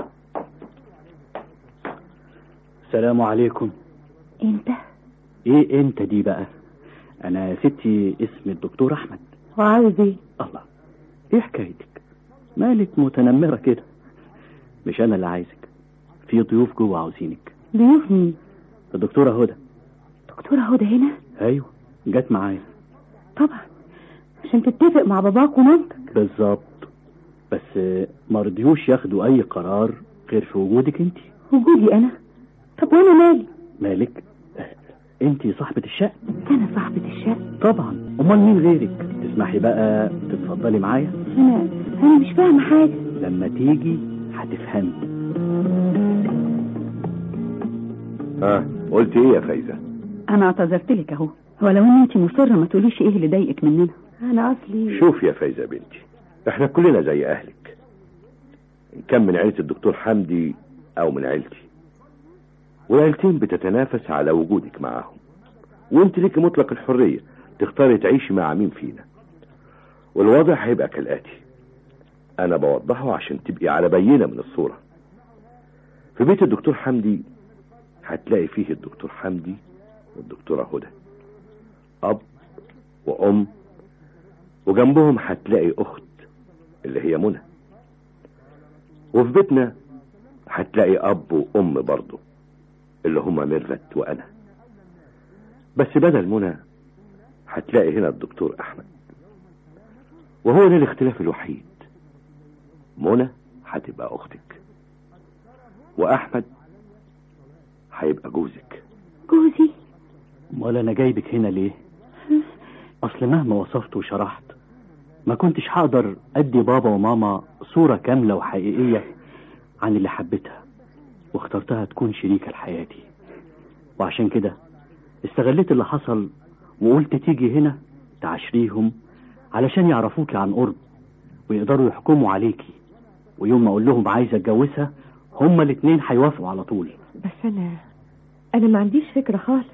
السلام عليكم انت ايه انت دي بقى انا يا ستي اسمي الدكتور احمد وعاوز ايه الله ايه حكايتك مالك متنمرة كده مش انا اللي عايزك في ضيوف جوه عاوزينك ضيوف مين الدكتورة هدى دكتورة هدى هنا ايوه جت معايا طبعا عشان تتفق مع باباك ومامتك بالظبط بس ما رضيوش ياخدوا اي قرار غير في وجودك انت وجودي انا طب وانا مالي مالك انت صاحبة الشأن انا صاحبة الشقة طبعا امال مين غيرك تسمحي بقى تتفضلي معايا انا انا مش فاهمة حاجة لما تيجي هتفهمي ها قلت ايه يا فايزة أنا اعتذرت لك أهو ولو إن أنت مصرة ما تقوليش إيه اللي ضايقك مننا انا اصلي شوف يا فايزة بنتي احنا كلنا زي اهلك ان كان من عيلة الدكتور حمدي او من عيلتي والعيلتين بتتنافس على وجودك معاهم وانت ليك مطلق الحرية تختاري تعيشي مع مين فينا والوضع هيبقى كالآتي انا بوضحه عشان تبقي على بينة من الصورة في بيت الدكتور حمدي هتلاقي فيه الدكتور حمدي والدكتورة هدى اب وام وجنبهم هتلاقي اخت اللي هي منى وفي بيتنا هتلاقي اب وام برضه اللي هما ميرفت وانا بس بدل منى هتلاقي هنا الدكتور احمد وهو ده الاختلاف الوحيد منى هتبقى اختك واحمد هيبقى جوزك جوزي امال انا جايبك هنا ليه اصل مهما وصفت وشرحت ما كنتش هقدر ادي بابا وماما صورة كاملة وحقيقية عن اللي حبيتها واخترتها تكون شريكة لحياتي وعشان كده استغليت اللي حصل وقلت تيجي هنا تعشريهم علشان يعرفوكي عن قرب ويقدروا يحكموا عليكي ويوم ما اقول لهم عايز اتجوزها هما الاتنين هيوافقوا على طول بس انا انا ما عنديش فكرة خالص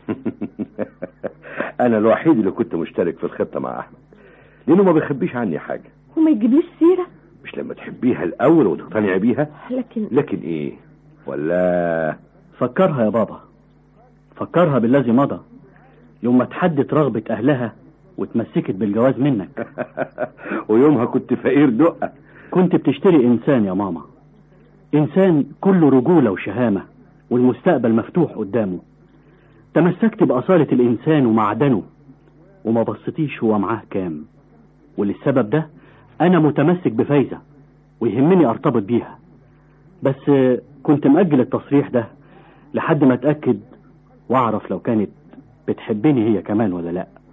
انا الوحيد اللي كنت مشترك في الخطة مع احمد لانه ما بيخبيش عني حاجة وما يجيبليش سيرة مش لما تحبيها الاول وتقتنعي بيها لكن لكن ايه ولا فكرها يا بابا فكرها بالذي مضى يوم ما تحدت رغبة أهلها وتمسكت بالجواز منك ويومها كنت فقير دقة كنت بتشتري إنسان يا ماما إنسان كله رجولة وشهامة والمستقبل مفتوح قدامه تمسكت بأصالة الإنسان ومعدنه وما بصيتيش هو معاه كام وللسبب ده أنا متمسك بفايزة ويهمني أرتبط بيها بس كنت مأجل التصريح ده لحد ما أتأكد وأعرف لو كانت بتحبني هي كمان ولا لأ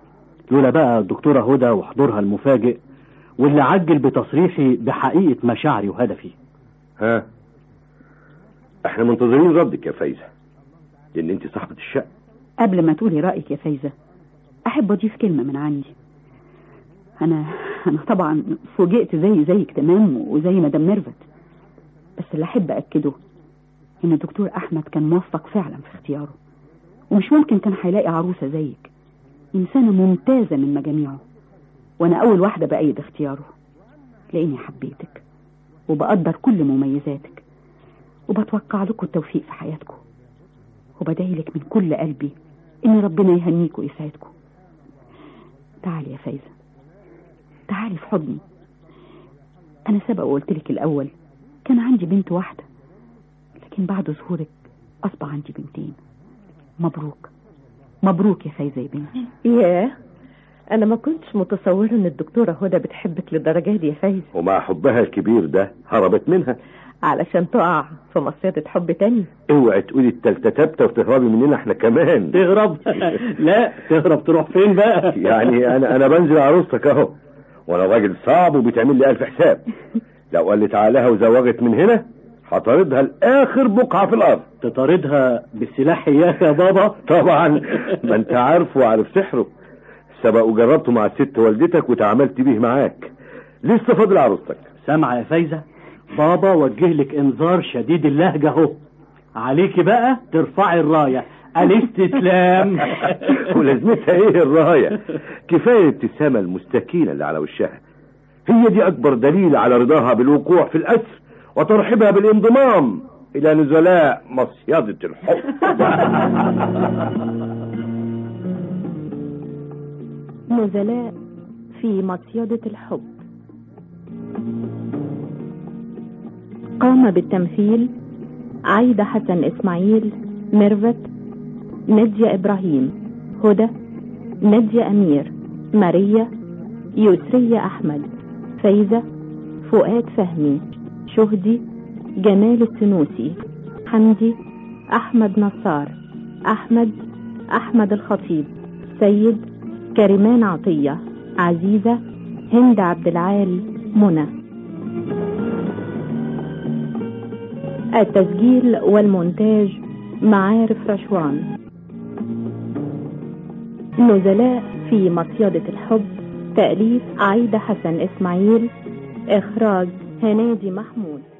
لولا بقى الدكتورة هدى وحضورها المفاجئ واللي عجل بتصريحي بحقيقة مشاعري وهدفي ها احنا منتظرين ردك يا فايزة لان انت صاحبة الشقة قبل ما تقولي رأيك يا فايزة أحب أضيف كلمة من عندي أنا أنا طبعا فوجئت زي زيك تمام وزي مدام ميرفت بس اللي أحب أكده إن الدكتور أحمد كان موفق فعلا في اختياره ومش ممكن كان هيلاقي عروسة زيك إنسانة ممتازة من مجاميعه وأنا أول واحدة بأيد اختياره لأني حبيتك وبقدر كل مميزاتك وبتوقع لكم التوفيق في حياتكم وبدعي لك من كل قلبي إن ربنا يهنيكم ويسعدكم تعالي يا فايزة تعالي في حضني أنا سبق وقلت لك الأول كان عندي بنت واحدة لكن بعد ظهورك أصبح عندي بنتين مبروك مبروك يا فايزة يا بنتي ياه انا ما كنتش متصوره ان الدكتوره هدى بتحبك للدرجه دي يا فايز ومع حبها الكبير ده هربت منها علشان تقع في مصيده حب تاني اوعي تقولي التالتة تابتة وتهربي مننا احنا كمان تهرب لا تهرب تروح فين بقى يعني انا انا بنزل عروستك اهو وانا راجل صعب وبتعمل لي الف حساب لو قال لي تعالها وزوجت من هنا هطاردها لاخر بقعه في الارض تطاردها بالسلاح اياك يا بابا طبعا ما انت عارف وعارف سحره سبق وجربته مع الست والدتك وتعاملت بيه معاك لسه فاضل عروستك سامعة يا فايزة بابا وجه لك انذار شديد اللهجة اهو عليكي بقى ترفعي الراية الاستسلام ولازمتها ايه الرايه كفايه الابتسامه المستكينه اللي على وشها هي دي اكبر دليل على رضاها بالوقوع في الاسر وترحيبها بالانضمام الى نزلاء مصيده الحب نزلاء في مصيدة الحب قام بالتمثيل عايدة حسن إسماعيل ميرفت نادية إبراهيم هدى نادية أمير ماريا يسرية أحمد فايزة فؤاد فهمي شهدي جمال السنوسي حمدي أحمد نصار أحمد أحمد الخطيب سيد كريمان عطية عزيزة هند عبد العال منى التسجيل والمونتاج معارف رشوان نزلاء في مصيدة الحب تأليف عايدة حسن إسماعيل إخراج هنادي محمود